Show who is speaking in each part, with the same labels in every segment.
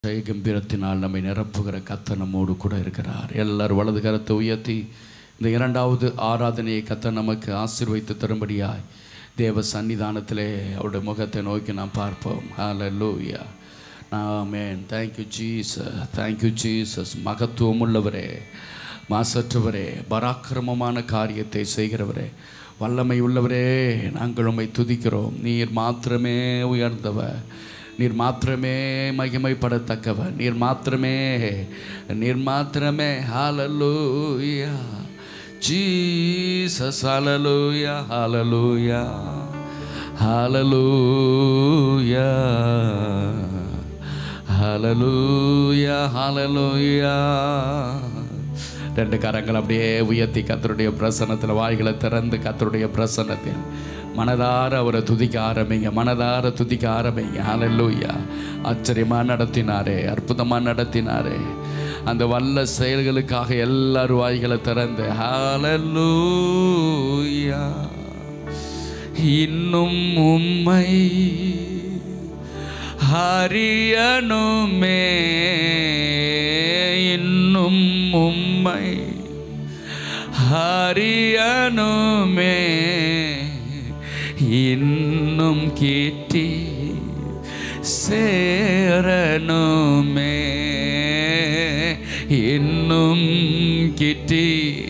Speaker 1: ஜெய கம்பீரத்தினால் நம்மை நிரப்புகிற கத்த நம்மோடு கூட இருக்கிறார் எல்லாரும் வலது கரத்தை உயர்த்தி இந்த இரண்டாவது ஆராதனையை கத்த நமக்கு ஆசீர்வைத்து தரும்படியாய் தேவ சன்னிதானத்திலே அவருடைய முகத்தை நோக்கி நாம் பார்ப்போம் hallelujah amen thank you Jesus thank you Jesus மகத்துவம் உள்ளவரே மாசற்றவரே பராக்கிரமமான காரியத்தை செய்கிறவரே வல்லமை உள்ளவரே நாங்கள் உம்மை துதிக்கிறோம் நீர் மாத்திரமே உயர்ந்தவர் நீர் மாத்திரமே மகிமைப்படத்தக்கவர் நீர் மாத்திரமே நீர் மாத்திரமே ஹalleluya ஜீசஸ் ஹalleluya ஹalleluya ஹalleluya ஹalleluya ஹalleluya ரெண்டு கரங்கள் அப்படியே உயர்த்தி கத்தருடைய பிரசன்னத்தில் வாய்களை திறந்து கத்தருடைய பிரசன்னத்தில் மனதார அவரை துதிக்க ஆரம்பிங்க மனதார துதிக்க ஆரம்பிங்க ஹalleluya ஆச்சரியமாக நடத்தினாரே அற்புதமாக நடத்தினாரே அந்த வல்ல செயல்களுக்காக எல்லாரும் வாய்களை திறந்து ஹalleluya இன்னும் உம்மை ஹரியனுமே இன்னும் உம்மை ஹரியனுமே இன்னும் கேட்டி சேரனுமே இன்னும் கிட்டி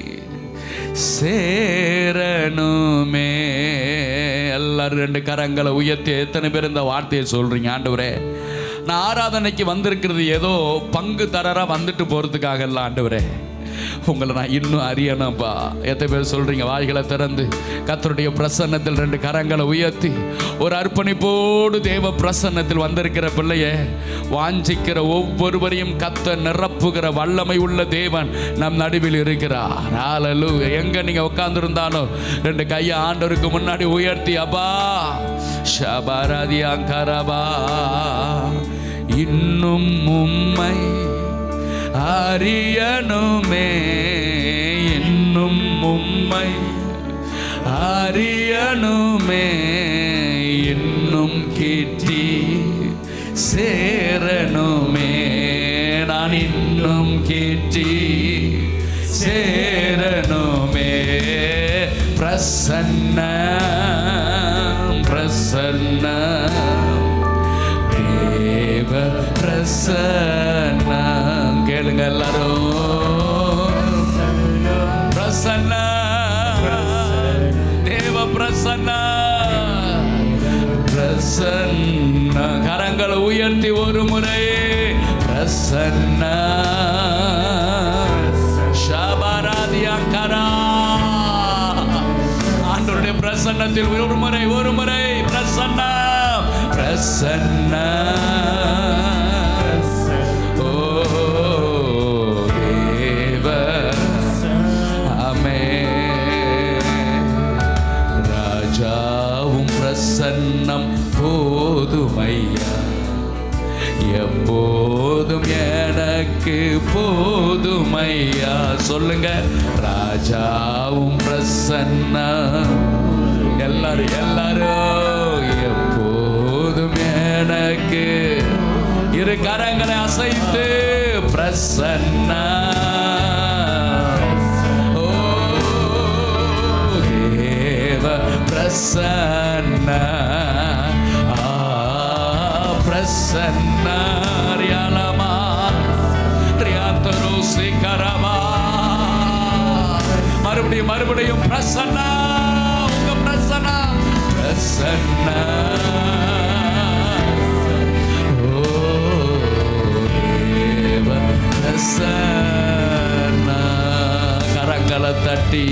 Speaker 1: சேரனுமே எல்லாரும் ரெண்டு கரங்களை உயர்த்தி எத்தனை பேர் இந்த வார்த்தையை சொல்றீங்க ஆண்டவரே நான் ஆராதனைக்கு வந்திருக்கிறது ஏதோ பங்கு தரரா வந்துட்டு போறதுக்காக இல்லை ஆண்டவரே உங்களை நான் இன்னும் அறியணும்ப்பா எத்தனை பேர் சொல்றீங்க வாய்களை திறந்து கத்தருடைய பிரசன்னத்தில் ரெண்டு கரங்களை உயர்த்தி ஒரு அர்ப்பணிப்போடு தேவ பிரசன்னத்தில் வந்திருக்கிற பிள்ளைய வாஞ்சிக்கிற ஒவ்வொருவரையும் கத்த நிரப்புகிற வல்லமை உள்ள தேவன் நம் நடுவில் இருக்கிறார் ஹalleluya எங்க நீங்க உட்கார்ந்திருந்தாலும் ரெண்டு கையை ஆண்டவருக்கு முன்னாடி உயர்த்தி அப்பா ஷபரதியாங்கரபா இன்னும் உம்மை அறியணுமே இன்னும் உம்மை அறியணுமே இன்னும் கேட்டி சேரணுமே நான் இன்னும் கேட்டி சேரணுமே பிரசன்ன பிரசன்ன தேவ பிரசன்னம் கேளுங்க எல்லாரும் பிரசன்ன தேவ பிரசன்ன பிரசன்ன கரங்களை உயர்த்தி ஒரு முறை பிரசன்ன ஷபராதியங்கரா ஆண்டவருடைய பிரசன்னத்தில் ஒரு முறை ஒரு முறை பிரசன்ன பிரசன்ன ஓ தேவ ஆமே ராஜாவும் பிரசன்னம் போதுமையா எப்போதும் எனக்கு போதுமையா சொல்லுங்க ராஜாவும் பிரசன்னம் எல்லாரும் எல்லாரும் எப்போதும் எனக்கு இரு கரங்களை அசைத்து பிரசன்ன ஓ தேவ பிரசன்ன ஆ பிரசன்ன ரியாலமா ரியாத்தரு சிகரமா மறுபடியும் மறுபடியும் பிரசன்னா உங்க பிரசன்னா பிரசன்ன ஓ தேவ பிரசன்ன கரங்களை தட்டி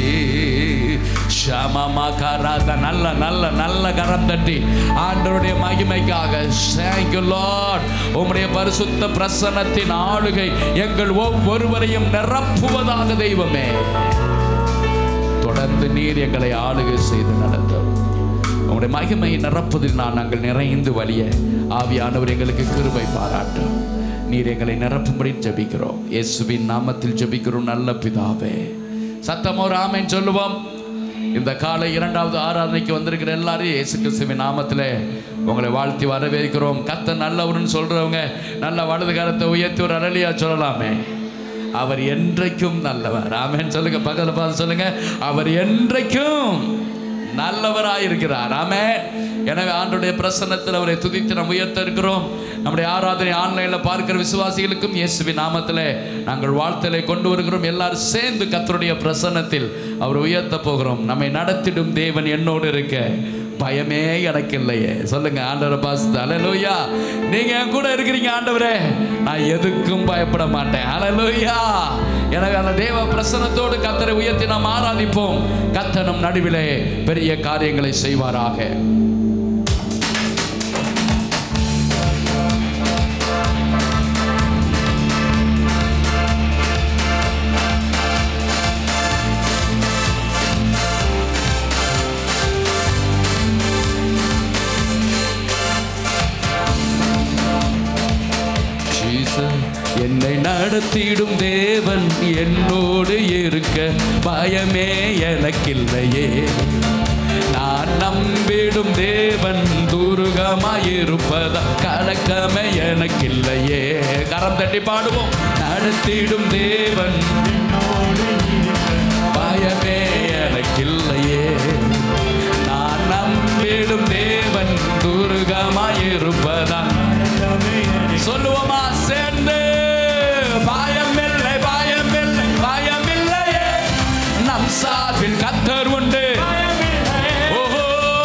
Speaker 1: ஷமமா கராத நல்ல நல்ல நல்ல கரம் தட்டி ஆண்டவருடைய மகிமைக்காக thank you லார்ட் உம்முடைய பரிசுத்த பிரசன்னத்தின் ஆளுகை எங்கள் ஒவ்வொருவரையும் நிரப்புவதாக தெய்வமே தொடர்ந்து நீர் எங்களை ஆளுகை செய்து நடத்தும் உங்களுடைய மகிமையை நிரப்புவதில் நான் நாங்கள் நிறைந்து வழிய ஆவியானவர் எங்களுக்கு கிருபை பாராட்டும் நீர் எங்களை நிரப்பும்படி ஜெபிக்கிறோம் இயேசுவின் நாமத்தில் ஜெபிக்கிறோம் நல்ல பிதாவே சத்தமோ ராமன் சொல்லுவோம் இந்த காலை இரண்டாவது ஆராதனைக்கு வந்திருக்கிற எல்லாரும் இயேசு கிறிஸ்துவின் நாமத்தில் உங்களை வாழ்த்தி வரவேற்கிறோம் கத்த நல்லவர்னு சொல்றவங்க நல்ல வலது கரத்தை உயர்த்தி ஒரு அழலியா சொல்லலாமே அவர் என்றைக்கும் நல்லவர் ஆமென் சொல்லுங்க பக்கத்துல பார்த்து சொல்லுங்க அவர் என்றைக்கும் நல்லவராய் இருக்கிறார் ஆமே எனவே ஆண்டுடைய பிரசன்னத்தில் அவரை துதித்து நாம் உயர்த்த இருக்கிறோம் நம்முடைய ஆராதனை ஆன்லைனில் பார்க்கிற விசுவாசிகளுக்கும் இயேசுவின் நாமத்தில் நாங்கள் வாழ்த்தலை கொண்டு வருகிறோம் எல்லாரும் சேர்ந்து கத்தருடைய பிரசன்னத்தில் அவர் உயர்த்த போகிறோம் நம்மை நடத்திடும் தேவன் என்னோடு இருக்க பயமே எனக்கு இல்லையே சொல்லுங்க ஆண்டவரை பாசத்து அலலூயா நீங்க என் கூட இருக்கிறீங்க ஆண்டவரே நான் எதுக்கும் பயப்பட மாட்டேன் அலலூயா எனவே அந்த தேவ பிரசன்னத்தோடு கத்தரை உயர்த்தி நாம் ஆராதிப்போம் கத்தனம் நடுவிலே பெரிய காரியங்களை செய்வாராக Jesus, என்னை நடத்திடும் தேவன் என்னோடு இருக்க பயமே எனக்கில்லையே நான் நம்பிடும் தேவன் துருகமாயிருப்பதா கலக்கமே எனக்கில்லையே கரம் தட்டி பாடுவோம் நடத்திடும் தேவன் பயமே எனக்கில்லையே நான் நம்பிடும் தேவன் துருகமாயிருப்பதா சொல்லுவோமா சேர்ந்து பயமில்லை பயமில்லை பயமில்லையே நம் சார்பில் கத்தர் உண்டு ஓஹோ.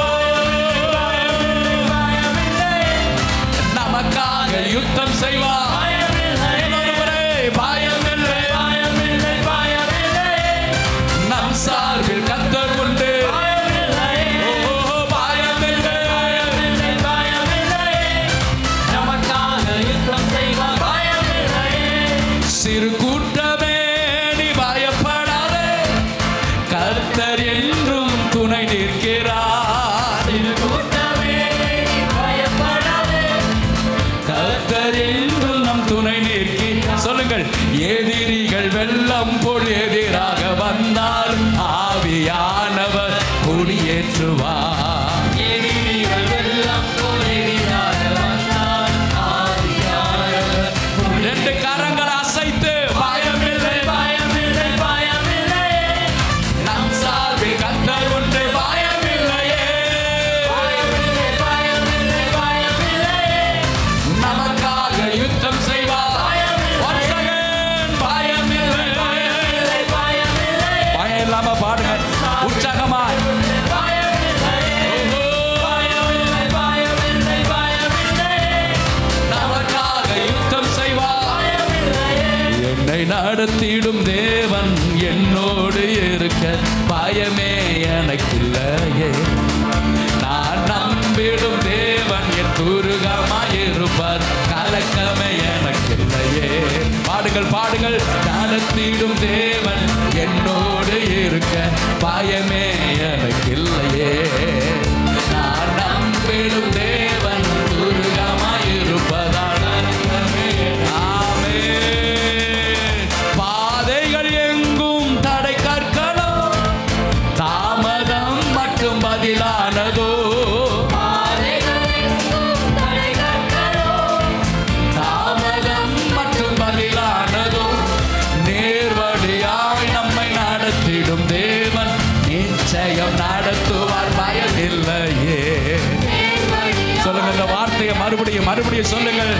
Speaker 1: நமக்காக யுத்தம் செய்வார் இன்னொரு முறை, பயமில்லை நம் சார்பில் கத்தர் உண்டு ஓஹோ, பயமில்லை சிறு கூட்டமே நீ பயப்படாதே கர்த்தர் என்றும் துணை நிற்கிறார் கர்த்தர் என்றும் நம் துணை நிற்கி சொல்லுங்கள் எதிரிகள் வெள்ளம் போல் எதிராக வந்தால் ஆவியானவர் குடியேற்றுவார் ரெண்டு கரங்களை அசைத்து பயமில்லை நம் சார்பில் கத்தர் உண்டு பயமில்லையே நமக்காக யுத்தம் செய்வார் Once again, பயமில்லை பயம் இல்லாம பாடுங்க உற்சாகமாய் நமக்காக யுத்தம் செய்வார் என்னை நடத்திடும் தேவன் என்னோடு இருக்க பயமே எனக்கில்லையே நான் நம்பிடும் தேவன் என் துருகமாயிருப்பார் கலக்கமே எனக்கில்லையே பாடுங்கள் பாடுங்கள் நடத்திடும் தேவன் என்னோடு இருக்க பயமே எனக்கில்லையே நான் நம்பிடும் தேவன் துருகமாயிருப்பதால் ஆமென். பாதைகள் எங்கும் தடை கற்களோ தாமதம் மட்டும் பதிலானதோ தாமதம் மட்டும் பதிலானதோ நேர்வழியாய் நம்மை நடத்திடும் தேவன் நிச்சயம் நடத்துவார் பயமில்லையே சொல்லுங்க இந்த வார்த்தையை மறுபடியும் மறுபடியும் சொல்லுங்கள்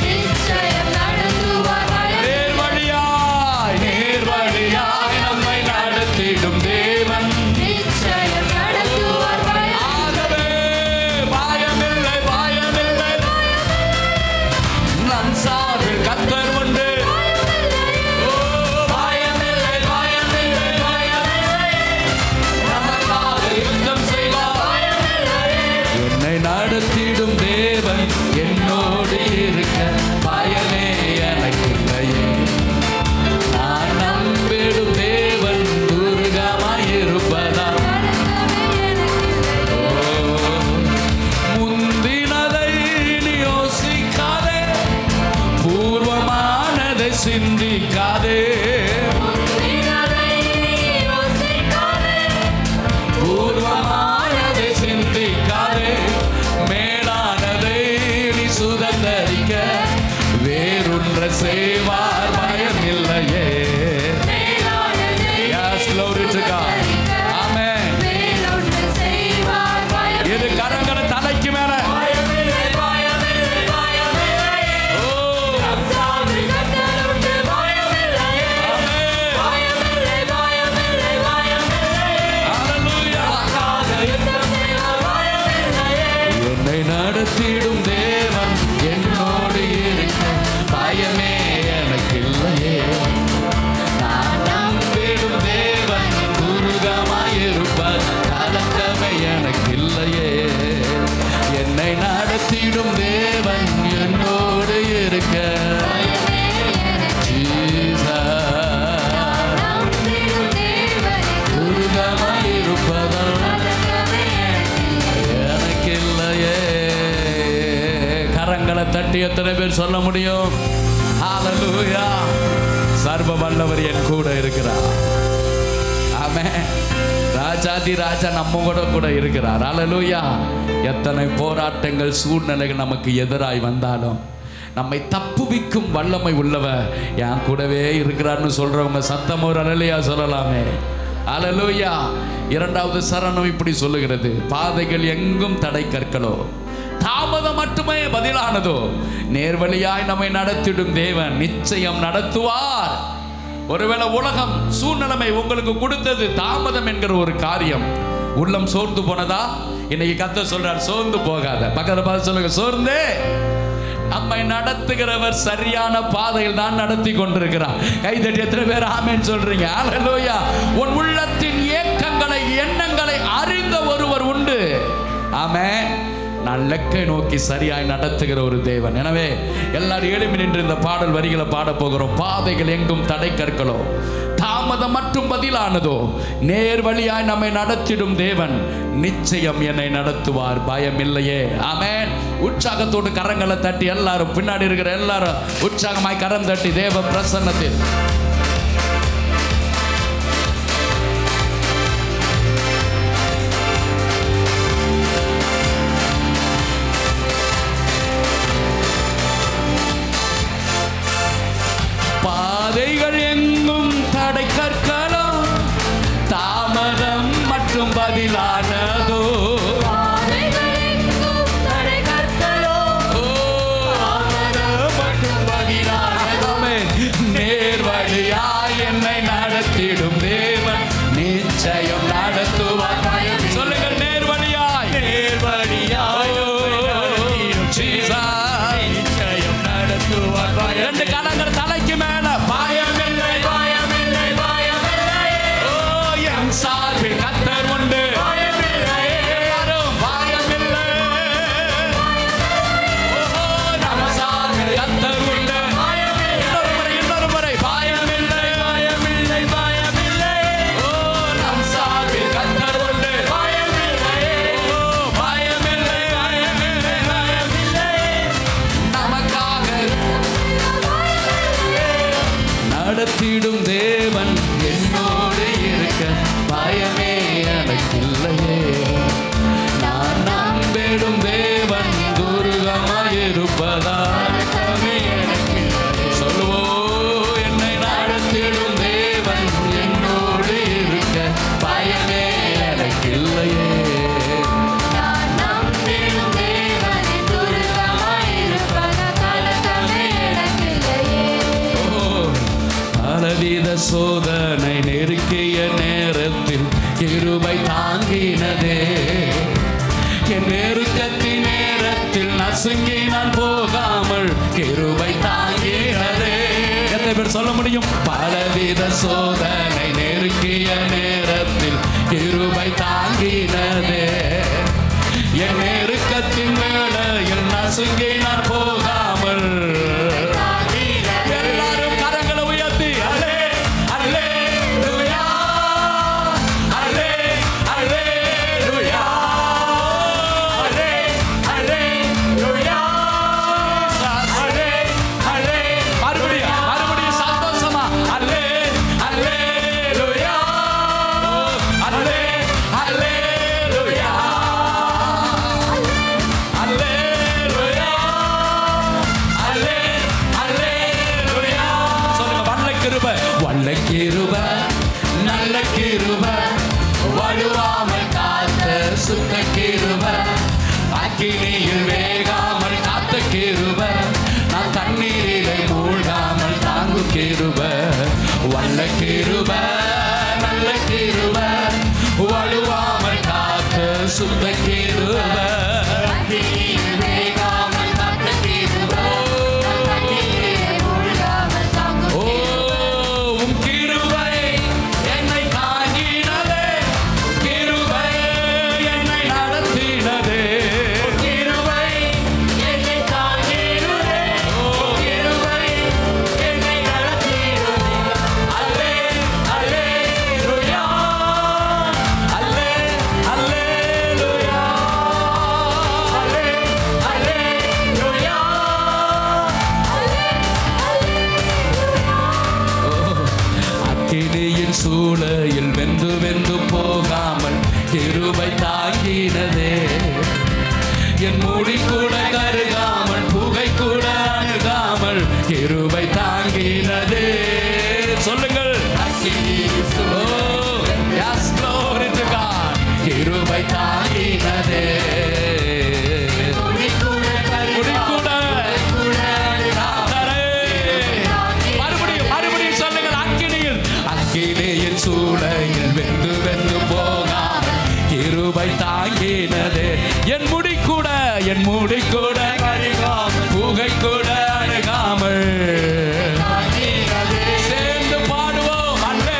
Speaker 1: நேர்வழியாய் நேர்வழியாய் நம்மை நடத்திடும் தேவன் ஆகவே பயமில்லை பயமில்லை நம் சார்பில் கத்தர் உண்டு ஓ, பயமில்லை பயமில்லை நமக்காக யுத்தம் செய்வார் என்னை நடத்திடும் தேவன் என்னோடு இருக்க பயமே எனக்கில்லையே நான் நம்பிடும் தேவன் துர்கமாயிருப்பதால் முந்தினதை நீ யோசிக்காதே பூர்வமானதை சிந்திக்காதே பூர்வமானதை சிந்திக்காதே மேலான மேலொன்று செய்வார் பயம் இல்லையே Yes, glory to God. Amen. இது கரங்களை தலைக்கு மேல ஓ, hallelujah. என்னை நடத்திடும் தேவன் என்னோடு இருக்க பயமே எனக்கு இல்லையே நான் நம்பிடும் தேவன் துருகமாயிருப்பார் கலக்கமே எனக்கு இல்லையே என்னை நடத்திடும் தேவன் என்னோடு இருக்க Jesus. துருகமாயிருப்பதால் எனக்கு இல்லையே கரங்களை தட்டி எத்தனை பேர் சொல்ல முடியும் ஹalleluya சர்வ வல்லவர் என் கூட இருக்கிறார் ஆமென் ராஜாதி ராஜா நம்ம கூட கூட இருக்கிறார் ஹalleluya எத்தனை போராட்டங்கள் சூழ்நிலைகள் நமக்கு எதிராய் வந்தாலும் நம்மை தப்புவிக்கும் வல்லமை உள்ளவர் என் கூடவே இருக்கிறார்னு சொல்றவங்க சத்தம் ஒரு அலலியா சொல்லலாமே அலலூயா இரண்டாவது சரணம் இப்படி சொல்லுகிறது பாதைகள் எங்கும் தடை கற்களோ தாமதம் மட்டுமே பதிலானதோ நேர்வழியாய் நம்மை நடத்திடும் தேவன் நிச்சயம் நடத்துவார் ஒருவேளை உலகம் சூழ்நிலைமை உங்களுக்கு கொடுத்தது தாமதம் என்கிற ஒரு காரியம் உள்ளம் சோர்ந்து போனதா இன்னைக்கு கத்த சொல்றார் சோர்ந்து போகாத பக்கத்துல பார்த்து சொல்லுங்க சோர்ந்தே நம்மை நடத்துகிறவர் சரியான பாதையில் தான் நடத்தி கொண்டிருக்கிறார் கைதட்டி எத்தனை பேர் ஆமேன்னு சொல்றீங்க ஹalleluya உன் உள்ளத்தின் ஏக்கங்களை எண்ணங்களை அறிந்த ஒருவர் உண்டு ஆமென் நான் லெக்கை நோக்கி சரியாய் நடத்துகிற ஒரு தேவன் எனவே எல்லாரும் எழுப்பி நின்று இந்த பாடல் வரிகளை பாட போகிறோம் பாதைகள் எங்கும் தடை கற்களோ தாமதம் மட்டும் பதிலானதோ நேர் வழியாய் நம்மை நடத்திடும் தேவன் நிச்சயம் என்னை நடத்துவார் பயம் இல்லையே ஆமென் உற்சாகத்தோடு கரங்களை தட்டி எல்லாரும் பின்னாடி இருக்கிற எல்லாரும் உற்சாகமாய் கரம் தட்டி தேவ பிரசன்னத்தில் பாதைகள் எங்கும் தடை கற்களோ தாமதம் மற்றும் பதிலானதோ ஓ, மட்டும் பதிலானதுமே நேர்வழியாய் என்னை நடத்திடும் தேவன் நிச்சயம் நடத்துவார் சொல்லுங்கள் நேர்வழியாய் நேர்வழியாய் நிச்சயம் நடத்துவார் ரெண்டு கலங்கள் தலைக்கு மேல பயமில்லை பயமில்லை பயமில்லை ஓ என் சார்பில் கத்தர் உண்டு எல்லாரும் பயமில்லை ஓ நம்ம சார்பில் கத்தர் உண்டு இன்னொரு முறை இன்னொரு முறை பயமில்லை பயமில்லை பயமில்லை ஓ நம் சார்பில் கத்தர் உண்டு ஓ பயமில்லை பயமில்லை பயமில்லை நமக்காக நடத்திடும் தேவன் என்னோடு இருக்க பயமே எனக்கு இல்லையே நான் நம்பிடும் தேவன் துருகமாயிருப்பதா சொல்லுவோ என்னை நடத்திடும் தேவன் என்னோடு இருக்க பயமே எனக்கு இல்லையே பலவித சோதனை நெருக்கிய நேரத்தில் கிருபை தாங்கினதே என் நெருக்கத்தின் நேரத்தில் நசுங்கி நான் போகாமல் கிருபை தாங்கினதே எத்தனை பேர் சொல்ல முடியும் பலவித சோதனை நெருக்கிய நேரத்தில் கிருபை தாங்கினதே என் நெருக்கத்தின் வேளையில் நசுங்கி நான் போகாமல் எல்லாரும் கரங்களை உயர்த்தி அல்லே அல்லே லுயா அல்லே அல்லே லுயா அல்லே அல்லே லுயா அல்லே அல்லே மறுபடியும் மறுபடியும் சந்தோஷமா அல்லே அல்லே லுயா அல்லே அல்லே லுயா நல்ல கிருப நல்ல கிருப வலுவாமல் காத்த சுத்த கிருப அக்கினியில் வேகாமல் காத்த கிருப நான் தண்ணீரிலே மூழ்காமல் தாங்கும் கிருப வல்ல கிருப நல்ல கிருப வலுவாமல் காத்த சுத்த கிருப
Speaker 2: அக்கினியில் வேகாமல் காத்த கிருப, தண்ணீரிலே மூழ்காமல் தாங்கும்
Speaker 1: ஓ, உம் கிருபை என்னை தாங்கினதே. கிருபை என்னை நடத்தினதே. கிருபை என்னை தாங்கினதே. ஓ, கிருபை என்னை நடத்தினதே. அல்லே, அல்லேலூயா. அல்லே, அல்லேலூயா. அல்லே, அல்லேலூயா. அக்கினியின் சூளையில் வெந்து வெந்து போகாமல் கிருபை தாங்கினதே என் மூடி கூட கருகாமல் புகை கூட அணுகாமல் கிருபை தாங்கினதே சொல்லுங்கள் அக்கினியின் சூளை. Yes, glory to God. கிருபை தாங்கினதே
Speaker 2: முடிக்கூட
Speaker 1: முடிக்கூட தாரே. மறுபடியும் மறுபடியும் சொல்லுங்கள் அக்கினியில் அக்கினியின் சூளையில் வெந்து வெந்து போகாமல் கிருபை தாங்கினது என் முடி கூட என் முடி கூட கருகாமல் புகை கூட அணுகாமல் சேர்ந்து பாடுவோம் அல்லே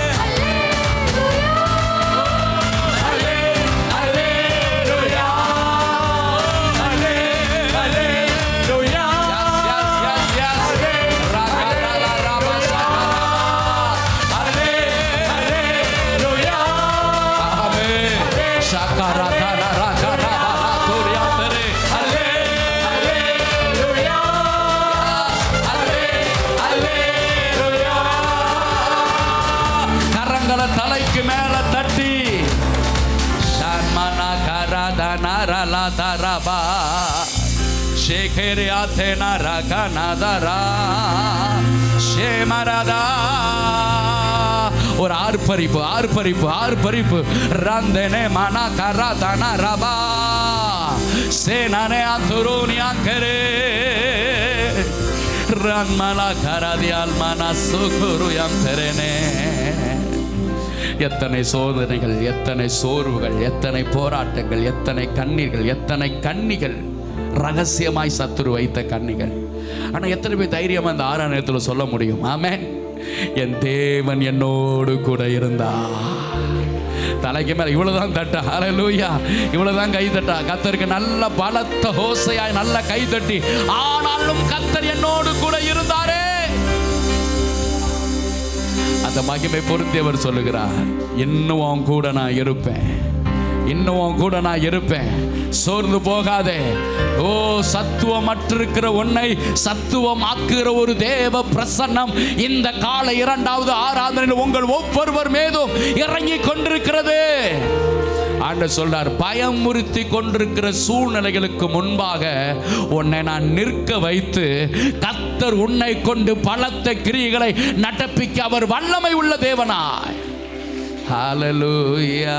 Speaker 1: அல்லே அல்லேலூயா அல்லே அல்லேலூயா yes yes yes Raaga Rafah அல்லே அல்லேலூயா ஆமென் ஷாகாரா தாரா ராகா ராபா தோரியா தரே அல்லே அல்லேலூயா அல்லே அல்லேலூயா கரங்களை தலைக்கு மேல தட்டி ஷர்மனா கராதனா ரலா தரபா ஷேகரே ஆத்தேனா ரகனா தரா ஷேமரதா ஒரு ஆர்ப்பரிப்பு ஆர்ப்பரிப்பு ஆர்ப்பரிப்பு ரந்தனே மனா கராதனா ரபா சேனனே அந்துரோனி அங்கரே ரன்மலா கராதியால் மனா சுகுரு யந்தரனே எத்தனை சோதனைகள் எத்தனை சோர்வுகள் எத்தனை போராட்டங்கள் எத்தனை கண்ணீர்கள் எத்தனை கண்ணிகள் ரகசியமாய் சத்துரு வைத்த கண்ணிகள் ஆனால் எத்தனை பேர் தைரியமா அந்த ஆறாம் நேரத்தில் சொல்ல முடியும் ஆமென் என் தேவன் என்னோடு கூட இருந்தா தலைக்கு மேல இவ்வளவுதான் தட்டா ஹalleluya இவ்வளவுதான் கை தட்டா கத்தருக்கு நல்ல பலத்த ஹோசையாய் நல்ல கை தட்டி ஆனாலும் கத்தர் என்னோடு கூட இருந்தாரே அந்த மகிமை பொருந்தியவர் சொல்லுகிறார் இன்னும் உன் கூட நான் இருப்பேன் இன்னும் உன் கூட நான் இருப்பேன் சோர்ந்து போகாதே ஓ சத்துவமற்றிருக்கிற உன்னை சத்துவமாக்குகிற ஒரு தேவ பிரசன்னம் இந்த கால இரண்டாவது ஆராதனையில் உங்கள் ஒவ்வொருவர் மீதும் இறங்கி கொண்டிருக்கிறது ஆண்டு சொல்றார் பயமுறுத்தி கொண்டிருக்கிற சூழ்நிலைகளுக்கு முன்பாக உன்னை நான் நிற்க வைத்து கத்தர் உன்னை கொண்டு பலத்த கிரியைகளை நடப்பிக்க அவர் வல்லமை உள்ள தேவனாய் ஹalleluya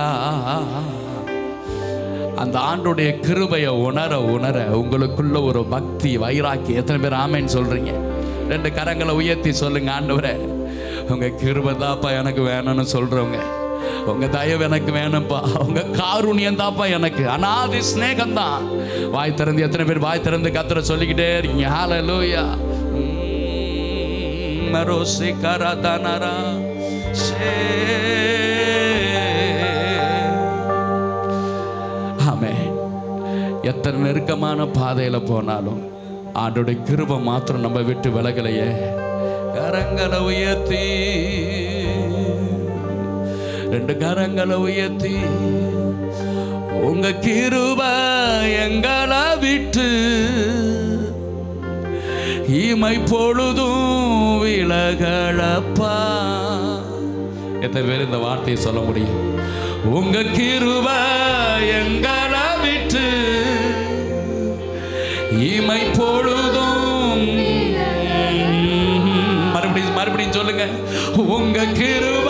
Speaker 1: அந்த ஆண்டுடைய கிருபையை உணர உணர உங்களுக்குள்ள ஒரு பக்தி வைராக்கி எத்தனை பேர் ஆமேன்னு சொல்றீங்க ரெண்டு கரங்களை உயர்த்தி சொல்லுங்க ஆண்டவரே உங்க கிருபை தாப்பா எனக்கு வேணும்னு சொல்றவங்க உங்க தயவு எனக்கு வேணும்ப்பா உங்க காருண்யம் தாப்பா எனக்கு அனாதி ஸ்நேகம் தான் வாய் திறந்து எத்தனை பேர் வாய் திறந்து கத்துற சொல்லிக்கிட்டே இருக்கீங்க ஹalleluya மரோசி கரதனரா ஆமென் எத்தனை நெருக்கமான பாதையில போனாலும் ஆண்டோடைய கிருபை மாத்திரம் நம்ம விட்டு விலகலையே கரங்களை உயர்த்தி ரெண்டு கரங்களை உயர்த்தி உங்க கிருபை எங்களை விட்டு இமை பொழுதும் விலகளப்பா எத்தனை பேர் இந்த வார்த்தையை சொல்ல முடியும் உங்க கிருப எங்களை விட்டு இமை பொழுதும் மறுபடியும் மறுபடியும் மறுபடியும் சொல்லுங்க உங்க கிருப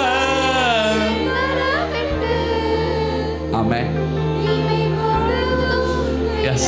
Speaker 1: ஆமே Yes.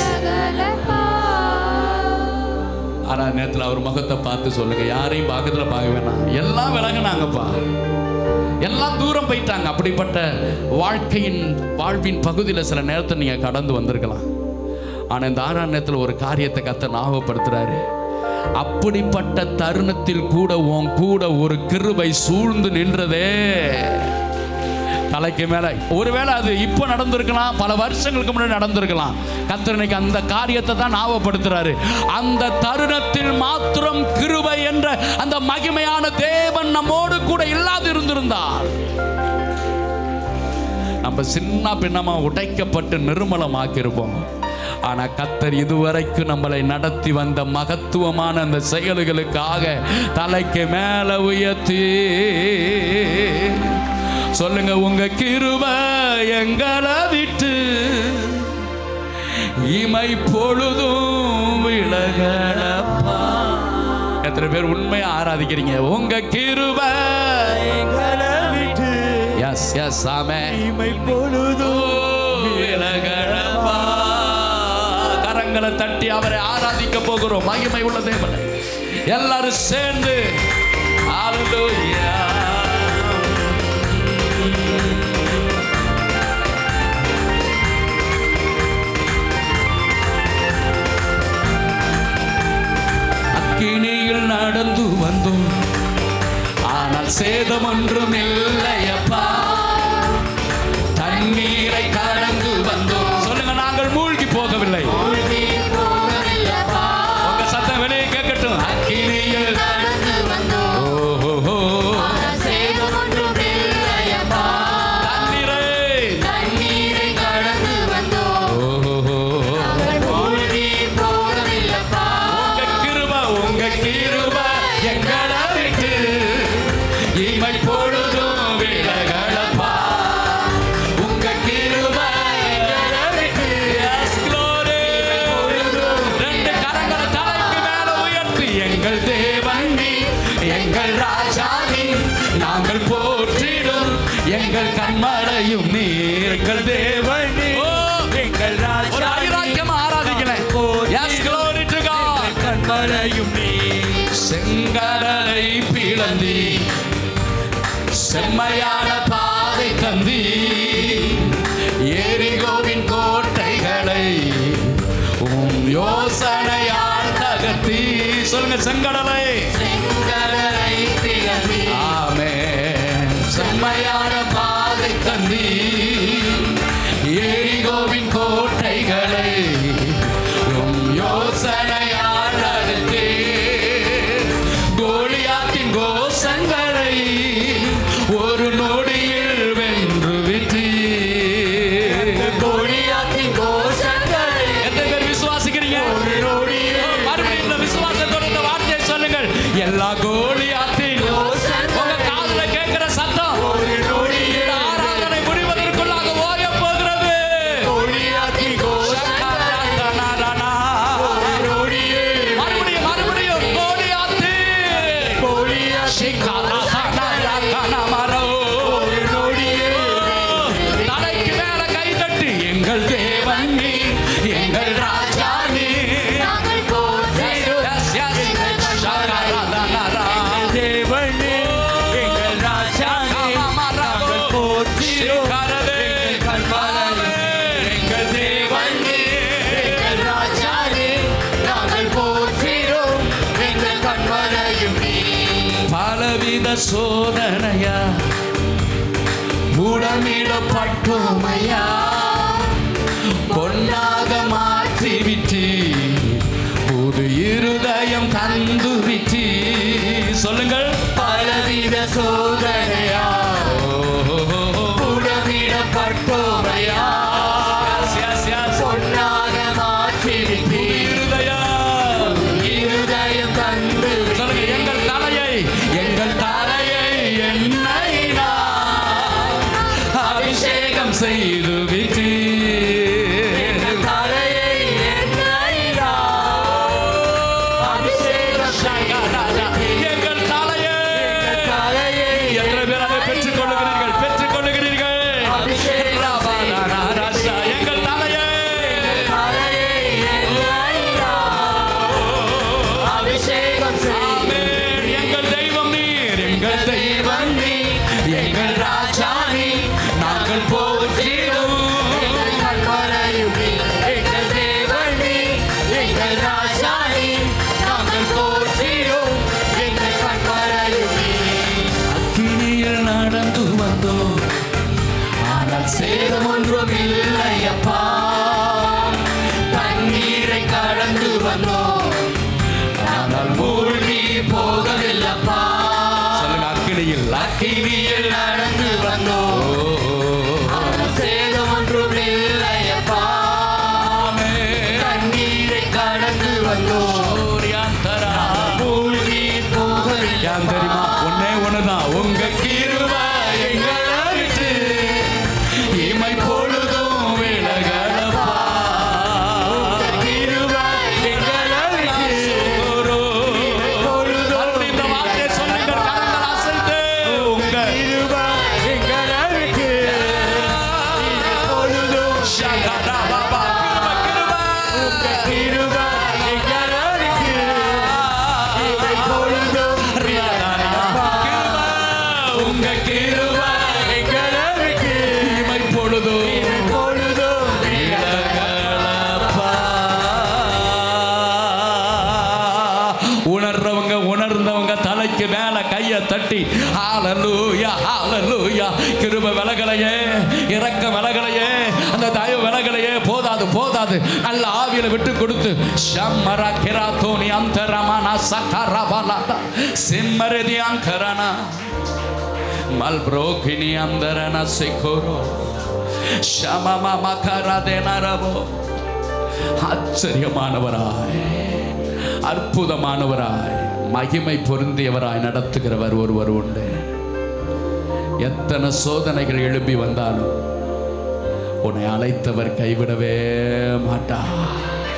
Speaker 1: ஆனா நேரத்தில் அவர் முகத்தை பார்த்து சொல்லுங்க யாரையும் பக்கத்துல பார்க்க வேணாம் எல்லாம் விலகுனாங்கப்பா எல்லாம் தூரம் போயிட்டாங்க அப்படிப்பட்ட வாழ்க்கையின் வாழ்வின் பகுதியில் சில நேரத்தை நீங்க கடந்து வந்திருக்கலாம் ஆனா இந்த ஆறாம் நேரத்தில் ஒரு காரியத்தை கத்த ஞாபகப்படுத்துறாரு அப்படிப்பட்ட தருணத்தில் கூட உன் கூட ஒரு கிருபை சூழ்ந்து நின்றதே தலைக்கு மேல ஒருவேளை அது இப்போ நடந்திருக்கலாம் பல வருஷங்களுக்கு முன்னாடி நடந்திருக்கலாம் கர்த்தர் இன்னைக்கு அந்த காரியத்தை தான் ஞாபகப்படுத்துறாரு அந்த தருணத்தில் மாத்திரம் கிருபை என்ற அந்த மகிமையான தேவன் நம்மோடு கூட இல்லாது இருந்திருந்தார் நம்ம சின்ன பின்னமா உடைக்கப்பட்டு நிர்மலமாக்கியிருப்போம் ஆனா கத்தர் இதுவரைக்கும் நம்மளை நடத்தி வந்த மகத்துவமான அந்த செயல்களுக்காக தலைக்கு மேல உயர்த்தி சொல்லுங்க உங்க கிருப எங்களை விட்டு இமை பொழுதும் விலகலப்பா எத்தனை பேர் உண்மையா ஆராதிக்கிறீங்க உங்க கிருப
Speaker 3: எங்களை விட்டு
Speaker 1: எஸ் எஸ் ஆமே
Speaker 3: இமை பொழுதும்
Speaker 1: விலகலப்பா கரங்களை தட்டி அவரை ஆராதிக்க போகிறோம் மகிமை உள்ள தேவனை எல்லாரும் சேர்ந்து Hallelujah. அக்கினியில் நடந்து வந்தோம் ஆனால் சேதம் ஒன்றும் இல்லையப்பா தண்ணீரை கடந்து வந்தோம் சொல்லுங்க நாங்கள் மூழ்கி போகவில்லை உங்க சத்தம் வெளியே கேட்கட்டும் அக்கினியில் ஓஹோ தண்ணீரை ஓஹோ உங்க கிருப உங்க கிருப எங்களை விட்டு இமை பொழுதும் விலகலப்பா உங்க கிருப எங்களை விட்டு Yes, glory. ரெண்டு கரங்களை தலைக்கு மேல உயர்த்தி எங்கள் தேவன் நீ, எங்கள் ராஜா நீ, நாங்கள் போற்றிடும் எங்கள் கண்மலையும் நீ எங்கள் தேவன் நீ. ஓ,
Speaker 3: எங்கள்
Speaker 1: ஒரு
Speaker 3: ராஜா
Speaker 1: ஐராக்கியமா ஆராதிக்கிறேன் Yes, glory to God.
Speaker 3: கண்மலையும் நீ
Speaker 1: செங்கடலை பிளந்தி செம்மையான பாதை தந்தி எரிகோவின் கோட்டைகளை உம் யோசனையால் தகர்த்தி சொல்லுங்க செங்கடலை ஆமே செம்மையான பாதை தந்தி எரிகோவின் கோட்டைகளை உம் யோசனையால் அழுத்தி கோலியாத்தின் கோஷங்களை ஒரு நொடியில் வென்று விட்டு
Speaker 3: கோலியாத்தின் கோஷங்களை
Speaker 1: எத்தனை பேர் விசுவாசிக்கிறீங்க
Speaker 3: ஒரு நொடியில்
Speaker 1: மறுபடியும் இந்த விசுவாசத்தோட இந்த வார்த்தையை சொல்லுங்கள் எல்லா கோலியாத்தின் உங்க காதுல கேட்கிற சத்தம்
Speaker 3: ஒரு நொடியில்
Speaker 1: இந்த ஆராதனை முடிவதற்குள்ளாக ஓயப் போகிறது
Speaker 3: கோலியாத்தின் கோஷங்களை ஒரு நொடியில்
Speaker 1: மறுபடியும் மறுபடியும் கோலியாத்து
Speaker 3: கோலியாத்தின் ஒரு நொடியில்
Speaker 1: தலைக்கு மேல கை தட்டி எங்கள் தேவன் நீ எங்கள் ராஜா நீ Yes, yes. ஷகரதனரா.
Speaker 3: தேவனே எங்கள் ராஜாவே நாங்கள் போற்றியோம்
Speaker 1: சிகரதே.
Speaker 3: கண்மலையே
Speaker 1: எங்கள் தேவன் நீ.
Speaker 3: எங்கள் ராஜாவே நாங்கள் போற்றியோம் எங்கள் கண்மலையும் நீ
Speaker 1: பலவித சோதனையா உடமிடப்பட்டோமையா பொன்னாக மாற்றி விட்டு புது இருதயம் தந்து விட்டு சொல்லுங்கள்
Speaker 3: பலவித சோதனையா உடமிடப்பட்டோமையா
Speaker 1: Yes, yes, yes.
Speaker 3: பொன்னாக மாற்றி
Speaker 1: புது இருதயம்
Speaker 3: இருதயம் தந்து
Speaker 1: சொல்லுங்க எங்கள் தலையை எங்கள் தலையை எண்ணெயினால் அபிஷேகம் செய்து விட்டு
Speaker 3: எங்கள் தலையை எண்ணெயினால் அபிஷேகம் செய்து வந்தோம் ஆனால் சேதம் ஒன்றும் இல்லையப்பா தண்ணீரை கடந்து வந்தோம் ஆனால் மூழ்கி போகவில்லப்பா
Speaker 1: சொல்லுங்க அக்கினியில்
Speaker 3: அக்கினியில் நடந்து வந்தோம் ஆனால் சேதம் ஒன்றும் இல்லையப்பா தண்ணீரை கடந்து வந்தோம்
Speaker 1: ஓரியாந்தரா.
Speaker 3: மூழ்கி
Speaker 1: ஏன்
Speaker 3: போகவில்லை
Speaker 1: தெரியுமா ஒன்னே ஒண்ணுதான் உங்க
Speaker 3: கிருபை எங்களை விட்டு இமை பொழுதும் விலகலப்பா. கிருபை எங்களை விட்டு இமை பொழுதும்
Speaker 1: இந்த வார்த்தையை சொல்லுங்க கரங்கள் அசைத்து உங்க
Speaker 3: கிருபை எங்களை விட்டு இமை பொழுதும்
Speaker 1: ஷகரபாபா, கிருபை, கிருபை.
Speaker 3: கிருபை எங்களை விட்டு இமை பொழுதும் விலகலப்பா. உங்க கிருபை எங்களை விட்டு
Speaker 1: இமை பொழுதும்
Speaker 3: இமை பொழுதும் விலகலப்பா.
Speaker 1: உணர்றவங்க உணர்ந்தவங்க தலைக்கு மேல கைய தட்டி ஹalleluya ஹalleluya கிருபை விலகலையே இரக்க விலகலையே அந்த தயவு விலகலையே போதாது போதாது நல்ல ஆவியில விட்டு கொடுத்து ஷம்மர கிராத்தோனி அந்தரமன சக்கரபலத சிம்மரதி அங்கரன மல்ப்ரோகினி அந்தரன சிக்கோரோ ஷமம மகரதேனரபோ ஆச்சரியமானவராய் அற்புதமானவராய் மகிமை பொருந்தியவராய் நடத்துகிறவர் ஒருவர் உண்டு எத்தனை சோதனைகள் எழும்பி வந்தாலும் உன்னை அழைத்தவர் கைவிடவே மாட்டார்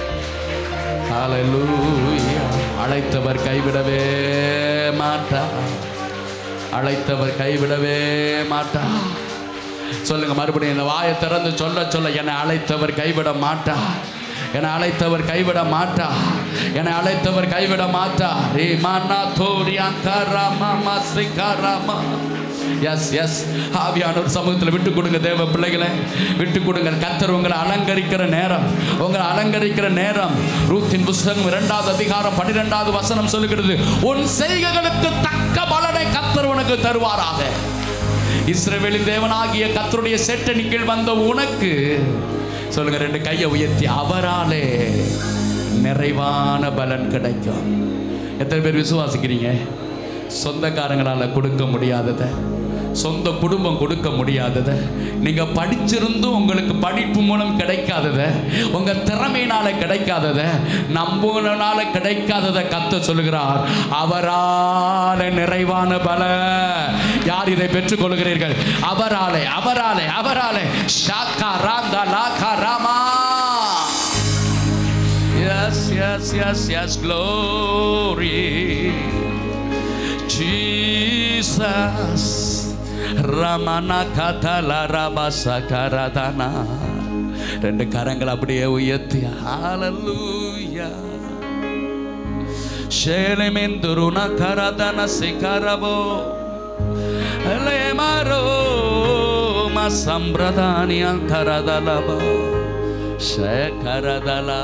Speaker 1: ஹalleluya அழைத்தவர் கைவிடவே மாட்டார் அழைத்தவர் கைவிடவே மாட்டார் சொல்லுங்க மறுபடியும் இந்த வாயை திறந்து சொல்ல சொல்ல என்னை அழைத்தவர் கைவிட மாட்டார் என்னை அழைத்தவர் கைவிட மாட்டார் என்னை அழைத்தவர் கைவிட மாட்டார் ரே மன்னா தோரியா கராமா மசிகாராமா எஸ் எஸ் ஆவியானவர் சமூகத்தில் விட்டு கொடுங்க தேவ பிள்ளைகளை விட்டு கொடுங்க கத்தர் உங்களை அலங்கரிக்கிற நேரம் உங்களை அலங்கரிக்கிற நேரம் ரூத்தின் புஸ்தகம் இரண்டாவது அதிகாரம் பன்னிரெண்டாவது வசனம் சொல்லுகிறது உன் செய்கைகளுக்கு தக்க பலனை கத்தர் உனக்கு தருவாராக இஸ்ரவேலின் தேவனாகிய கத்தருடைய செட்டனி கீழ் வந்த உனக்கு சொல்லுங்க ரெண்டு கையை உயர்த்தி அவராலே நிறைவான பலன் கிடைக்கும் எத்தனை பேர் விசுவாசிக்கிறீங்க சொந்தக்காரங்களால கொடுக்க முடியாததை சொந்த குடும்பம் கொடுக்க முடியாததை நீங்க படிச்சிருந்தும் உங்களுக்கு படிப்பு மூலம் கிடைக்காததை உங்க திறமையினால கிடைக்காததை நம்புனால கிடைக்காததை கத்த சொல்லுகிறார் அவரால நிறைவான பல யார் இதை பெற்றுக்கொள்கிறீர்கள் அவராலே அவராலே அவராலே ஷாக்கா ராந்தா லாக்கா Rama Yes, yes, yes, yes, glory. Jesus. Ramana கதல ரபசகரதனா ரெண்டு கரங்கள் அப்படியே உயர்த்தி ஹalleluya ஷேலமெந்துருன கரதன சிகரபோ லேமரோ மசம்பிரதானிய கரதலபோ ஷேகரதலா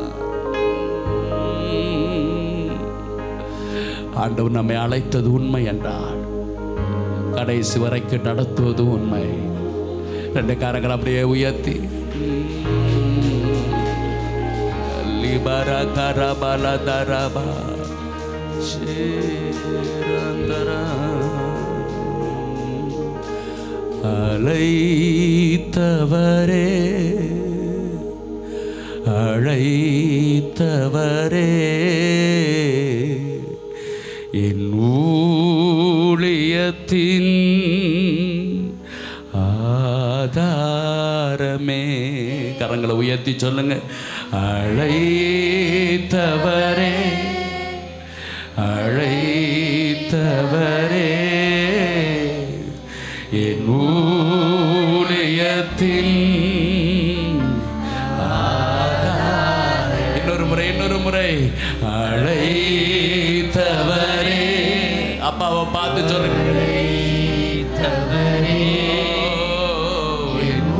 Speaker 1: ஆண்டவர் நம்மை அழைத்தது உண்மை என்றால் கடைசி வரைக்கும் நடத்துவது உண்மை ரெண்டு காரங்கள் அப்படியே உயர்த்தி லிபர கரபல தரபா சேரந்தரா. அழைத்தவரே அழைத்தவரே என் ஊழியத்தின் ஆதாரமே கரங்களை உயர்த்தி சொல்லுங்க அழைத்தவரே அழைத்தவரே என் ஊழியத்தின் இன்னொரு முறை இன்னொரு முறை அழைத்தவரே அப்பாவை பார்த்து சொல்லுங்க அழைத்தவரே என்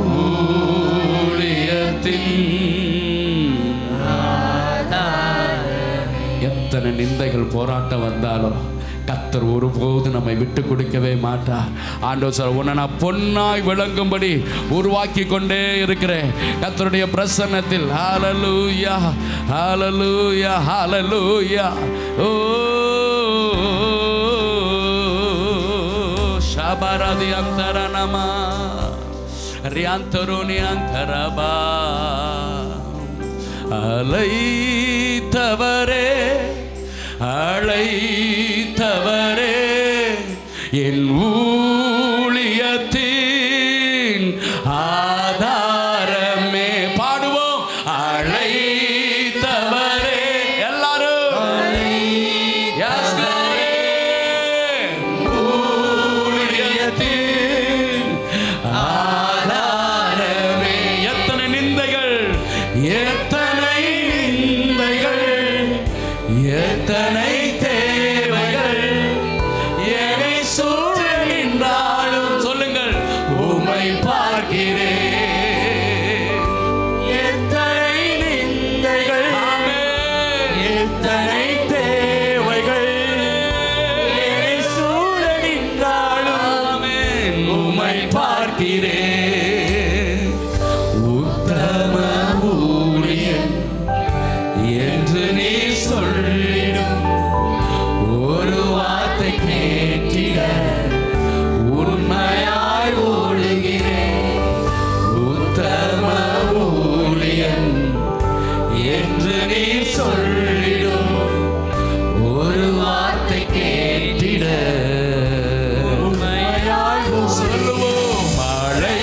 Speaker 1: ஊழியத்தின் எத்தனை எத்தனை நிந்தைகள் போராட்டம் வந்தாலும் கத்தர் ஒருபோது நம்மை விட்டு கொடுக்கவே மாட்டார் ஆண்டவர் சார் உன்னை நான் பொன்னாய் விளங்கும்படி உருவாக்கி கொண்டே இருக்கிறேன் கத்தருடைய பிரசன்னத்தில் ஹalleluya ஹalleluya ஹalleluya ஓ ஷபரதி அந்தரணமா ரியாந்தருனி அந்தரபா அலைத்தவரே அழைத்தவரே என் ஊழியத்தின் ஆதாரமே பாடுவோம் அழைத்தவரே எல்லாரும் Yes, glory. ஊழியத்தின் ஆதாரமே எத்தனை நிந்தைகள் எத்தனை நிந்தைகள் எத்தனை தேவைகள் என்னை சூழ்கின்றாலும் சொல்லுங்கள் உமை பார்க்கிறேன்
Speaker 3: எத்தனை நிந்தைகள்
Speaker 1: ஆமென்.
Speaker 3: எத்தனை தேவைகள் என்னை சூழ நின்றாலும்
Speaker 1: ஆமென். உம்மை பார்க்கிறேன் உத்தம ஊழியன் என்று நீ சொல்லிடும் ஒரு வார்த்தை கேட்டிட உண்மையாய் ஓடுகிறேன் உத்தம ஊழியன் என்று நீ சொல்லிடும் ஒரு வார்த்தை கேட்டிட உண்மையாய் சொல்லுவோம் மழை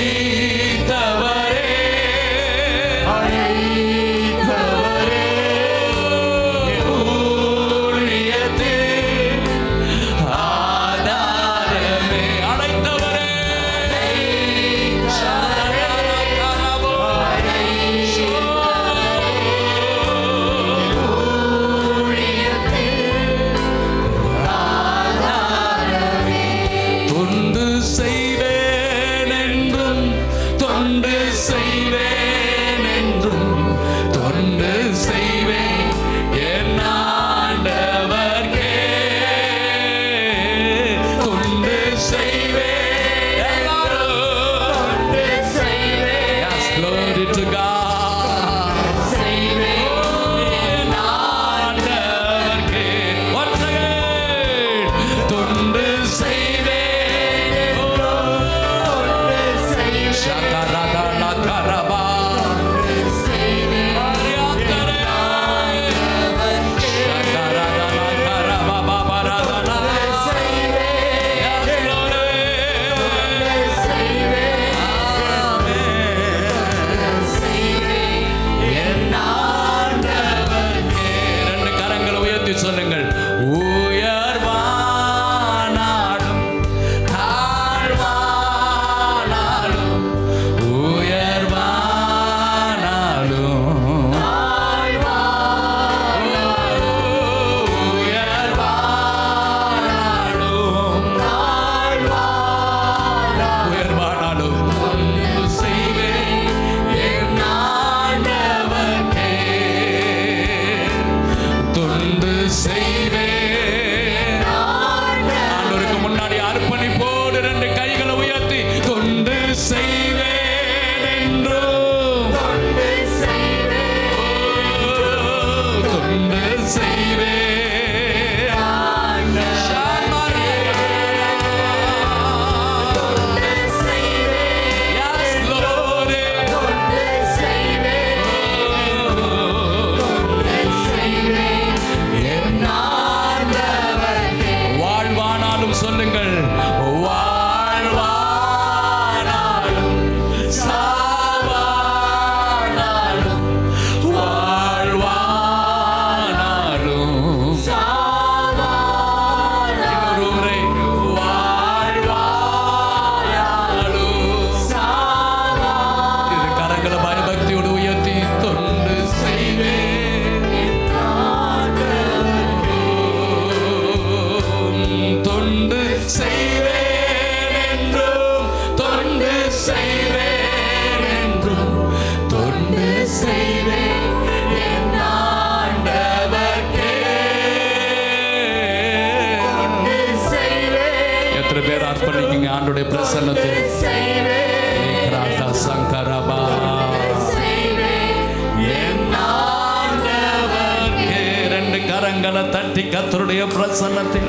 Speaker 1: எத்தனை பேர் அர்ப்பணிக்குங்க ஆண்டுடைய பிரசன்னத்தில் ஏக்ராதா சங்கரபா ஏ, ரெண்டு கரங்களை தட்டி கத்தருடைய பிரசன்னத்தில்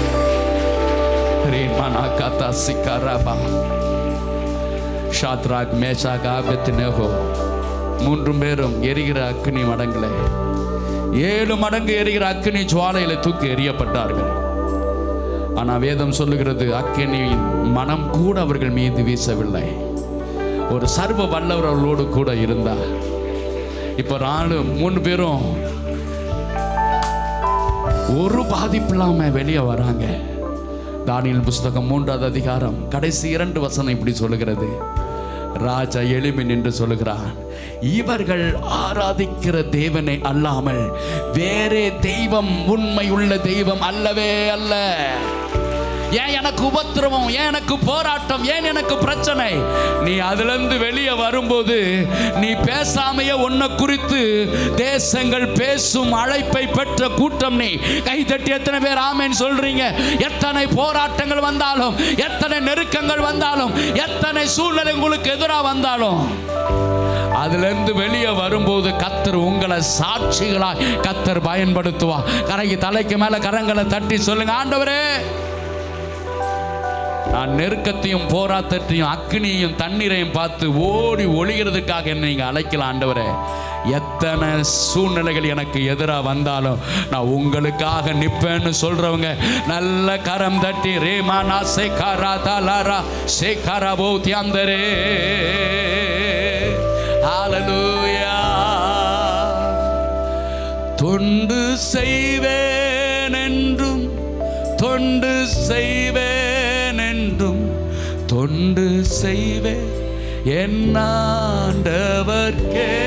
Speaker 1: ரீமானா காத்தா சிக்காராபா ஷாத்ராக் மேஷாக் ஆபத்தினேகோ மூன்றும் பேரும் எரிகிற அக்னி மடங்களே ஏழு மடங்கு எரிகிற அக்னி ஜுவாலையில தூக்கி எறியப்பட்டார்கள் ஆனால் வேதம் சொல்லுகிறது அக்கினியின் மனம் கூட அவர்கள் மீது வீசவில்லை ஒரு சர்வ வல்லவர் அவர்களோடு கூட இருந்தார் இப்போ நாலு மூணு பேரும் ஒரு பாதிப்பு இல்லாம வெளியே வராங்க தானியல் புஸ்தகம் மூன்றாவது அதிகாரம் கடைசி இரண்டு வசனம் இப்படி சொல்லுகிறது ராஜா எளிமை நின்று சொல்லுகிறான் இவர்கள் ஆராதிக்கிற தேவனை அல்லாமல் வேறே தெய்வம் உண்மையுள்ள தெய்வம் அல்லவே அல்ல ஏன் எனக்கு உபத்திரவம் ஏன் எனக்கு போராட்டம் ஏன் எனக்கு பிரச்சனை நீ அதிலிருந்து வெளியே வரும்போது நீ பேசாமையே உன்னை குறித்து தேசங்கள் பேசும் அழைப்பை பெற்ற கூட்டம் நீ கைதட்டி எத்தனை பேர் ஆமேன்னு சொல்றீங்க எத்தனை போராட்டங்கள் வந்தாலும் எத்தனை நெருக்கங்கள் வந்தாலும் எத்தனை சூழ்நிலை உங்களுக்கு எதிராக வந்தாலும் அதிலிருந்து வெளியே வரும்போது கத்தர் உங்களை சாட்சிகளாய் கத்தர் பயன்படுத்துவா கரைக்கு தலைக்கு மேல கரங்களை தட்டி சொல்லுங்க ஆண்டவரே நான் நெருக்கத்தையும் போராட்டத்தையும் அக்னியையும் தண்ணீரையும் பார்த்து ஓடி ஒளிகிறதுக்காக என்னை நீங்க அழைக்கலாம் ஆண்டவரே எத்தனை சூழ்நிலைகள் எனக்கு எதிராக வந்தாலும் நான் உங்களுக்காக நிற்பேன்னு சொல்றவங்க நல்ல கரம் தட்டி ரேமா நா சேகாரா தாலாரா சேகாரா பௌத்தியாந்தரே ஹalleluya தொண்டு செய்வேன் என்றும் தொண்டு செய்வேன் என்றும் தொண்டு செய்வேன் என் ஆண்டவர்க்கே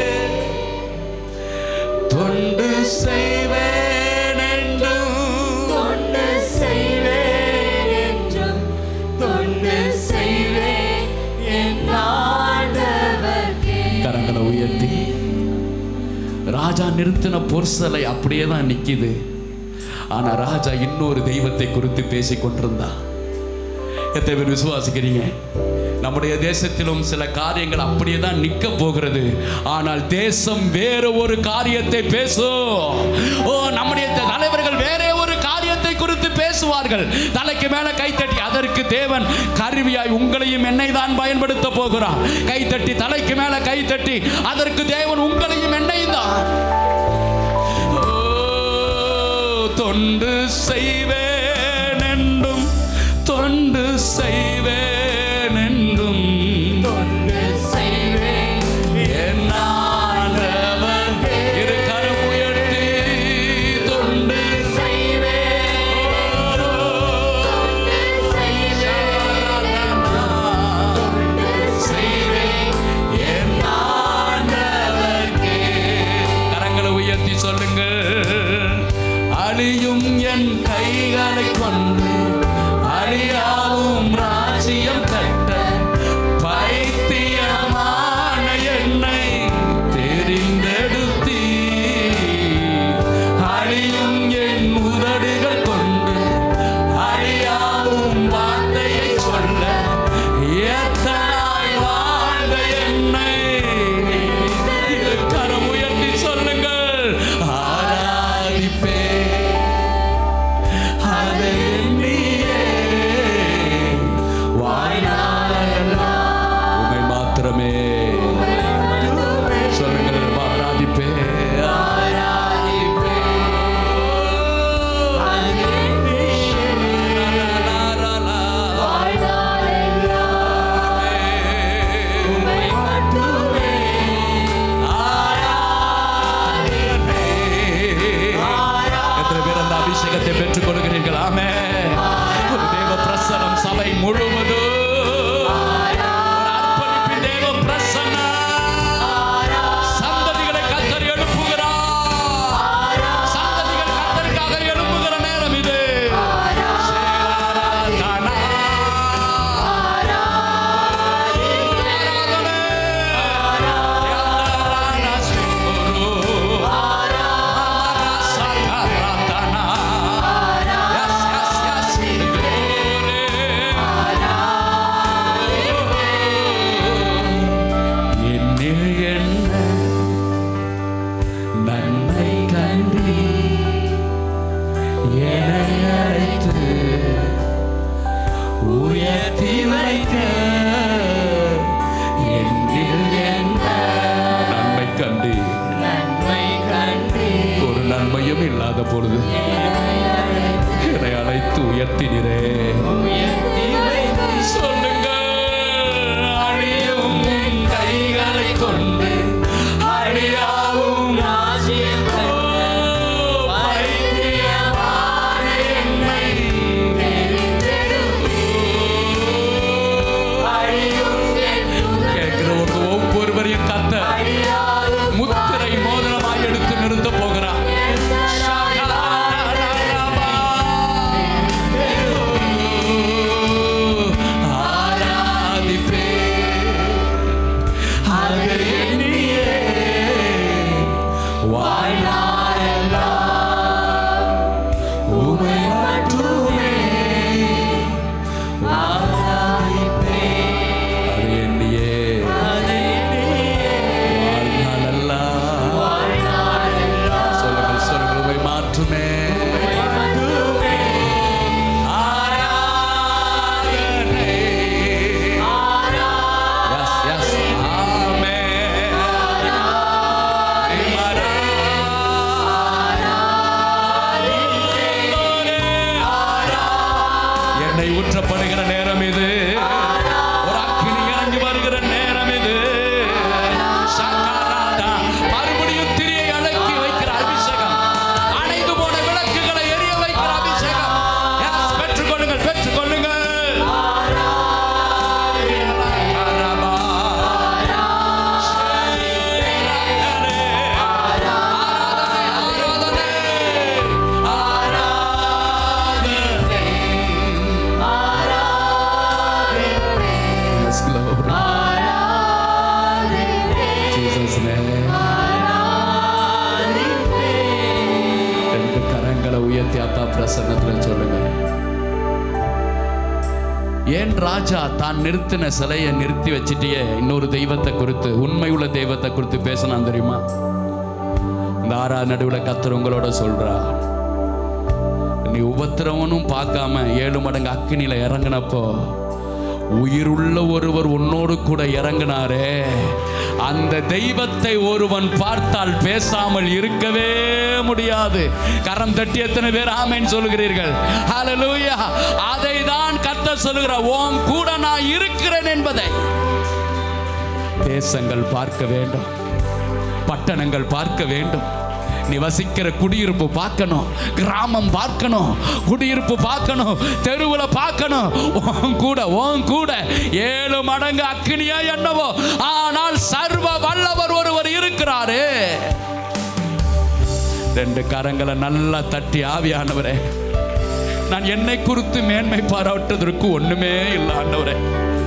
Speaker 1: தொண்டு செய்வேன் என்றும்
Speaker 2: தொண்டு செய்வேன் என்றும் தொண்டு செய்வேன் என் ஆண்டவர்க்கே.
Speaker 1: கரங்களை உயர்த்தி ராஜா நிறுத்தின பொற்சலை அப்படியே தான் நிக்குது ஆனா ராஜா இன்னொரு தெய்வத்தை குறித்து பேசி கொண்டிருந்தா எத்தனை பேர் விசுவாசிக்கிறீங்க நம்முடைய தேசத்திலும் சில காரியங்கள் அப்படியே தான் நிக்க போகிறது ஆனால் தேசம் வேற ஒரு காரியத்தை பேசும் ஓ நம்முடைய தலைவர்கள் வேற ஒரு காரியத்தை குறித்து பேசுவார்கள் தலைக்கு மேல கைத்தட்டி அதற்கு தேவன் கருவியாய் உங்களையும் என்னை தான் பயன்படுத்த போகிறார் கைத்தட்டி தலைக்கு மேல கைத்தட்டி அதற்கு தேவன் உங்களையும் என்னையும் தான் ஓ, தொண்டு செய்வேன் என்றும் தொண்டு செய்வேன் என்றும்
Speaker 2: தொண்டு செய்வேன்
Speaker 1: என் ஆண்டவர் இரு கரம் உயர்த்தி தொண்டு
Speaker 2: செய்வேன் தொண்டு செய்வேன் தொண்டு செய்வேன்
Speaker 1: என் ஆண்டவர்க்கே. கரங்களை உயர்த்தி சொல்லுங்கள் அழியும் என் கைகள் பொழுது என்னை அழைத்து உயர்த்தினரே சொல்லுங்க அழியும் உன் கைகளை கொண்டு அழியாவும் கேட்கிறவங்க ஒவ்வொருவரையும் கத்த முத்திரை மோதிரமாய் எடுத்து நிறுத்த போகிறார் ஆராதிப்பே அதை எண்ணியே வாழ்நாளெல்லாம் உமை மட்டுமே ஆராதிப்பே அதை எண்ணியே வாழ்நாளெல்லாம் சொல்லுங்கள் சொல்லுங்கள் உமை மாற்றுமே ஆராதனை. Yes, yes. Amen. என்னை ஊற்றப்படுகிற நேரம் இது ஒரு அக்கினி இறங்கி வருகிற நேரம் இது சகாராதா. மறுபடியும் திரியை அடக்கி வைக்கிற அபிஷேகம் அணைந்து போன விளக்குகளை எரிய வைக்கிற அபிஷேகம் Yes, பெற்றுக்கொள்ளுங்கள் பெற்றுக்கொள்ளுங்கள் Yes, Lord. Jesus' name. ரெண்டு கரங்களை உயர்த்தி அப்பா பிரசன்னத்துல சொல்லுங்க ஏன் ராஜா தான் நிறுத்தின சிலையை நிறுத்தி வச்சிட்டியே இன்னொரு தெய்வத்தை குறித்து உண்மையுள்ள தெய்வத்தை குறித்து பேசினான் தெரியுமா இந்த ஆறா நடுவில் கத்தர் உங்களோட சொல்றார் நீ உபத்திரவனும் பார்க்காம ஏழு மடங்கு அக்கினியில இறங்கினப்போ உயிருள்ள ஒருவர் உன்னோடு கூட இறங்கினாரே அந்த தெய்வத்தை ஒருவன் பார்த்தால் பேசாமல் இருக்கவே முடியாது கரம் தட்டி எத்தனை பேர் ஆமென் சொல்லுகிறீர்கள் ஹalleluya அதை தான் கர்த்தர் சொல்லுகிற ஓம் கூட நான் இருக்கிறேன் என்பதை தேசங்கள் பார்க்க வேண்டும் பட்டணங்கள் பார்க்க வேண்டும் நீ வசிக்கிற குடியிருப்பு பார்க்கணும் கிராமம் பார்க்கணும் குடியிருப்பு பார்க்கணும் தெருவில் பார்க்கணும் உன் கூட உன் கூட ஏழு மடங்கு அக்கினியா என்னவோ ஆனால் சர்வ வல்லவர் ஒருவர் இருக்கிறாரு ரெண்டு கரங்களை நல்லா தட்டி ஆவியானவரே நான் என்னை குறித்து மேன்மை பாராட்டுவதற்கு ஒண்ணுமே இல்லை ஆண்டவரே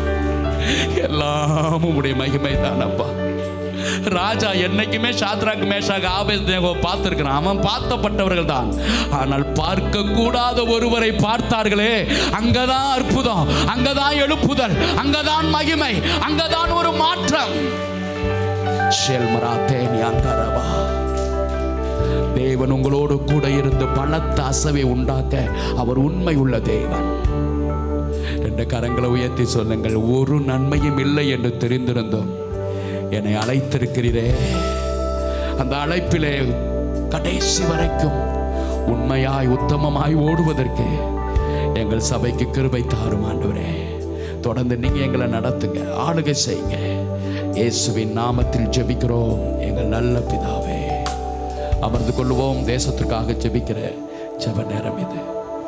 Speaker 1: எல்லாம் உடைய மகிமை தானப்பா ராஜா என்னைக்குமே சாத்ராக் மேஷாக் ஆபேஸ்தேகோ பார்த்திருக்கிறான் அவன் பார்த்தப்பட்டவர்கள் தான் ஆனால் பார்க்க கூடாத ஒருவரை பார்த்தார்களே அங்கதான் அற்புதம் அங்கதான் எழுப்புதல் அங்கதான் மகிமை அங்கதான் ஒரு மாற்றம் ஷெல்மரா தேனி அங்கரவா தேவன் உங்களோடு கூட இருந்து பலத்த அசவை உண்டாக்க அவர் உண்மை உள்ள தேவன் ரெண்டு கரங்களை உயர்த்தி சொல்லுங்கள் ஒரு நன்மையும் இல்லை என்று தெரிந்திருந்தோம் என்னை அழைத்திருக்கிறீரே அந்த அழைப்பிலே கடைசி வரைக்கும் உண்மையாய் உத்தமமாய் ஓடுவதற்கு எங்கள் சபைக்கு கிருபை தாரும் ஆண்டவரே தொடர்ந்து நீங்க எங்களை நடத்துங்க ஆளுகை செய்யுங்க இயேசுவின் நாமத்தில் ஜெபிக்கிறோம் எங்கள் நல்ல பிதாவே அமர்ந்து கொள்வோம் தேசத்திற்காக ஜெபிக்கிற ஜெப நேரம் இது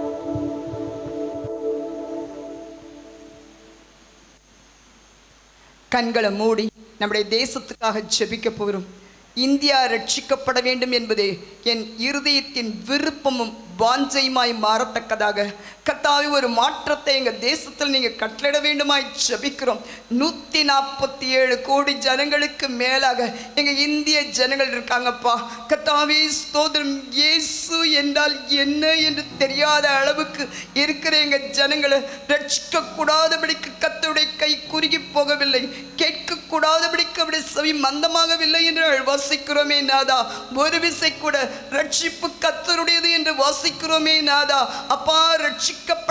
Speaker 4: கண்களை மூடி நம்முடைய தேசத்துக்காக ஜெபிக்க போகிறோம் இந்தியா ரட்சிக்கப்பட வேண்டும் என்பதே என் இருதயத்தின் விருப்பமும் வாஞ்சையுமாய் மாறத்தக்கதாக கர்த்தாவே ஒரு மாற்றத்தை எங்கள் தேசத்தில் நீங்கள் கட்டளிட வேண்டுமாய் ஜெபிக்கிறோம் நூற்றி நாற்பத்தி ஏழு கோடி ஜனங்களுக்கு மேலாக எங்கள் இந்திய ஜனங்கள் இருக்காங்கப்பா கர்த்தாவே ஸ்தோத்திரம் இயேசு என்றால் என்ன என்று தெரியாத அளவுக்கு இருக்கிற எங்கள் ஜனங்களை ரட்சிக்கக்கூடாதபடிக்கு கத்தருடைய கை குறுகி போகவில்லை கேட்கக்கூடாதபடிக்கு அவருடைய செவி மந்தமாகவில்லை என்று நாங்கள் வாசிக்கிறோமே நாதா ஒரு விசை கூட ரட்சிப்பு கத்தருடையது என்று வாசிக்கிறோமே நாதா அப்பா ரட்சிக்கப்பட்ட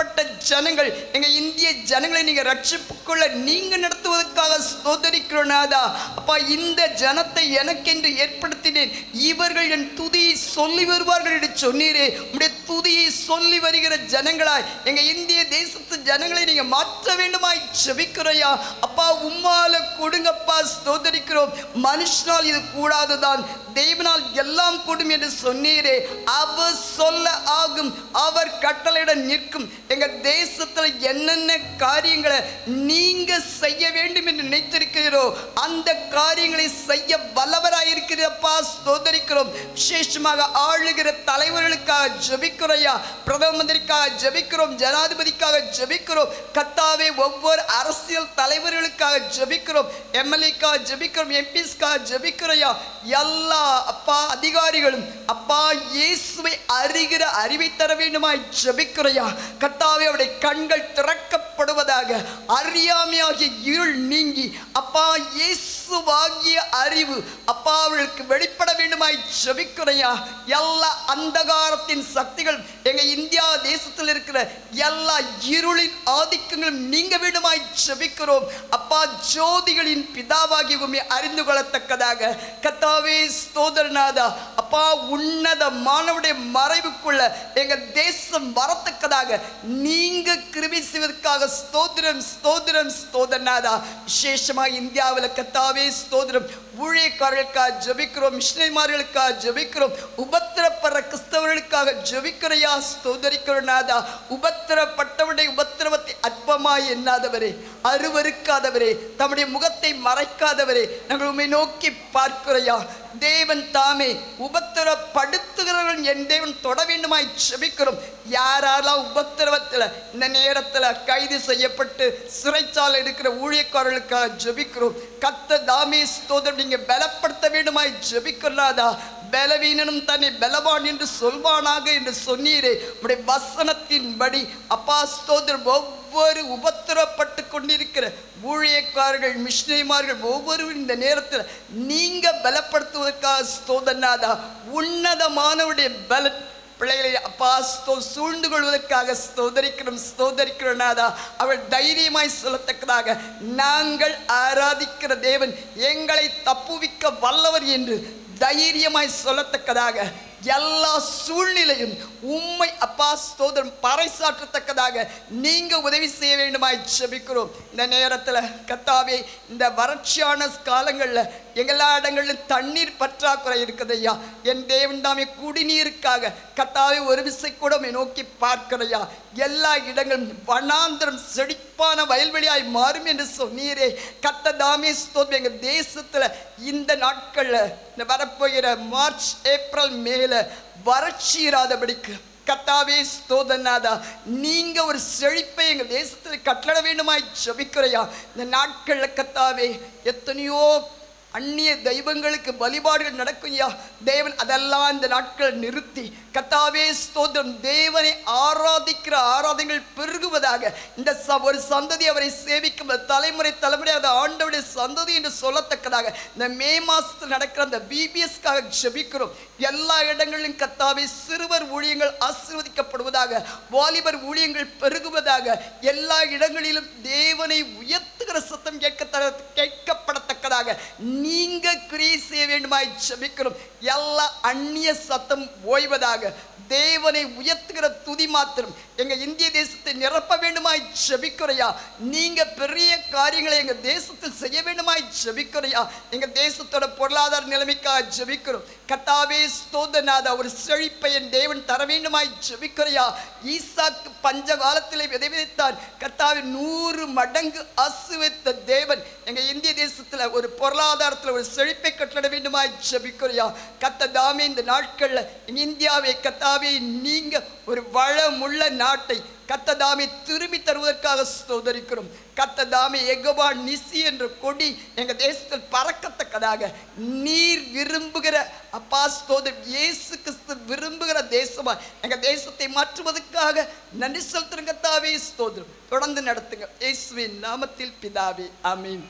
Speaker 4: ஜனங்கள் எங்க இந்திய ஜனங்களை நீங்க ரட்சிப்புக்குள்ள நீங்க நடத்துவதற்காக ஸ்தோத்தரிக்கிறோம் நாதா அப்பா இந்த ஜனத்தை எனக்கென்று ஏற்படுத்தினேன் இவர்கள் என் துதியை சொல்லி வருவார்கள் என்று சொன்னீரே உடைய துதியை சொல்லி வருகிற ஜனங்களாய் எங்க இந்திய தேசத்து ஜனங்களை நீங்க மாற்ற வேண்டுமாய் செபிக்கிறையா அப்பா உம்மால கொடுங்கப்பா ஸ்தோத்தரிக்கிறோம் மனுஷனால் இது கூடாதுதான் தெய்வனால் எல்லாம் கூடும் என்று சொன்னீரே அவர் சொல்ல ஆகும் அவர் கட்டளையிட நிற்கும் எங்க தேசத்துல என்னென்ன காரியங்களை நீங்க செய்ய வேண்டும் என்று நினைத்திருக்கிறீரோ அந்த காரியங்களை செய்ய வல்லவராயிருக்கிறப்பா ஸ்தோதரிக்கிறோம் விசேஷமாக ஆளுகிற தலைவர்களுக்காக ஜெபிக்கிறோயா பிரதம மந்திரிக்காக ஜெபிக்கிறோம் ஜனாதிபதிக்காக ஜெபிக்கிறோம் கத்தாவே ஒவ்வொரு அரசியல் தலைவர்களுக்காக ஜெபிக்கிறோம் எம்எல்ஏக்காக ஜெபிக்கிறோம் எம்பிஸ்க்காக ஜெபிக்கிறோயா எல்லா அப்பா அதிகாரிகளும் அப்பா இயேசுவை அறிகிற அறிவை தர வேண்டுமாய் ஜெபிக்கிறையா கர்த்தாவே அவருடைய கண்கள் திறக்கப்படுவதாக அறியாமையாகிய இருள் நீங்கி அப்பா இயேசுவாகிய அறிவு அப்பா அவர்களுக்கு வெளிப்பட வேண்டுமாய் ஜெபிக்கிறையா எல்லா அந்தகாரத்தின் சக்திகள் எங்க இந்தியா தேசத்தில் இருக்கிற எல்லா இருளின் ஆதிக்கங்களும் நீங்க வேண்டுமாய் ஜெபிக்கிறோம் அப்பா ஜோதிகளின் பிதாவாகி உண்மை அறிந்து கொள்ளத்தக்கதாக கத்தாவே ஸ்தோதரநாதா அப்பா உன்னத மாணவருடைய மறைவுக்குள்ள எங்க தேசம் வரத்தக்கதாக நீங்க கிருபை செய்வதற்காக ஸ்தோத்திரம் ஸ்தோத்திரம் ஸ்தோதரநாதா விசேஷமாக இந்தியாவில் கத்தாவே ஸ்தோத்திரம் ஊழியக்காரர்களுக்காக ஜெபிக்கிறோம் மிஷினரிமார்களுக்காக ஜெபிக்கிறோம் உபத்திரப்படுற கிறிஸ்தவர்களுக்காக ஜெபிக்கிறையா ஸ்தோதரிக்கிறோம் நாதா உபத்திரப்பட்டவருடைய உபத்திரவத்தை அற்பமாய் எண்ணாதவரே அருவருக்காதவரே தம்முடைய முகத்தை மறைக்காதவரே நாங்கள் உண்மை நோக்கி பார்க்கிறையா தேவன் தாமே உபத்திரப்படுத்துகிறவர்கள் என் தேவன் தொட வேண்டுமாய் ஜெபிக்கிறோம் யாரெல்லாம் உபத்திரவத்தில் இந்த நேரத்தில் கைது செய்யப்பட்டு சிறைச்சாலை இருக்கிற ஊழியக்காரர்களுக்காக ஜெபிக்கிறோம் கத்த தாமே ஸ்தோதரம் நீங்க பலப்படுத்த வேண்டுமாய் ஜெபிக்கிறாதா பலவீனனும் தன்னை பலவான் என்று சொல்வானாக என்று சொன்னீரே உடைய வசனத்தின்படி அப்பா ஸ்தோதரம் ஒவ்வொரு உபத்திரப்பட்டு கொண்டிருக்கிற ஊழியக்காரர்கள் மிஷினரிமார்கள் ஒவ்வொருவரும் இந்த நேரத்தில் நீங்க பலப்படுத்துவதற்காக ஸ்தோதனாதா உன்னதமானவருடைய பல பிள்ளைகளை அப்பா ஸ்தோ சூழ்ந்து கொள்வதற்காக ஸ்தோதரிக்கிறோம் ஸ்தோதரிக்கிறோம் நாதா அவள் தைரியமாய் சொல்லத்தக்கதாக நாங்கள் ஆராதிக்கிற தேவன் எங்களை தப்புவிக்க வல்லவர் என்று தைரியமாய் சொல்லத்தக்கதாக எல்லா சூழ்நிலையும் உம்மை அப்பா ஸ்தோதரம் பறைசாற்றத்தக்கதாக நீங்க உதவி செய்ய வேண்டுமாய் ஜெபிக்கிறோம் இந்த நேரத்தில் கத்தாவே இந்த வறட்சியான காலங்களில் எல்லா இடங்களிலும் தண்ணீர் பற்றாக்குறை இருக்குது ஐயா என் தேவன் தாமே குடிநீருக்காக கத்தாவே ஒரு விசை கூட உம்மை நோக்கி பார்க்கிறையா எல்லா இடங்களும் வனாந்திரம் செழிப்பான வயல்வெளியாய் மாறும் என்று சொன்னீரே கத்த தாமே ஸ்தோத்திரம் எங்கள் தேசத்தில் இந்த நாட்களில் இந்த வரப்போகிற மார்ச் ஏப்ரல் மேல வறட்சி இராதபடிக்கு கத்தாவே ஸ்தோதநாதா நீங்க ஒரு செழிப்பை எங்க தேசத்தில் கட்டளை வேண்டுமாய் ஜபிக்கிறையா இந்த நாட்கள்ல கத்தாவே எத்தனையோ அந்நிய தெய்வங்களுக்கு வழிபாடுகள் நடக்கும்யா தேவன் அதெல்லாம் இந்த நாட்கள் நிறுத்தி கத்தாவே ஸ்தோத்திரம் தேவனை ஆராதிக்கிற ஆராதனைகள் பெருகுவதாக இந்த ச ஒரு சந்ததி அவரை சேவிக்கும் அந்த தலைமுறை தலைமுறை அந்த ஆண்டவுடைய சந்ததி என்று சொல்லத்தக்கதாக இந்த மே மாசத்தில் நடக்கிற அந்த பிபிஎஸ்க்காக ஜெபிக்கிறோம் எல்லா இடங்களிலும் கத்தாவே சிறுவர் ஊழியங்கள் ஆசீர்வதிக்கப்படுவதாக வாலிபர் ஊழியங்கள் பெருகுவதாக எல்லா இடங்களிலும் தேவனை உயர்த்துகிற சத்தம் கேட்க கேட்கப்படத்தக்கதாக நீங்க கிரியை செய்ய வேண்டுமாய் ஜெபிக்கிறோம் எல்லா அந்நிய சத்தம் ஓய்வதாக தேவனை உயர்த்துகிற துதி மாத்திரம் எங்க இந்திய தேசத்தை நிரப்ப வேண்டுமாய் ஜெபிக்கிறையா நீங்க பெரிய காரியங்களை எங்க தேசத்தில் செய்ய வேண்டுமாய் ஜெபிக்கிறையா எங்க தேசத்தோட பொருளாதார நிலைமைக்காக ஜெபிக்கிறோம் கத்தாவே ஸ்தோதநாதா ஒரு செழிப்பை என் தேவன் தர வேண்டுமாய் ஜெபிக்கிறையா ஈசாக்கு பஞ்ச காலத்திலே விதை விதைத்தார் கத்தாவே நூறு மடங்கு ஆசுவித்த தேவன் எங்க இந்திய தேசத்துல ஒரு பொருளாதாரத்துல ஒரு செழிப்பை கட்டளை வேண்டுமாய் ஜெபிக்கிறையா கத்த தாமே இந்த நாட்கள்ல எங்க இந்தியாவை கத்தாவே நீங்க ஒரு வளமுள்ள நாட்டை கத்ததாமே திரும்பி தருவதற்காக ஸ்தோதரிக்கிறோம் கத்ததாமே எகவா நிசி என்ற கொடி எங்க தேசத்தில் பறக்கத்தக்கதாக நீர் விரும்புகிற அப்பா ஸ்தோதர் இயேசு கிறிஸ்து விரும்புகிற தேசமா எங்க தேசத்தை மாற்றுவதற்காக நன்றி செலுத்துறங்க கத்தாவே ஸ்தோதரம் தொடர்ந்து நடத்துங்க இயேசுவின் நாமத்தில் பிதாவே ஆமீன்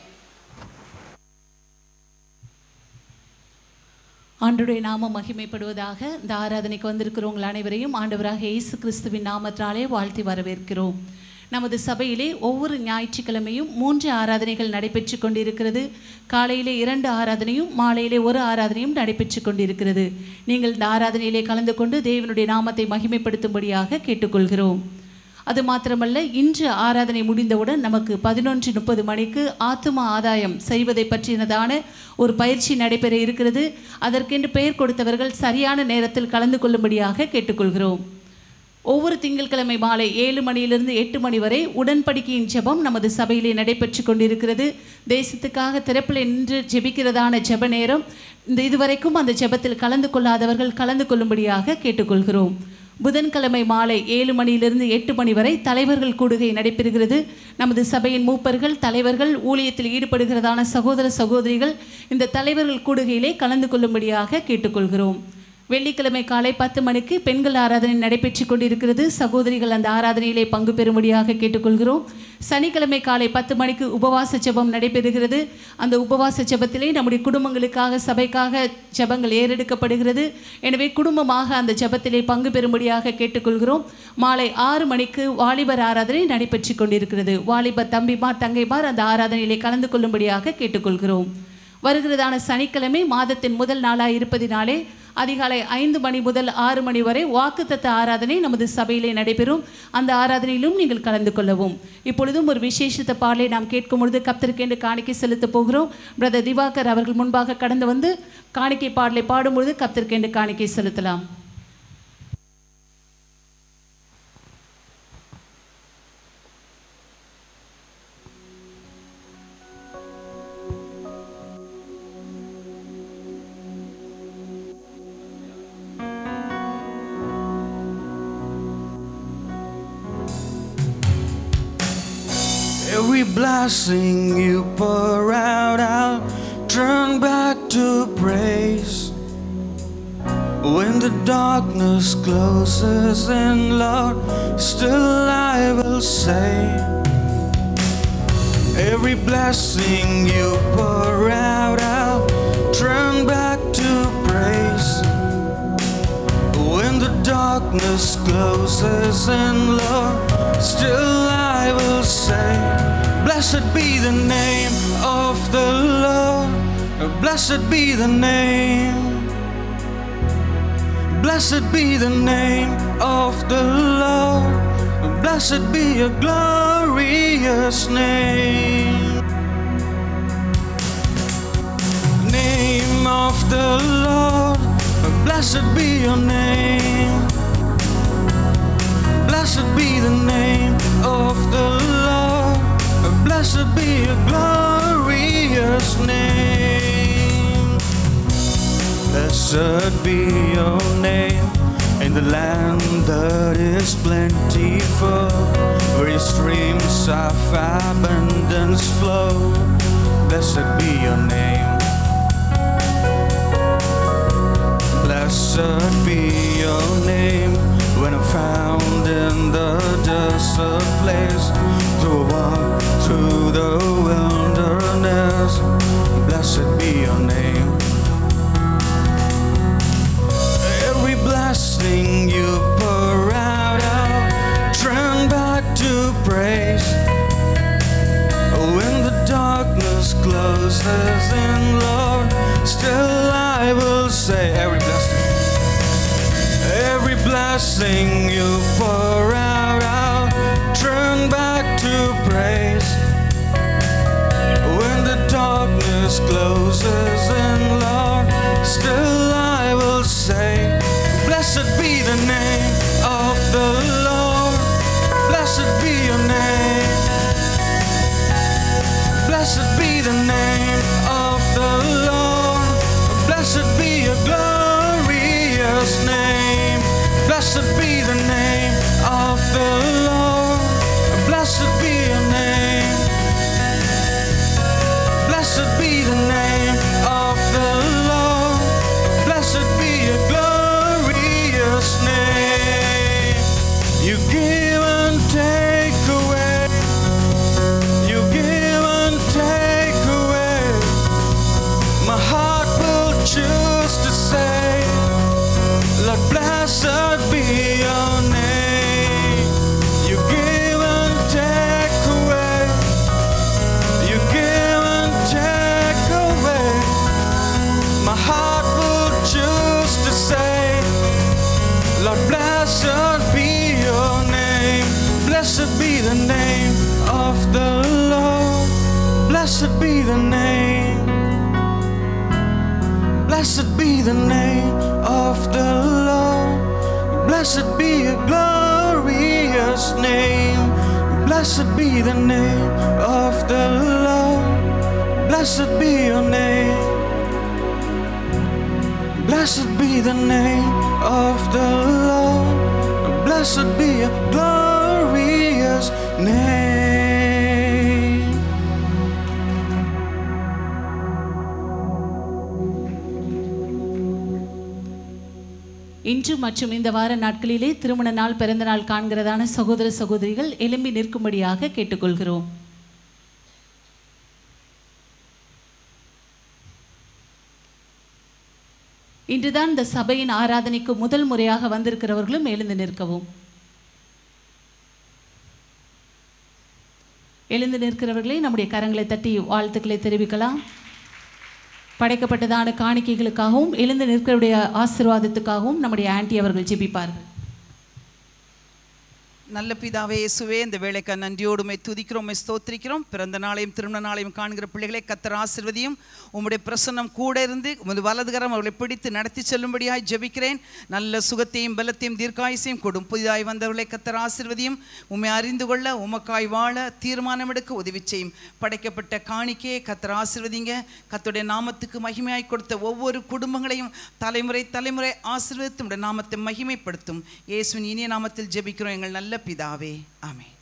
Speaker 2: ஆண்டுடைய நாமம் மகிமைப்படுவதாக இந்த ஆராதனைக்கு வந்திருக்கிறவங்கள் அனைவரையும் ஆண்டவராக இயேசு கிறிஸ்துவின் நாமத்தினாலே வாழ்த்தி வரவேற்கிறோம் நமது சபையிலே ஒவ்வொரு ஞாயிற்றுக்கிழமையும் மூன்று ஆராதனைகள் நடைபெற்று கொண்டிருக்கிறது காலையிலே இரண்டு ஆராதனையும் மாலையிலே ஒரு ஆராதனையும் நடைபெற்று கொண்டிருக்கிறது நீங்கள் இந்த ஆராதனையிலே கலந்து கொண்டு தேவனுடைய நாமத்தை மகிமைப்படுத்தும்படியாக கேட்டுக்கொள்கிறோம் அது மாத்திரமல்ல இன்று ஆராதனை முடிந்தவுடன் நமக்கு பதினொன்று முப்பது மணிக்கு ஆத்தும ஆதாயம் செய்வதை பற்றினதான ஒரு பயிற்சி நடைபெற இருக்கிறது அதற்கென்று பெயர் கொடுத்தவர்கள் சரியான நேரத்தில் கலந்து கொள்ளும்படியாக கேட்டுக்கொள்கிறோம் ஒவ்வொரு திங்கட்கிழமை மாலை ஏழு மணியிலிருந்து எட்டு மணி வரை உடன்படிக்கையின் ஜெபம் நமது சபையிலே நடைபெற்று கொண்டிருக்கிறது தேசத்துக்காக திறப்பில் நின்று ஜெபிக்கிறதான ஜெப நேரம் இந்த இதுவரைக்கும் அந்த ஜெபத்தில் கலந்து கொள்ளாதவர்கள் கலந்து கொள்ளும்படியாக கேட்டுக்கொள்கிறோம் புதன்கிழமை மாலை ஏழு மணியிலிருந்து எட்டு மணி வரை தலைவர்கள் கூடுகை நடைபெறுகிறது நமது சபையின் மூப்பர்கள் தலைவர்கள் ஊழியத்தில் ஈடுபடுகிறதான சகோதர சகோதரிகள் இந்த தலைவர்கள் கூடுகையிலே கலந்து கொள்ளும்படியாக கேட்டுக்கொள்கிறோம் வெள்ளிக்கிழமை காலை பத்து மணிக்கு பெண்கள் ஆராதனை நடைபெற்று கொண்டிருக்கிறது சகோதரிகள் அந்த ஆராதனையிலே பங்கு பெறும்படியாக கேட்டுக்கொள்கிறோம் சனிக்கிழமை காலை பத்து மணிக்கு உபவாச ஜெபம் நடைபெறுகிறது அந்த உபவாச ஜெபத்திலே நம்முடைய குடும்பங்களுக்காக சபைக்காக ஜெபங்கள் ஏறெடுக்கப்படுகிறது எனவே குடும்பமாக அந்த ஜெபத்திலே பங்கு பெறும்படியாக கேட்டுக்கொள்கிறோம் மாலை ஆறு மணிக்கு வாலிபர் ஆராதனை நடைபெற்று கொண்டிருக்கிறது வாலிபர் தம்பிமார் தங்கைமார் அந்த ஆராதனையிலே கலந்து கொள்ளும்படியாக கேட்டுக்கொள்கிறோம் வருகிறதான சனிக்கிழமை மாதத்தின் முதல் நாளாக இருப்பதினாலே அதிகாலை ஐந்து மணி முதல் ஆறு மணி வரை வாக்குத்தத்த ஆராதனை நமது சபையிலே நடைபெறும் அந்த ஆராதனையிலும் நீங்கள் கலந்து கொள்ளவும் இப்பொழுதும் ஒரு விசேஷத்த பாடலை நாம் கேட்கும் பொழுது கப்தருக்கென்று காணிக்கை செலுத்தப் போகிறோம் பிரதர் திவாகர் அவர்கள் முன்பாக கடந்து வந்து காணிக்கை பாடலை பாடும்பொழுது கப்தருக்கென்று காணிக்கை செலுத்தலாம்
Speaker 3: Every blessing you pour out, I'll turn back to praise. When the darkness closes in, Lord, still I will say, Every blessing you pour out, I'll turn back to praise. When the darkness closes in, Lord, still I will say, Blessed be the name of the Lord, blessed be the name. Blessed be the name of the Lord, blessed be your glorious name. Name of the Lord, blessed be your name. Blessed be the name of the Lord, blessed be your glorious name. Blessed be your name in the land that is plentiful, where your streams of abundance flow. Blessed be your name. Blessed be your name when I'm found in the desert place to walk through the wilderness. Blessed be your name. Every blessing you pour out, I'll turn back to praise. When the darkness closes in, Lord, still I will say every blessing. Every blessing you pour out, I'll turn back to praise. When the darkness closes in, Lord, still I will say, Blessed be the name of the Lord. Blessed be your name. Blessed be the name of the Lord. Blessed be your glorious name. Blessed be the name of the Lord. Blessed be your name. Blessed be the name of the Lord. Blessed be your glorious name. You give and take away. You give and take away. My heart will choose to say, Lord, name of the Lord. Blessed be the name. Blessed be the name of the Lord. Blessed be a glorious name. Blessed be the name of the Lord. Blessed be your name. Blessed be the name of the Lord. Blessed be a glorious name.
Speaker 2: இன்று மற்றும் இந்த வார நாட்களிலே திருமண நாள் பிறந்த நாள் காண்கிறதான சகோதர சகோதரிகள் எழும்பி நிற்கும்படியாக கேட்டுக்கொள்கிறோம் இன்றுதான் இந்த சபையின் ஆராதனைக்கு முதல் முறையாக வந்திருக்கிறவர்களும் எழுந்து நிற்கவும் எழுந்து நிற்கிறவர்களே நம்முடைய கரங்களை தட்டி வாழ்த்துக்களை தெரிவிக்கலாம் படைக்கப்பட்டதான காணிக்கைகளுக்காகவும் எழுந்து நிற்கிறவருடைய ஆசீர்வாதத்துக்காகவும் நம்முடைய ஆன்ட்டி அவர்கள் ஜெபிப்பார்கள்
Speaker 5: நல்ல பிதாவே இயேசுவே இந்த வேலைக்கு நன்றியோடு உம்மை துதிக்கிறோம் உம்மை ஸ்தோத்திரிக்கிறோம் பிறந்த நாளையும் திருமண நாளையும் காண்கிற பிள்ளைகளை கத்தர் ஆசிர்வதியும் உம்முடைய பிரசன்னம் கூட இருந்து உமது வலதுகரம் அவர்களை பிடித்து நடத்தி செல்லும்படியாய் ஜெபிக்கிறேன் நல்ல சுகத்தையும் பலத்தையும் தீர்க்காயுசையும் கொடும் புதிதாய் வந்தவர்களை கத்தர் ஆசிர்வதியும் உம்மை அறிந்து கொள்ள உமக்காய் வாழ தீர்மானம் எடுக்க உதவி செய்யும் படைக்கப்பட்ட காணிக்கையை கத்தர் ஆசிர்வதிங்க கத்துடைய நாமத்துக்கு மகிமையாய் கொடுத்த ஒவ்வொரு குடும்பங்களையும் தலைமுறை தலைமுறை ஆசீர்வதித்து உம்முடைய நாமத்தை மகிமைப்படுத்தும் இயேசுவின் இனிய நாமத்தில் ஜெபிக்கிறோம் எங்கள் நல்ல பிதாவே ஆமென்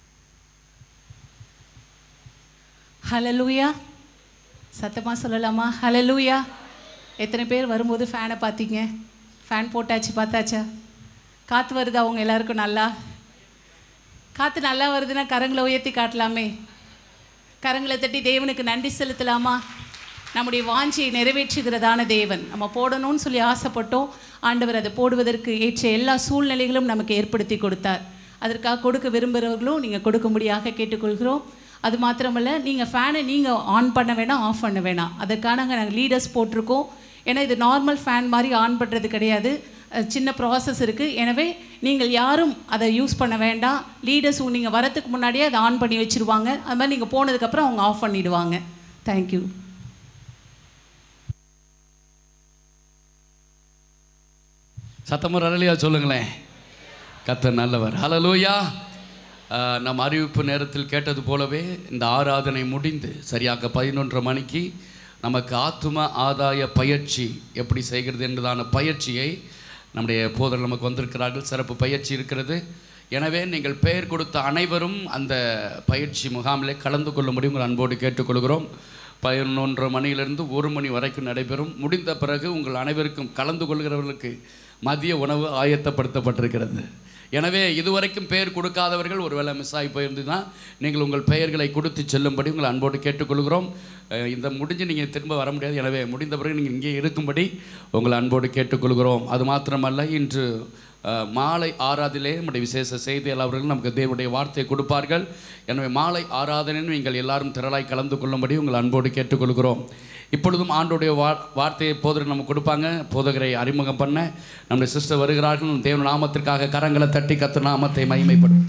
Speaker 2: ஹலலூயா சத்தமாக சொல்லலாமா ஹலலூயா எத்தனை பேர் வரும்போது ஃபேனை பார்த்தீங்க ஃபேன் போட்டாச்சு பார்த்தாச்சா காற்று வருதா அவங்க எல்லாருக்கும் நல்லா காற்று நல்லா வருதுன்னா கரங்களை உயர்த்தி காட்டலாமே கரங்களை தட்டி தேவனுக்கு நன்றி செலுத்தலாமா நம்முடைய வாஞ்சியை நிறைவேற்றுகிறதான தேவன் நம்ம போடணும்னு சொல்லி ஆசைப்பட்டோம் ஆண்டவர் அதை போடுவதற்கு ஏற்ற எல்லா சூழ்நிலைகளும் நமக்கு ஏற்படுத்தி கொடுத்தார் அதற்காக கொடுக்க விரும்புகிறவர்களும் நீங்கள் கொடுக்கும்படியாக கேட்டுக்கொள்கிறோம் அது மாத்திரமல்ல நீங்கள் ஃபேனை நீங்கள் ஆன் பண்ண வேணாம் ஆஃப் பண்ண வேணாம் அதற்கான நாங்கள் லீடர்ஸ் போட்டிருக்கோம் ஏன்னா இது நார்மல் ஃபேன் மாதிரி ஆன் பண்ணுறது கிடையாது அஹ் சின்ன ப்ராசஸ் இருக்குது எனவே நீங்கள் யாரும் அதை யூஸ் பண்ண வேண்டாம் லீடர்ஸ் நீங்கள் வரத்துக்கு முன்னாடியே அதை ஆன் பண்ணி வச்சுருவாங்க அது மாதிரி நீங்கள் போனதுக்கப்புறம் அவங்க ஆஃப் பண்ணிடுவாங்க தேங்க்யூ
Speaker 1: சத்தமுறை அழலியா சொல்லுங்களேன் கத்தர் நல்லவர் ஹலலூயா நம் அறிவிப்பு நேரத்தில் கேட்டது போலவே இந்த ஆராதனை முடிந்து சரியாக பதினொன்றரை மணிக்கு நமக்கு ஆத்தும ஆதாய பயிற்சி எப்படி செய்கிறது என்பதான பயிற்சியை நம்முடைய போதர் நமக்கு வந்திருக்கிறார்கள் சிறப்பு பயிற்சி இருக்கிறது எனவே நீங்கள் பெயர் கொடுத்த அனைவரும் அந்த பயிற்சி முகாமிலே கலந்து கொள்ளும்படி உங்கள் அன்போடு கேட்டுக்கொள்கிறோம் பதினொன்றரை மணியிலிருந்து ஒரு மணி வரைக்கும் நடைபெறும் முடிந்த பிறகு உங்கள் அனைவருக்கும் கலந்து கொள்கிறவர்களுக்கு மதிய உணவு ஆயத்தப்படுத்தப்பட்டிருக்கிறது எனவே இதுவரைக்கும் பெயர் கொடுக்காதவர்கள் ஒருவேளை மிஸ் ஆகி போயிருந்ததுன்னா நீங்கள் உங்கள் பெயர்களை கொடுத்து செல்லும்படி உங்கள் அன்போடு கேட்டுக்கொள்கிறோம் அஹ் இந்த முடிஞ்சு நீங்கள் திரும்ப வர முடியாது எனவே முடிந்த பிறகு நீங்கள் இங்கே இருக்கும்படி உங்கள் அன்போடு கேட்டுக்கொள்கிறோம் அது மாத்திரமல்ல இன்று அஹ், மாலை ஆராதிலே நம்முடைய விசேஷ செய்தியாளர் அவர்கள் நமக்கு தேவனுடைய வார்த்தையை கொடுப்பார்கள் எனவே மாலை ஆராதனைன்னு நீங்கள் எல்லாரும் திரளாய் கலந்து கொள்ளும்படி உங்கள் அன்போடு கேட்டுக்கொள்கிறோம் இப்பொழுதும் ஆண்டோடைய வா வார்த்தையை போதகர் நமக்கு கொடுப்பாங்க போதகரை அறிமுகம் பண்ண நம்முடைய சிஸ்டர் வருகிறார்கள் தேவன் நாமத்திற்காக கரங்களை தட்டி கத்து நாமத்தை மகிமைப்படும்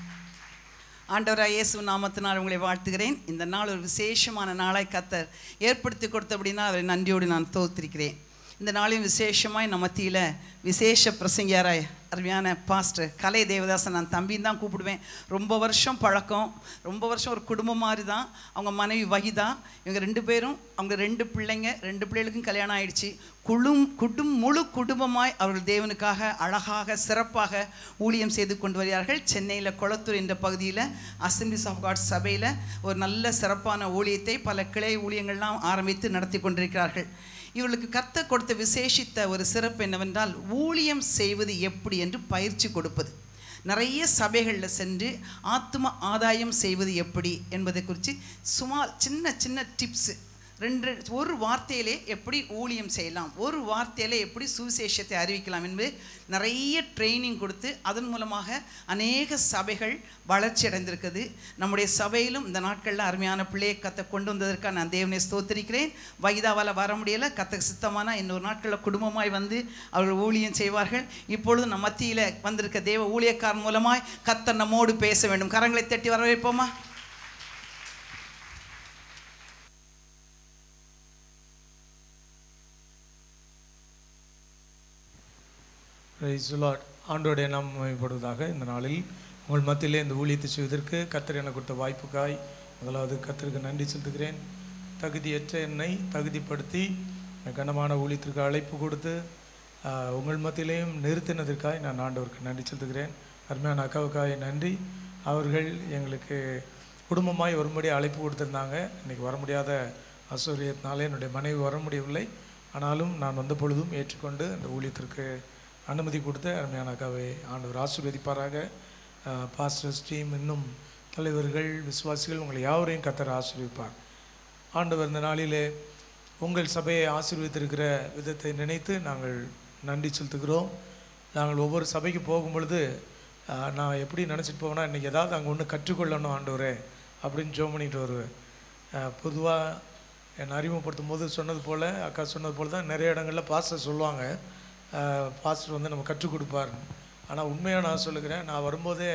Speaker 5: ஆண்டவராக இயேசு நாமத்தினால் உங்களை வாழ்த்துகிறேன் இந்த நாள் ஒரு விசேஷமான நாளாய் கத்தர் ஏற்படுத்தி கொடுத்தபடினா அவரை நன்றியோடு நான் தோத்திருக்கிறேன் இந்த நாளையும் விசேஷமாய் நம்ம மத்தியில் விசேஷ பிரசங்கியாராய் அருமையான பாஸ்டர் கலை தேவதாசன் நான் தம்பின்னு தான் கூப்பிடுவேன் ரொம்ப வருஷம் பழக்கம் ரொம்ப வருஷம் ஒரு குடும்பம் மாதிரி தான் அவங்க மனைவி வகிதா இவங்க ரெண்டு பேரும் அவங்க ரெண்டு பிள்ளைங்க ரெண்டு பிள்ளைகளுக்கும் கல்யாணம் ஆயிடுச்சு குழும் குடும் முழு குடும்பமாய் அவர்கள் தேவனுக்காக அழகாக சிறப்பாக ஊழியம் செய்து கொண்டு வருகிறார்கள் சென்னையில் கொளத்தூர் என்ற பகுதியில் அசம்பிளிஸ் ஆஃப் காட் சபையில் ஒரு நல்ல சிறப்பான ஊழியத்தை பல கிளை ஊழியங்கள்லாம் ஆரம்பித்து நடத்தி கொண்டிருக்கிறார்கள் இவர்களுக்கு கத்த கொடுத்த விசேஷித்த ஒரு சிறப்பு என்னவென்றால் ஊழியம் செய்வது எப்படி என்று பயிற்சி கொடுப்பது நிறைய சபைகளில் சென்று ஆத்ம ஆதாயம் செய்வது எப்படி என்பதை குறித்து சுமார் சின்ன சின்ன டிப்ஸு ரெண்டு ஒரு வார்த்தையிலே எப்படி ஊழியம் செய்யலாம் ஒரு வார்த்தையிலே எப்படி சுவிசேஷத்தை அறிவிக்கலாம் என்பது நிறைய ட்ரைனிங் கொடுத்து அதன் மூலமாக அநேக சபைகள் வளர்ச்சி அடைந்திருக்குது நம்முடைய சபையிலும் இந்த நாட்களில் அருமையான பிள்ளையை கத்தை கொண்டு வந்ததற்காக நான் தேவனை ஸ்தோத்திரிக்கிறேன் வைதாவால் வர முடியல கத்தக்கு சித்தமான இன்னொரு நாட்களில் குடும்பமாய் வந்து அவர்கள் ஊழியம் செய்வார்கள் இப்பொழுது நம் மத்தியில் வந்திருக்க தேவ ஊழியக்கார் மூலமாய் கத்தர் நம்மோடு பேச வேண்டும் கரங்களை தட்டி வரவேற்போமா
Speaker 6: பிரைஸ் லார்ட் ஆண்டோடைய நாம் மகிமைப்படுவதாக இந்த நாளில் உங்கள் மத்தியிலே இந்த ஊழியத்தை செய்வதற்கு கத்தர் எனக்கு கொடுத்த வாய்ப்புக்காய் முதலாவது கத்தருக்கு நன்றி செலுத்துகிறேன் தகுதியற்ற என்னை தகுதிப்படுத்தி இந்த கனமான ஊழியத்திற்கு அழைப்பு கொடுத்து ஆஹ், உங்கள் மத்தியிலேயும் நிறுத்தினதற்காய் நான் ஆண்டவருக்கு நன்றி செலுத்துகிறேன் அருமையான அக்காவுக்காய் நன்றி அவர்கள் எங்களுக்கு குடும்பமாய் வரும்படி அழைப்பு கொடுத்துருந்தாங்க இன்றைக்கி வர முடியாத அசௌரியத்தினாலே என்னுடைய மனைவி வர முடியவில்லை ஆனாலும் நான் வந்த பொழுதும் ஏற்றுக்கொண்டு அந்த ஊழியத்திற்கு அனுமதி கொடுத்த அருமையான அக்காவை ஆண்டவர் ஆசீர்வதிப்பாராக பாஸ்டர்ஸ் டீம் இன்னும் தலைவர்கள் விசுவாசிகள் உங்களை யாவரையும் கத்தர் ஆசீர்வதிப்பார் ஆண்டவர் இந்த நாளிலே உங்கள் சபையை ஆசீர்வதித்திருக்கிற விதத்தை நினைத்து நாங்கள் நன்றி செலுத்துகிறோம் நாங்கள் ஒவ்வொரு சபைக்கு போகும் பொழுது ஆஹ், நான் எப்படி நினச்சிட்டு போவேன்னா இன்றைக்கி ஏதாவது அங்கே ஒன்று கற்றுக்கொள்ளணும் ஆண்டவரே அப்படின்னு ஜோம் பண்ணிட்டு வருவேன் பொதுவாக என்னை அறிமுகப்படுத்தும் போது சொன்னது போல் அக்கா சொன்னது போல் தான் நிறைய இடங்களில் பாஸ்டர் சொல்லுவாங்க பாஸ்டர் வந்து நம்ம கற்றுக் கொடுப்பார் ஆனால் உண்மையாக நான் சொல்லுகிறேன் நான் வரும்போதே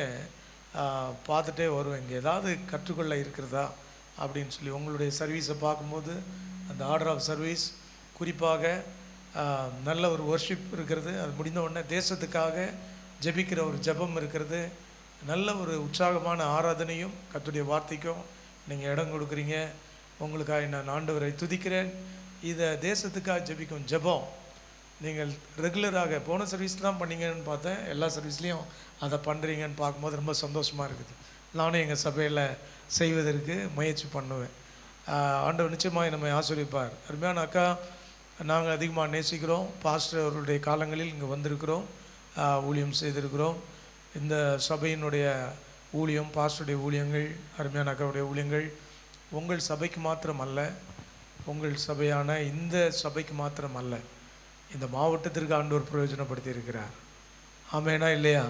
Speaker 6: ஆஹ், பார்த்துட்டே வருவேன் இங்கே ஏதாவது கற்றுக்கொள்ள இருக்கிறதா அப்படின்னு சொல்லி உங்களுடைய சர்வீஸை பார்க்கும்போது அந்த ஆர்டர் ஆஃப் சர்வீஸ் குறிப்பாக ஆஹ், நல்ல ஒரு ஒர்ஷிப் இருக்கிறது அது முடிந்த உடனே தேசத்துக்காக ஜெபிக்கிற ஒரு ஜெபம் இருக்கிறது நல்ல ஒரு உற்சாகமான ஆராதனையும் கர்த்தருடைய வார்த்தைக்கும் நீங்கள் இடம் கொடுக்குறீங்க உங்களுக்காக நான் ஆண்டவரை துதிக்கிறேன் இதை தேசத்துக்காக ஜெபிக்கும் ஜெபம் நீங்கள் ரெகுலராக போன சர்வீஸ் தான் பண்ணீங்கன்னு பார்த்தேன் எல்லா சர்வீஸ்லேயும் அதை பண்ணுறீங்கன்னு பார்க்கும்போது ரொம்ப சந்தோஷமாக இருக்குது நானும் எங்கள் சபையில் செய்வதற்கு முயற்சி பண்ணுவேன் ஆஹ் ஆண்டவர் நிச்சயமாக நம்மை ஆசிரியப்பார் அருமையான அக்கா நாங்கள் அதிகமாக நேசிக்கிறோம் பாஸ்டர் அவர்களுடைய காலங்களில் இங்கே வந்திருக்கிறோம் ஆஹ் ஊழியம் செய்திருக்கிறோம் இந்த சபையினுடைய ஊழியம் பாஸ்டருடைய ஊழியங்கள் அருமையான அக்காவுடைய ஊழியங்கள் உங்கள் சபைக்கு மாத்திரம் அல்ல உங்கள் சபையான இந்த சபைக்கு மாத்திரம் அல்ல இந்த மாவட்டத்திற்கு ஆண்டவர் பிரயோஜனப்படுத்தி இருக்கிறார் ஆமேனா இல்லையா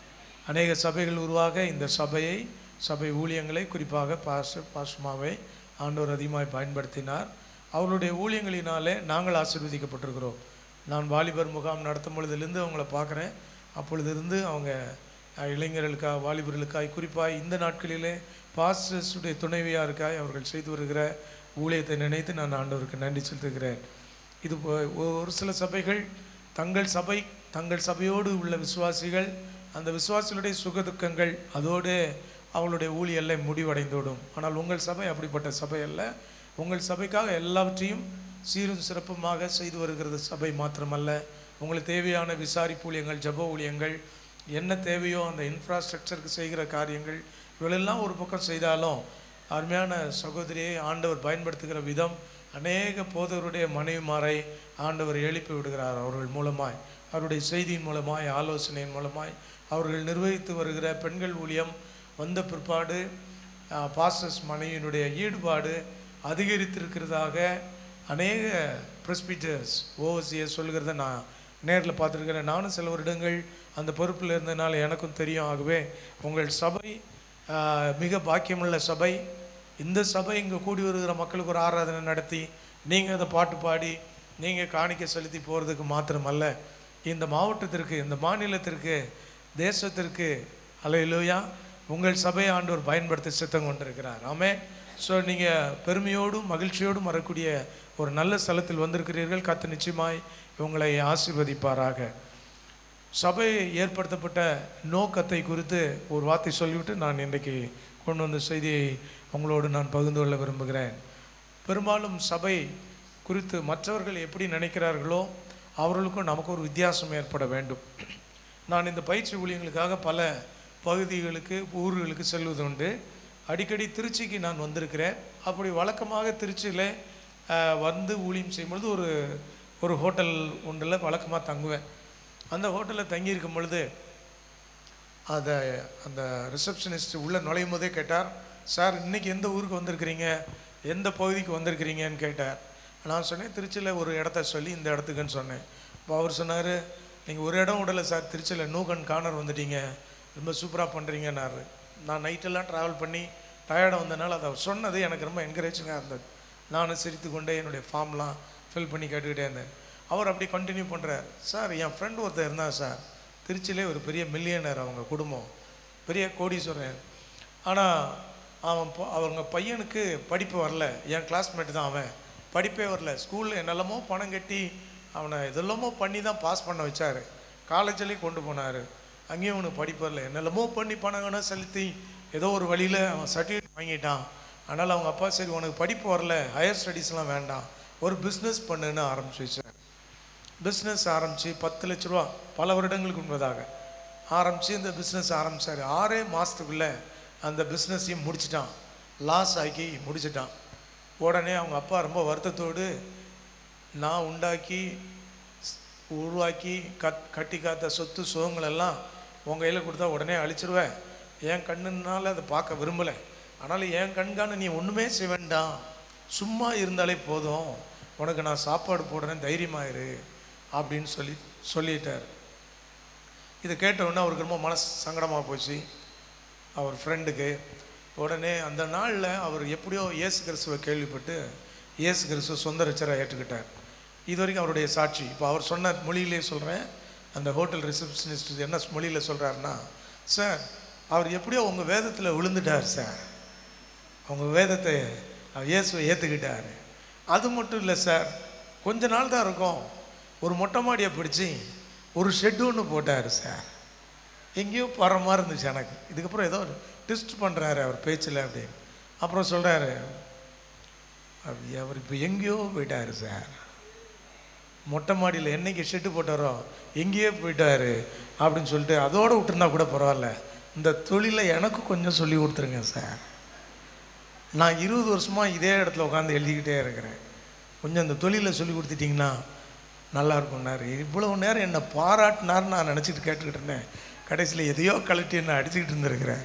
Speaker 6: அநேக சபைகள் உருவாக இந்த சபையை சபை ஊழியங்களை குறிப்பாக பாச பாஸ்மாவை ஆண்டவர் அதிகமாய் பயன்படுத்தினார் அவருடைய ஊழியங்களினாலே நாங்கள் ஆசீர்வதிக்கப்பட்டிருக்கிறோம் நான் வாலிபர் முகாம் நடத்தும் பொழுதிலிருந்து அவங்கள பார்க்குறேன் அப்பொழுதிருந்து அவங்க அஹ், இளைஞர்களுக்காக வாலிபர்களுக்காய் குறிப்பாக இந்த நாட்களிலே பாஸ்டர்ஸுடைய துணைவியாருக்காய் அவர்கள் செய்து வருகிற ஊழியத்தை நினைத்து நான் ஆண்டவருக்கு நன்றி செலுத்துகிறேன் இது போ- ஒ- ஒரு சில சபைகள் தங்கள் சபை தங்கள் சபையோடு உள்ள விசுவாசிகள் அந்த விசுவாசிகளுடைய சுகதுக்கங்கள் அதோடு அவங்களுடைய ஊழியல்ல முடிவடைந்துவிடும் ஆனால் உங்கள் சபை அப்படிப்பட்ட சபை அல்ல உங்கள் சபைக்காக எல்லாவற்றையும் சீரும் சிறப்புமாக செய்து வருகிறது சபை மாத்திரமல்ல உங்களுக்கு தேவையான விசாரிப்பு ஊழியங்கள் ஜப ஊழியங்கள் என்ன தேவையோ அந்த இன்ஃப்ராஸ்ட்ரக்சருக்கு செய்கிற காரியங்கள் இவளெல்லாம் ஒரு பக்கம் செய்தாலும் அருமையான சகோதரியை ஆண்டவர் பயன்படுத்துகிற விதம் அநேக போதவருடைய மனைவிமாரை ஆண்டவர் எழுப்பி விடுகிறார் அவர்கள் மூலமாய் அவருடைய செய்தியின் மூலமாய் ஆலோசனையின் மூலமாய் அவர்கள் நிர்வகித்து வருகிற பெண்கள் ஊழியம் வந்த பிற்பாடு பாஸ்டர்ஸ் மனைவியினுடைய ஈடுபாடு அதிகரித்திருக்கிறதாக அநேக ப்ரெஸ்பிட்டர்ஸ் ஓவசியர் சொல்கிறத நான் நேரில் பார்த்துருக்கிறேன் நானும் சில வருடங்கள் அந்த பொறுப்பில் இருந்ததுனால எனக்கும் தெரியும் ஆகவே உங்கள் சபை ஆஹ், மிக பாக்கியமுள்ள சபை இந்த சபை இங்கே கூடி வருகிற மக்களுக்கு ஒரு ஆராதனை நடத்தி நீங்கள் அதை பாட்டு பாடி நீங்கள் காணிக்கை செலுத்தி போகிறதுக்கு மாத்திரமல்ல இந்த மாவட்டத்திற்கு இந்த மாநிலத்திற்கு தேசத்திற்கு அலையிலோயா உங்கள் சபையை ஆண்டவர் பயன்படுத்த சித்தம் கொண்டிருக்கிறார் ஆமே ஸோ நீங்கள் பெருமையோடும் மகிழ்ச்சியோடும் வரக்கூடிய ஒரு நல்ல ஸ்தலத்தில் வந்திருக்கிறீர்கள் கத்து நிச்சயமாய் உங்களை ஆசீர்வதிப்பாராக சபை ஏற்படுத்தப்பட்ட நோக்கத்தை குறித்து ஒரு வார்த்தை சொல்லிவிட்டு நான் இன்றைக்கு கொண்டு வந்த செய்தியை உங்களோடு நான் பகிர்ந்து கொள்ள விரும்புகிறேன் பெரும்பாலும் சபை குறித்து மற்றவர்கள் எப்படி நினைக்கிறார்களோ அவர்களுக்கும் நமக்கு ஒரு வித்தியாசம் ஏற்பட வேண்டும் நான் இந்த பயிற்சி ஊழியங்களுக்காக பல பகுதிகளுக்கு ஊர்களுக்கு செல்வதுண்டு அடிக்கடி திருச்சிக்கு நான் வந்திருக்கிறேன் அப்படி வழக்கமாக திருச்சியில் அஹ், வந்து ஊழியம் செய்யும்பொழுது ஒரு ஒரு ஹோட்டல் ஒன்றில் வழக்கமாக தங்குவேன் அந்த ஹோட்டலில் தங்கியிருக்கும் பொழுது அதை அந்த ரிசப்ஷனிஸ்ட் உள்ளே நுழையும் போதே கேட்டார் சார் இன்னைக்கு எந்த ஊருக்கு வந்திருக்கிறீங்க எந்த பகுதிக்கு வந்திருக்கிறீங்கன்னு கேட்டார் நான் சொன்னேன் திருச்சியில் ஒரு இடத்த சொல்லி இந்த இடத்துக்குன்னு சொன்னேன் இப்போ அவர் சொன்னார் நீங்கள் ஒரு இடம் விடலை சார் திருச்சியில் நூகன் கார்னர் வந்துட்டீங்க ரொம்ப சூப்பராக பண்ணுறீங்கன்னாரு நான் நைட்டெல்லாம் ட்ராவல் பண்ணி டயர்டாக வந்தனால அதை அவர் சொன்னது எனக்கு ரொம்ப என்கரேஜிங்காக இருந்தது நானும் சிரித்து கொண்டே என்னுடைய ஃபார்ம்லாம் ஃபில் பண்ணி கேட்டுக்கிட்டே இருந்தேன் அவர் அப்படி கண்டினியூ பண்ணுறார் சார் என் ஃப்ரெண்டு ஒருத்தர் இருந்தான் சார் திருச்சியிலே ஒரு பெரிய மில்லியனர் அவங்க குடும்பம் பெரிய கோடீஸ்வரன் ஆனால் அவன் பொ- அவங்க பையனுக்கு படிப்பு வரல என் கிளாஸ்மேட் தான் அவன் படிப்பே வரல ஸ்கூலில் என்னெல்லாமோ பணம் கட்டி அவனை எதெல்லாமோ பண்ணி தான் பாஸ் பண்ண வச்சார் காலேஜ்லேயும் கொண்டு போனார் அங்கேயும் அவனுக்கு படிப்பு வரல என்னெல்லாமோ பண்ணி பணம் கணம் செலுத்தி ஏதோ ஒரு வழியில் அவன் சர்டிஃபிகேட் வாங்கிட்டான் அதனால் அவங்க அப்பா சரி உனக்கு படிப்பு வரல ஹையர் ஸ்டடீஸ்லாம் வேண்டாம் ஒரு பிஸ்னஸ் பண்ணுன்னு ஆரம்பிச்சு வச்சார் பிஸ்னஸ் ஆரம்பித்து பத்து லட்ச ரூபா பல வருடங்களுக்கு முன்பதாக ஆரம்பித்து இந்த பிஸ்னஸ் ஆரம்பித்தார் ஆறே மாதத்துக்குள்ளே அந்த பிஸ்னஸையும் முடிச்சிட்டான் லாஸ் ஆக்கி முடிச்சிட்டான் உடனே அவங்க அப்பா ரொம்ப வருத்தத்தோடு நான் உண்டாக்கி ஸ்- உருவாக்கி கட் கட்டி காத்த சொத்து சுகங்கள் எல்லாம் உன் கையில் கொடுத்தா உடனே அழிச்சிருவேன் என் கண்ணுனால அதை பார்க்க விரும்பலை ஆனாலும் என் கண்கான நீ ஒன்றுமே செய்ய வேண்டாம் சும்மா இருந்தாலே போதும் உனக்கு நான் சாப்பாடு போடுறேன் தைரியமாயிரு அப்படின்னு சொல்லி சொல்லிட்டார் இதை கேட்ட உடனே அவருக்கு ரொம்ப மனசு சங்கடமாக போச்சு அவர் ஃப்ரெண்டுக்கு உடனே அந்த நாளில் அவர் எப்படியோ இயேசு கிறிஸ்துவை கேள்விப்பட்டு இயேசு கிறிஸ்துவ சொந்த ரச்சராக ஏற்றுக்கிட்டார் இது வரைக்கும் அவருடைய சாட்சி இப்போ அவர் சொன்ன மொழியிலே சொல்கிறேன் அந்த ஹோட்டல் ரிசப்ஷனிஸ்ட் என்ன மொழியில் சொல்கிறாருன்னா சார் அவர் எப்படியோ உங்கள் வேதத்தில் விழுந்துட்டார் சார் அவங்க வேதத்தை அவர் இயேசுவை ஏற்றுக்கிட்டார் அது மட்டும் இல்லை சார் கொஞ்ச நாள் தான் இருக்கும் ஒரு மொட்டை மாடியை பிடிச்சி ஒரு ஷெட்டு ஒன்று போட்டார் சார் எங்கேயோ போகிற மாதிரி இருந்துச்சு எனக்கு இதுக்கப்புறம் ஏதோ ட்விஸ்ட் பண்ணுறாரு அவர் பேச்சில் அப்படின்னு அப்புறம் சொல்கிறாரு அப்படி அவர் இப்போ எங்கேயோ போயிட்டாரு சார் மொட்டை மாடியில் என்னைக்கு ஷெட்டு போட்டாரோ எங்கேயோ போயிட்டாரு அப்படின்னு சொல்லிட்டு அதோடு விட்டுருந்தா கூட பரவாயில்ல இந்த தொழிலை எனக்கு கொஞ்சம் சொல்லி கொடுத்துருங்க சார் நான் இருபது வருஷமாக இதே இடத்துல உட்காந்து எழுதிக்கிட்டே இருக்கிறேன் கொஞ்சம் இந்த தொழிலை சொல்லி கொடுத்துட்டிங்கன்னா நல்லா இருக்கும்னாரு இவ்வளவு நேரம் என்னை பாராட்டினார்னு நான் நினச்சிட்டு கேட்டுக்கிட்டு இருந்தேன் கடைசியில் எதையோ கழட்டி என்ன அடிச்சுக்கிட்டு இருந்திருக்கிறேன்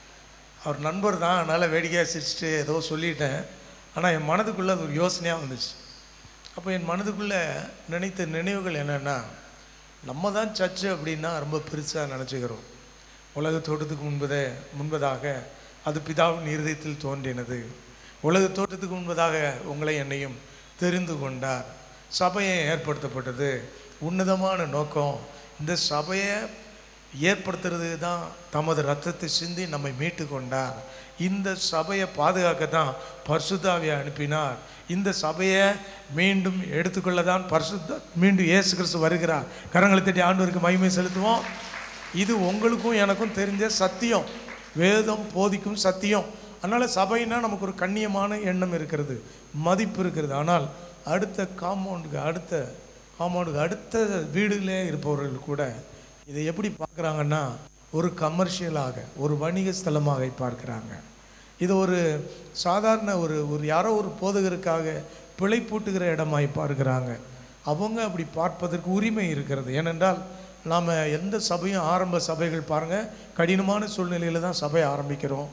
Speaker 6: அவர் நண்பர் தான் அதனால் வேடிக்கையாக சிரிச்சுட்டு ஏதோ சொல்லிட்டேன் ஆனால் என் மனதுக்குள்ளே அது ஒரு யோசனையாக வந்துச்சு அப்போ என் மனதுக்குள்ளே நினைத்த நினைவுகள் என்னென்னா நம்ம தான் சர்ச்சு அப்படின்னா ரொம்ப பெருசாக நினச்சிக்கிறோம் உலக தோட்டத்துக்கு முன்பதே முன்பதாக அது பிதாவின் இருதயத்தில் தோன்றினது உலக தோட்டத்துக்கு முன்பதாக உங்களை என்னையும் தெரிந்து கொண்டார் சபையை ஏற்படுத்தப்பட்டது உன்னதமான நோக்கம் இந்த சபையை ஏற்படுத்துறது தான் தமது ரத்தத்தை சிந்தி நம்மை மீட்டு கொண்டார் இந்த சபையை பாதுகாக்க தான் பரிசுத்தாவியை அனுப்பினார் இந்த சபையை மீண்டும் எடுத்துக்கொள்ள தான் பரிசுத்த மீண்டும் இயேசு கிறிஸ்து வருகிறார் கரங்களை தட்டி ஆண்டவருக்கு மகிமை செலுத்துவோம் இது உங்களுக்கும் எனக்கும் தெரிஞ்ச சத்தியம் வேதம் போதிக்கும் சத்தியம் அதனால் சபைனா நமக்கு ஒரு கண்ணியமான எண்ணம் இருக்கிறது மதிப்பு இருக்கிறது ஆனால் அடுத்த காம்பவுண்டுக்கு அடுத்த காம்பவுண்டுக்கு அடுத்த வீடுகளே இருப்பவர்கள் கூட இதை எப்படி பார்க்குறாங்கன்னா ஒரு கமர்ஷியலாக ஒரு வணிக ஸ்தலமாக பார்க்குறாங்க இது ஒரு சாதாரண ஒரு ஒரு யாரோ ஒரு போதகருக்காக பிழை பூட்டுகிற இடமாய் பார்க்குறாங்க அவங்க அப்படி பார்ப்பதற்கு உரிமை இருக்கிறது ஏனென்றால் நாம் எந்த சபையும் ஆரம்ப சபைகள் பாருங்கள் கடினமான சூழ்நிலையில் தான் சபையை ஆரம்பிக்கிறோம்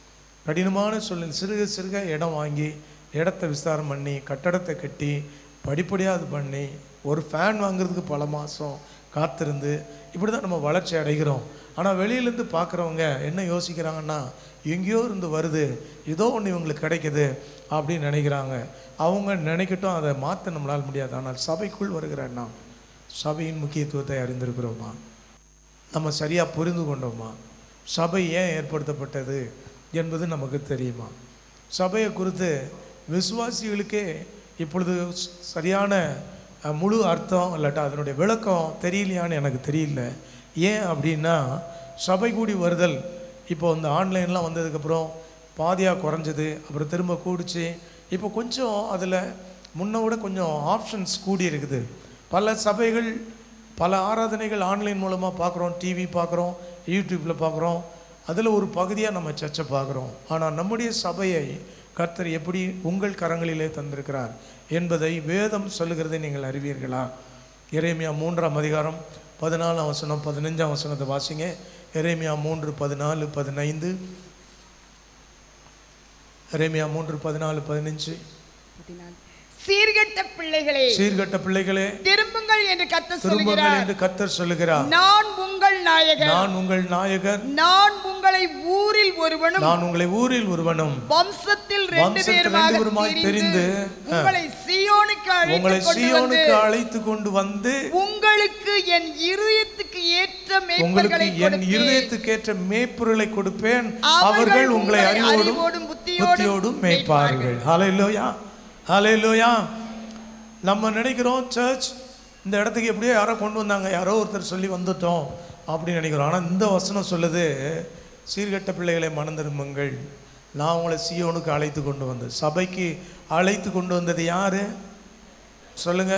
Speaker 6: கடினமான சூழ்நிலை சிறுக சிறுக இடம் வாங்கி இடத்த விஸ்தாரம் பண்ணி கட்டடத்தை கட்டி படிப்படியாக அது பண்ணி ஒரு ஃபேன் வாங்குறதுக்கு பல மாதம் காத்திருந்து இப்படி தான் நம்ம வளர்ச்சி அடைகிறோம் ஆனால் வெளியிலேருந்து பார்க்குறவங்க என்ன யோசிக்கிறாங்கன்னா எங்கேயோ இருந்து வருது ஏதோ ஒன்று இவங்களுக்கு கிடைக்குது அப்படின்னு நினைக்கிறாங்க அவங்க நினைக்கட்டும் அதை மாற்ற நம்மளால் முடியாது ஆனால் சபைக்குள் வருகிற நாம் சபையின் முக்கியத்துவத்தை அறிந்திருக்கிறோமா நம்ம சரியாக புரிந்து கொண்டோமா சபை ஏன் ஏற்படுத்தப்பட்டது என்பது நமக்கு தெரியுமா சபையை குறித்து விசுவாசிகளுக்கே இப்பொழுது ஸ்- சரியான அஹ், முழு அர்த்தம் இல்லாட்டா அதனுடைய விளக்கம் தெரியலையான்னு எனக்கு தெரியல ஏன் அப்படின்னா சபை கூடி வருதல் இப்போ இந்த ஆன்லைன்லாம் வந்ததுக்கப்புறம் பாதியாக குறைஞ்சது அப்புறம் திரும்ப கூடிச்சு இப்போ கொஞ்சம் அதில் முன்ன விட கொஞ்சம் ஆப்ஷன்ஸ் கூடி இருக்குது பல சபைகள் பல ஆராதனைகள் ஆன்லைன் மூலமாக பார்க்குறோம் டிவி பார்க்குறோம் யூடியூப்பில் பார்க்குறோம் அதில் ஒரு பகுதியாக நம்ம சர்ச்சை பார்க்குறோம் ஆனால் நம்முடைய சபையை கர்த்தர் எப்படி உங்கள் கரங்களிலே தந்திருக்கிறார் என்பதை வேதம் சொல்லுகிறதை நீங்கள் அறிவீர்களா எரேமியா மூன்றாம் அதிகாரம் பதினாலாம் வசனம் பதினஞ்சாம் வசனத்தை வாசிங்க எரேமியா மூன்று பதினாலு பதினைந்து ரேமியா மூன்று பதினாலு பதினஞ்சு
Speaker 7: சீர்கெட்ட பிள்ளைகளே
Speaker 6: சீர்கட்ட பிள்ளைகளே
Speaker 7: திரும்புங்கள் என்று கத்த
Speaker 6: திரும்புங்கள்
Speaker 7: சொல்லுகிறார்
Speaker 6: என்று கர்த்தர் சொல்லுகிறார்
Speaker 7: நான் உங்கள் நாயகர்
Speaker 6: நான் உங்கள் நாயகர்
Speaker 7: நான் உங்களை ஊரில் ஒருவனும்
Speaker 6: நான் உங்களை ஊரில் ஒருவனும்
Speaker 7: வம்சத்தில் ரெண்டு
Speaker 6: வம்சத்தில்
Speaker 7: பேருமாக
Speaker 6: ரெண்டு பேருமாய்
Speaker 7: தெரிந்து
Speaker 6: தெரிந்து,
Speaker 7: உங்களை சீயோனுக்கு
Speaker 6: உங்களை
Speaker 7: அழைத்து கொண்டு வந்து
Speaker 6: சீயோனுக்கு அழைத்து கொண்டு வந்து
Speaker 7: உங்களுக்கு என் இருதயத்துக்கு ஏற்ற
Speaker 6: உங்களுக்கு
Speaker 7: மேய்ப்பர்களை
Speaker 6: என்
Speaker 7: கொடுப்பேன்.
Speaker 6: இருதயத்துக்கேற்ற மேய்ப்பொருளை கொடுப்பேன்
Speaker 7: அவர்கள்
Speaker 6: அவர்கள் உங்களை
Speaker 7: உங்களை
Speaker 6: அறிவோடும்
Speaker 7: அறிவோடும் புத்தியோடும்
Speaker 6: புத்தியோடும் மேய்ப்பார்கள் ஹalleluya ஹalleluya நம்ம நினைக்கிறோம் சர்ச் இந்த இடத்துக்கு எப்படியோ யாரோ கொண்டு வந்தாங்க யாரோ ஒருத்தர் சொல்லி வந்துட்டோம் அப்படின்னு நினைக்கிறோம் ஆனால் இந்த வசனம் சொல்லுது சீர்கெட்ட பிள்ளைகளை மனம் திரும்புங்கள் நான் உங்களை சியோனுக்கு அழைத்து கொண்டு வந்தேன் சபைக்கு அழைத்து கொண்டு வந்தது யாரு சொல்லுங்க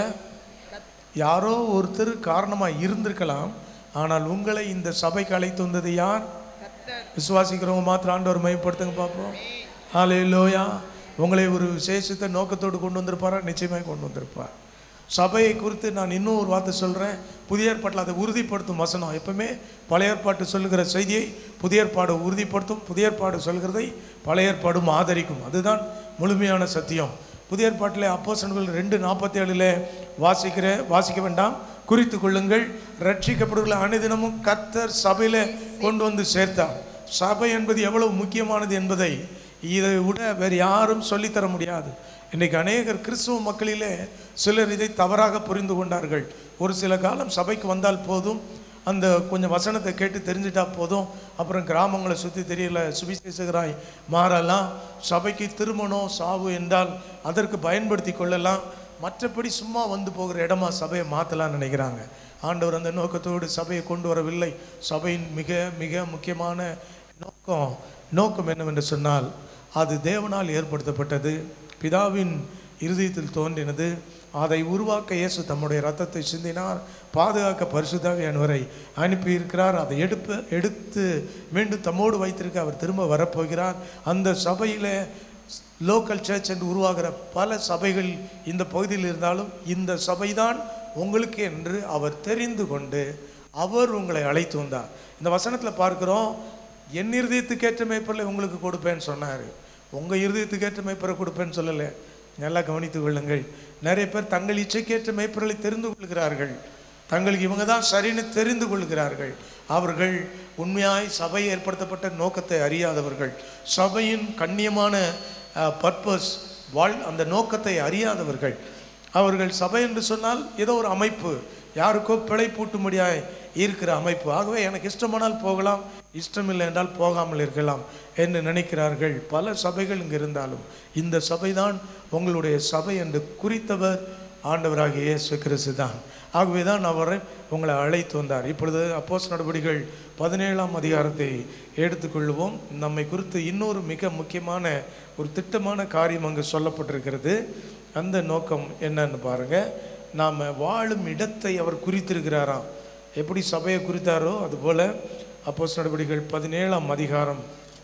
Speaker 6: யாரோ ஒருத்தர் காரணமாக இருந்திருக்கலாம் ஆனால் உங்களை இந்த சபைக்கு அழைத்து வந்தது யார் விசுவாசிக்கிறவங்க மாத்திரம் ஆண்டவர் மையப்படுத்துங்க பார்ப்போம் ஹalleluya உங்களை ஒரு விசேஷத்தை நோக்கத்தோடு கொண்டு வந்திருப்பாரா நிச்சயமாக கொண்டு வந்திருப்பார் சபையை குறித்து நான் இன்னும் ஒரு வார்த்தை சொல்கிறேன் புதிய ஏற்பாட்டில் அதை உறுதிப்படுத்தும் வசனம் எப்பவுமே பழைய ஏற்பாட்டு சொல்லுகிற செய்தியை புதிய ஏற்பாடு உறுதிப்படுத்தும் புதிய ஏற்பாடு சொல்கிறதை பழைய ஏற்பாடும் ஆதரிக்கும் அதுதான் முழுமையான சத்தியம் புதிய ஏற்பாட்டில் அப்போஸ்தலர்கள் ரெண்டு நாற்பத்தி ஏழில் வாசிக்கிற வாசிக்க வேண்டாம் குறித்து கொள்ளுங்கள் ரட்சிக்கப்படுகிற அனுதினமும் கர்த்தர் சபையில் கொண்டு வந்து சேர்த்தார் சபை என்பது எவ்வளவு முக்கியமானது என்பதை இதை விட வேறு யாரும் சொல்லித்தர முடியாது இன்றைக்கு அநேகர் கிறிஸ்துவ மக்களிலே சிலர் இதை தவறாக புரிந்து கொண்டார்கள் ஒரு சில காலம் சபைக்கு வந்தால் போதும் அந்த கொஞ்சம் வசனத்தை கேட்டு தெரிஞ்சிட்டா போதும் அப்புறம் கிராமங்களை சுற்றி தெரியல சுவிசேஷகராய் மாறலாம் சபைக்கு திருமணம் சாவு என்றால் அதற்கு பயன்படுத்தி கொள்ளலாம் மற்றபடி சும்மா வந்து போகிற இடமா சபையை மாற்றலாம்னு நினைக்கிறாங்க ஆண்டவர் அந்த நோக்கத்தோடு சபையை கொண்டு வரவில்லை சபையின் மிக மிக முக்கியமான நோக்கம் நோக்கம் என்னவென்று சொன்னால் அது தேவனால் ஏற்படுத்தப்பட்டது பிதாவின் இருதயத்தில் தோன்றினது அதை உருவாக்க இயேசு தம்முடைய ரத்தத்தை சிந்தினார் பாதுகாக்க பரிசுத்தாவியானவரை அனுப்பியிருக்கிறார் அதை எடுப்பு எடுத்து மீண்டும் தம்மோடு வைத்திருக்க அவர் திரும்ப வரப்போகிறார் அந்த சபையிலே லோக்கல் சர்ச் என்று உருவாகிற பல சபைகள் இந்த பகுதியில் இருந்தாலும் இந்த சபைதான் உங்களுக்கு என்று அவர் தெரிந்து கொண்டு அவர் உங்களை அழைத்து வந்தார் இந்த வசனத்தில் பார்க்கிறோம் என் இருதயத்துக்கேற்ற மேய்ப்பரில் உங்களுக்கு கொடுப்பேன்னு சொன்னார் உங்கள் இருதயத்துக்கேற்ற மேய்ப்பரை கொடுப்பேன்னு சொல்லலை நல்லா கவனித்துக் கொள்ளுங்கள் நிறைய பேர் தங்கள் இச்சைக்கேற்ற மேய்ப்பர்களை தெரிந்து கொள்கிறார்கள் தங்களுக்கு இவங்க தான் சரின்னு தெரிந்து கொள்கிறார்கள் அவர்கள் உண்மையாய் சபை ஏற்படுத்தப்பட்ட நோக்கத்தை அறியாதவர்கள் சபையின் கண்ணியமான பர்பஸ் வாழ் அந்த நோக்கத்தை அறியாதவர்கள் அவர்கள் சபை என்று சொன்னால் ஏதோ ஒரு அமைப்பு யாருக்கோ பிழை பூட்டும்படியாய் இருக்கிற அமைப்பு ஆகவே எனக்கு இஷ்டமானால் போகலாம் இஷ்டமில்லை என்றால் போகாமல் இருக்கலாம் என்று நினைக்கிறார்கள் பல சபைகள் இங்கு இருந்தாலும் இந்த சபைதான் உங்களுடைய சபை என்று குறித்தவர் ஆண்டவராகிய இயேசு கிறிஸ்து தான் ஆகவே தான் அவரை உங்களை அழைத்து வந்தார் இப்பொழுது அப்போஸ் நடவடிக்கைகள் பதினேழாம் அதிகாரத்தை எடுத்துக்கொள்வோம் நம்மை குறித்து இன்னொரு மிக முக்கியமான ஒரு திட்டமான காரியம் அங்கு சொல்லப்பட்டிருக்கிறது அந்த நோக்கம் என்னன்னு பாருங்க நாம் வாழும் இடத்தை அவர் குறித்திருக்கிறாராம் எப்படி சபையை குறித்தாரோ அதுபோல அப்போஸ் நடவடிக்கைகள் பதினேழாம் அதிகாரம்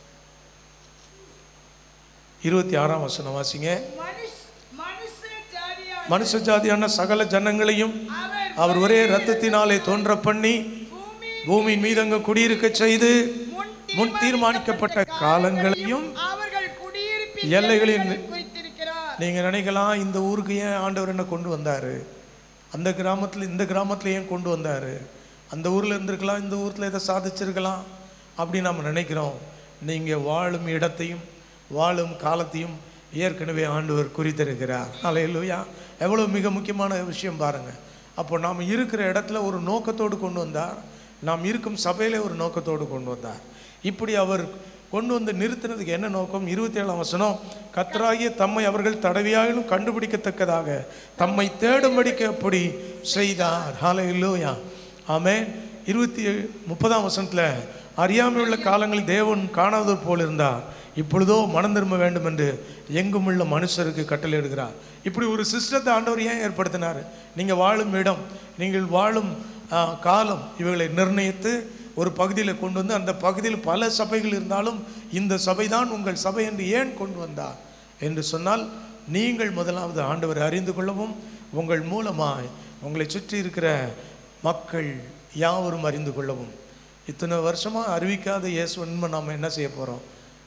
Speaker 6: இருபத்தி ஆறாம் வசனம் வாசிங்க
Speaker 7: மனுஷ்- மனுஷ ஜாதியான
Speaker 6: மனுஷ ஜாதியான சகல ஜனங்களையும் அவர் ஒரே இரத்தத்தினாலே தோன்ற பண்ணி பூமியின் மீது அங்கு குடியிருக்க செய்து முன் தீர்மானிக்கப்பட்ட காலங்களையும்
Speaker 7: அவர்கள் குடியிருப்பின்
Speaker 6: எல்லைகளின்
Speaker 7: எல்லைகளை குறித்திருக்கிறார்
Speaker 6: நீங்க நினைக்கலாம் இந்த ஊருக்கு ஏன் ஆண்டவர் என்ன கொண்டு வந்தாரு அந்த கிராமத்தில் இந்த கிராமத்தில் ஏன் கொண்டு வந்தாரு அந்த ஊர்ல இருந்திருக்கலாம் இந்த ஊர்ல இதை சாதிச்சிருக்கலாம் அப்படி நாம் நினைக்கிறோம் நீங்க வாழும் இடத்தையும் வாழும் காலத்தையும் ஏற்கனவே ஆண்டவர் குறித்திருக்கிறார் அல்லேலூயா எவ்வளவு மிக முக்கியமான விஷயம் பாருங்க அப்போ நாம் இருக்கிற இடத்துல ஒரு நோக்கத்தோடு கொண்டு வந்தார் நாம் இருக்கும் சபையிலே ஒரு நோக்கத்தோடு கொண்டு வந்தார் இப்படி அவர் கொண்டு வந்து நிறுத்தினதுக்கு என்ன நோக்கம் இருபத்தி ஏழாம் வசனம் கத்தராகிய தம்மை அவர்கள் தடவியாயிலும் கண்டுபிடிக்கத்தக்கதாக தம்மை தேடும்படிக்கு அப்படி செய்தார் ஹalleluya ஆமென் இருபத்தி முப்பதாம் வசனத்தில் அறியாமை உள்ள காலங்களில் தேவன் காணாதவர் போல் இருந்தார் இப்பொழுதோ மனம் திரும்ப வேண்டும் என்று எங்கும் உள்ள மனுஷருக்கு கட்டளையிடுகிறார் இப்படி ஒரு சிஸ்டத்தை ஆண்டவர் ஏன் ஏற்படுத்தினார் நீங்கள் வாழும் இடம் நீங்கள் வாழும் ஆ, காலம் இவைகளை நிர்ணயித்து ஒரு பகுதியில் கொண்டு வந்து அந்த பகுதியில் பல சபைகள் இருந்தாலும் இந்த சபைதான் உங்கள் சபை என்று ஏன் கொண்டு வந்தார் என்று சொன்னால் நீங்கள் முதலாவது ஆண்டவரை அறிந்து கொள்ளவும் உங்கள் மூலமாய் உங்களை சுற்றி இருக்கிற மக்கள் யாவரும் அறிந்து கொள்ளவும் இத்தனை வருஷமாக அறிவிக்காத இயேசு உண்மை நாம் என்ன செய்ய போகிறோம்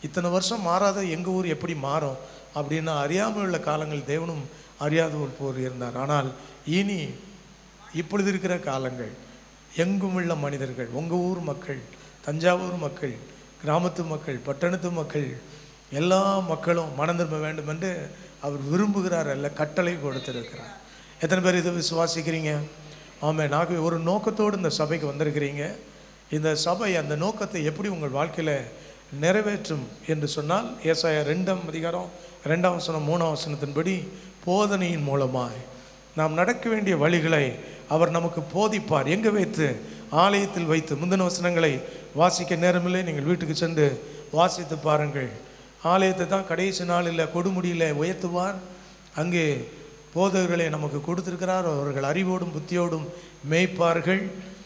Speaker 6: இத்தனை வருஷம் மாறாத எங்கள் ஊர் எப்படி மாறும் அப்படின்னு அறியாமல் உள்ள காலங்கள் தேவனும் அறியாதவர் போர் இருந்தார் ஆனால் இனி இப்பொழுது இருக்கிற காலங்கள் எங்கும் உள்ள மனிதர்கள் உங்கள் ஊர் மக்கள் தஞ்சாவூர் மக்கள் கிராமத்து மக்கள் பட்டணத்து மக்கள் எல்லா மக்களும் மனம் திரும்ப வேண்டும் என்று அவர் விரும்புகிறார் அல்ல கட்டளை கொடுத்திருக்கிறார் எத்தனை பேர் இதை விசுவாசிக்கிறீங்க ஆமாம் நாங்கள் ஒரு நோக்கத்தோடு இந்த சபைக்கு வந்திருக்கிறீங்க இந்த சபை அந்த நோக்கத்தை எப்படி உங்கள் வாழ்க்கையில் நிறைவேற்றும் என்று சொன்னால் ஏசாயா ரெண்டாம் அதிகாரம் ரெண்டாம் வசனம் மூணாம் வசனத்தின்படி போதனையின் மூலமாய் நாம் நடக்க வேண்டிய வழிகளை அவர் நமக்கு போதிப்பார் எங்கே வைத்து ஆலயத்தில் வைத்து முந்தின வசனங்களை வாசிக்க நேரமில்லை நீங்கள் வீட்டுக்கு சென்று வாசித்து பாருங்கள் ஆலயத்தை தான் கடைசி நாளில் கொடுமுடியில் உயர்த்துவார் அங்கே போதகர்களை நமக்கு கொடுத்திருக்கிறார் அவர்கள் அறிவோடும் புத்தியோடும் மேய்ப்பார்கள்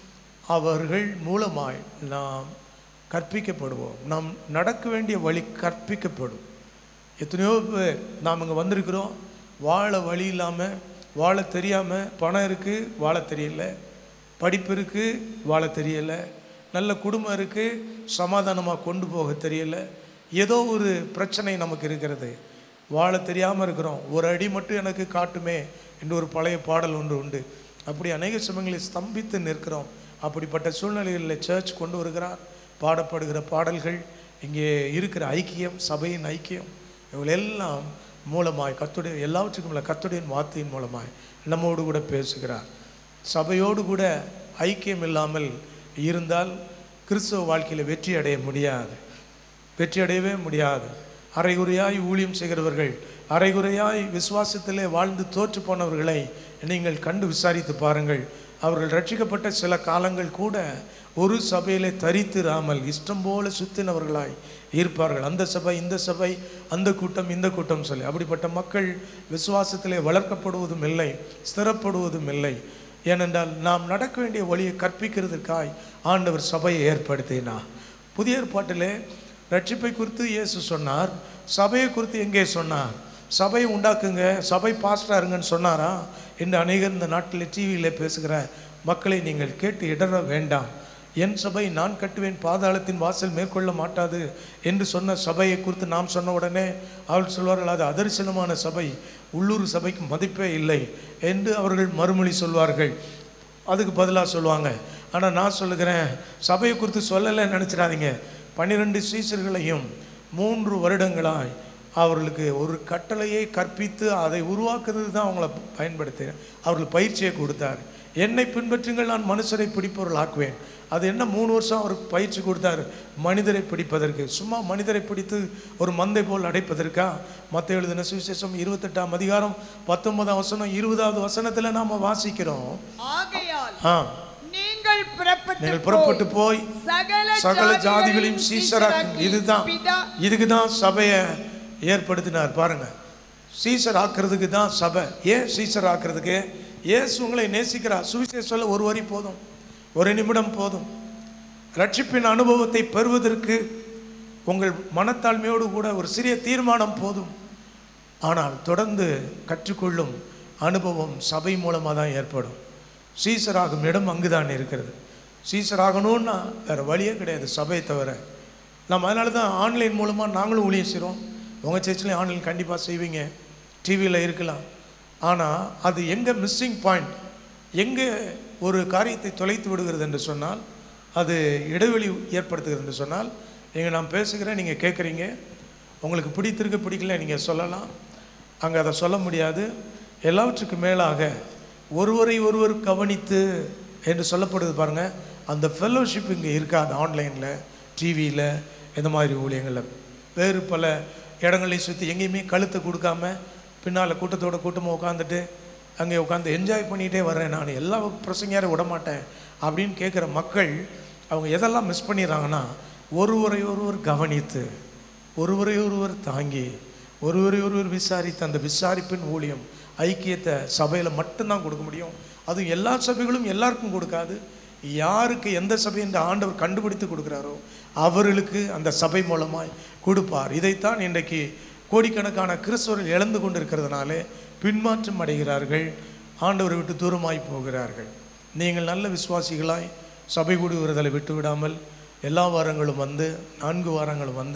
Speaker 6: அவர்கள் மூலமாய் நாம் கற்பிக்கப்படுவோம் நாம் நடக்க வேண்டிய வழி கற்பிக்கப்படும் எத்தனையோ பேர் நாம் இங்கே வந்திருக்கிறோம் வாழ வழி இல்லாமல் வாழ தெரியாமல் பணம் இருக்குது வாழ தெரியல படிப்பு இருக்குது வாழ தெரியல நல்ல குடும்பம் இருக்குது சமாதானமாக கொண்டு போக தெரியல ஏதோ ஒரு பிரச்சனை நமக்கு இருக்கிறது வாழ தெரியாமல் இருக்கிறோம் ஒரு அடி மட்டும் எனக்கு காட்டுமே என்று ஒரு பழைய பாடல் ஒன்று உண்டு அப்படி அநேக சமயங்களில் ஸ்தம்பித்து நிற்கிறோம் அப்படிப்பட்ட சூழ்நிலைகளில் சர்ச் கொண்டு வருகிறார் பாடப்படுகிற பாடல்கள் இங்கே இருக்கிற ஐக்கியம் சபையின் ஐக்கியம் இவங்க எல்லாம் மூலமாய் கத்துடைய எல்லாவற்றுக்கும் உள்ள கத்துடைய வார்த்தையின் மூலமாய் நம்மோடு கூட பேசுகிறார் சபையோடு கூட ஐக்கியம் இல்லாமல் இருந்தால் கிறிஸ்தவ வாழ்க்கையில் வெற்றி அடைய முடியாது வெற்றி அடையவே முடியாது அரைகுறையாய் ஊழியம் செய்கிறவர்கள் அரைகுறையாய் விசுவாசத்திலே வாழ்ந்து தோற்று போனவர்களை நீங்கள் கண்டு விசாரித்து பாருங்கள் அவர்கள் ரட்சிக்கப்பட்ட சில காலங்கள் கூட ஒரு சபையிலே தரித்திராமல் இஷ்டம் போல சுத்தினவர்களாய் இருப்பார்கள் அந்த சபை இந்த சபை அந்த கூட்டம் இந்த கூட்டம் சொல்லி அப்படிப்பட்ட மக்கள் விசுவாசத்திலே வளர்க்கப்படுவதும் இல்லை ஸ்திரப்படுவதும் இல்லை ஏனென்றால் நாம் நடக்க வேண்டிய வழியை கற்பிக்கிறதுக்காய் ஆண்டவர் சபையை ஏற்படுத்தினா புதிய ஏற்பாட்டிலே ரட்சிப்பை குறித்து இயேசு சொன்னார் சபையை குறித்து எங்கே சொன்னார் சபையை உண்டாக்குங்க சபை பாஸ்டராக இருங்கன்னு சொன்னாரா என்று அநேகர் இந்த நாட்டில் டிவியில் பேசுகிற மக்களை நீங்கள் கேட்டு இடர வேண்டாம் என் சபை நான் கட்டுவேன் பாதாளத்தின் வாசல் மேற்கொள்ள மாட்டாது என்று சொன்ன சபையை குறித்து நாம் சொன்ன உடனே அவள் சொல்வார்கள் அது அதரிசனமான சபை உள்ளூர் சபைக்கு மதிப்பே இல்லை என்று அவர்கள் மறுமொழி சொல்வார்கள் அதுக்கு பதிலாக சொல்லுவாங்க ஆனால் நான் சொல்லுகிறேன் சபையை குறித்து சொல்லலைன்னு நினச்சிடாதீங்க பன்னிரெண்டு சீசர்களையும் மூன்று வருடங்களாய் அவர்களுக்கு ஒரு கட்டளையை கற்பித்து அதை உருவாக்குறது தான் அவங்கள பயன்படுத்தி அவர்கள் பயிற்சியை கொடுத்தார் என்னை பின்பற்றுங்கள் நான் மனுஷரை பிடிப்பவர்கள் ஆக்குவேன் அது என்ன மூணு வருஷம் அவருக்கு பயிற்சி கொடுத்தார் மனிதரை பிடிப்பதற்கு சும்மா மனிதரை பிடித்து ஒரு மந்தை போல் அடைப்பதற்கா மற்ற எழுதின சுவிசேஷம் இருபத்தெட்டாம் அதிகாரம் பத்தொன்பதாம் வசனம் இருபதாவது வசனத்தில் நாம் வாசிக்கிறோம்
Speaker 7: ஆகையால்
Speaker 6: ஆ
Speaker 7: நீங்கள் புறப்பட்டு
Speaker 6: நீங்கள் புறப்பட்டு போய்
Speaker 7: சகல
Speaker 6: சகல ஜாதிகளையும்
Speaker 7: ஜாதிகளையும்
Speaker 6: சீசராக்கு
Speaker 7: சீசராக்கி
Speaker 6: இதுதான்
Speaker 7: பிதா
Speaker 6: இதுக்கு தான் சபையை ஏற்படுத்தினார் பாருங்க சீசர் ஆக்குறதுக்கு தான் சபை ஏன் சீசர் ஆக்குறதுக்கு இயேசு உங்களை நேசிக்கிறார் சுவிசேஷத்தில் ஒரு வரி போதும் ஒரு நிமிடம் போதும் ரட்சிப்பின் அனுபவத்தை பெறுவதற்கு உங்கள் மனத்தாழ்மையோடு கூட ஒரு சிறிய தீர்மானம் போதும் ஆனால் தொடர்ந்து கற்றுக்கொள்ளும் அனுபவம் சபை மூலமாக தான் ஏற்படும் சீசராகும் இடம் அங்குதான் இருக்கிறது சீசராகணும்னா வேறு வழியே கிடையாது சபையை தவிர நம்ம அதனால தான் ஆன்லைன் மூலமாக நாங்களும் ஊழியம் செய்கிறோம் உங்கள் சர்ச்லேயும் ஆன்லைன் கண்டிப்பாக செய்வீங்க டிவியில் இருக்கலாம் ஆனால் அது எங்கே மிஸ்ஸிங் பாயிண்ட் எங்கே ஒரு காரியத்தை தொலைத்து விடுகிறது என்று சொன்னால் அது இடைவெளி ஏற்படுத்துகிறது என்று சொன்னால் எங்கே நான் பேசுகிறேன் நீங்கள் கேட்குறீங்க உங்களுக்கு பிடித்திருக்கு பிடிக்கல நீங்கள் சொல்லலாம் அங்கே அதை சொல்ல முடியாது எல்லாவற்றுக்கும் மேலாக ஒருவரை ஒருவர் கவனித்து என்று சொல்லப்படுது பாருங்கள் அந்த ஃபெல்லோஷிப் இங்கே இருக்காது ஆன்லைனில் டிவியில் இந்த மாதிரி ஊழியங்களில் வேறு பல இடங்களையும் சுற்றி எங்கேயுமே கழுத்தை கொடுக்காம பின்னால் கூட்டத்தோட கூட்டமாக உட்காந்துட்டு அங்கே உட்காந்து என்ஜாய் பண்ணிகிட்டே வர்றேன் நான் எல்லா பிரசங்காரும் விட மாட்டேன் அப்படின்னு கேட்குற மக்கள் அவங்க எதெல்லாம் மிஸ் பண்ணிடுறாங்கன்னா ஒருவரை ஒருவர் கவனித்து ஒருவரை ஒருவர் தாங்கி ஒருவரை ஒருவர் விசாரித்து அந்த விசாரிப்பின் ஊழியம் ஐக்கியத்தை சபையில் மட்டும்தான் கொடுக்க முடியும் அதுவும் எல்லா சபைகளும் எல்லாருக்கும் கொடுக்காது யாருக்கு எந்த சபை என்று ஆண்டவர் கண்டுபிடித்து கொடுக்குறாரோ அவர்களுக்கு அந்த சபை மூலமாய் கொடுப்பார் இதைத்தான் இன்றைக்கு கோடிக்கணக்கான கிறிஸ்தவர்கள் இழந்து கொண்டிருக்கிறதுனாலே பின்மாற்றம் அடைகிறார்கள் ஆண்டவரை விட்டு தூரமாய் போகிறார்கள் நீங்கள் நல்ல விசுவாசிகளாய் சபை கூடி வருதலை விட்டு விடாமல் எல்லா வாரங்களும் வந்து நான்கு வாரங்களும் வந்து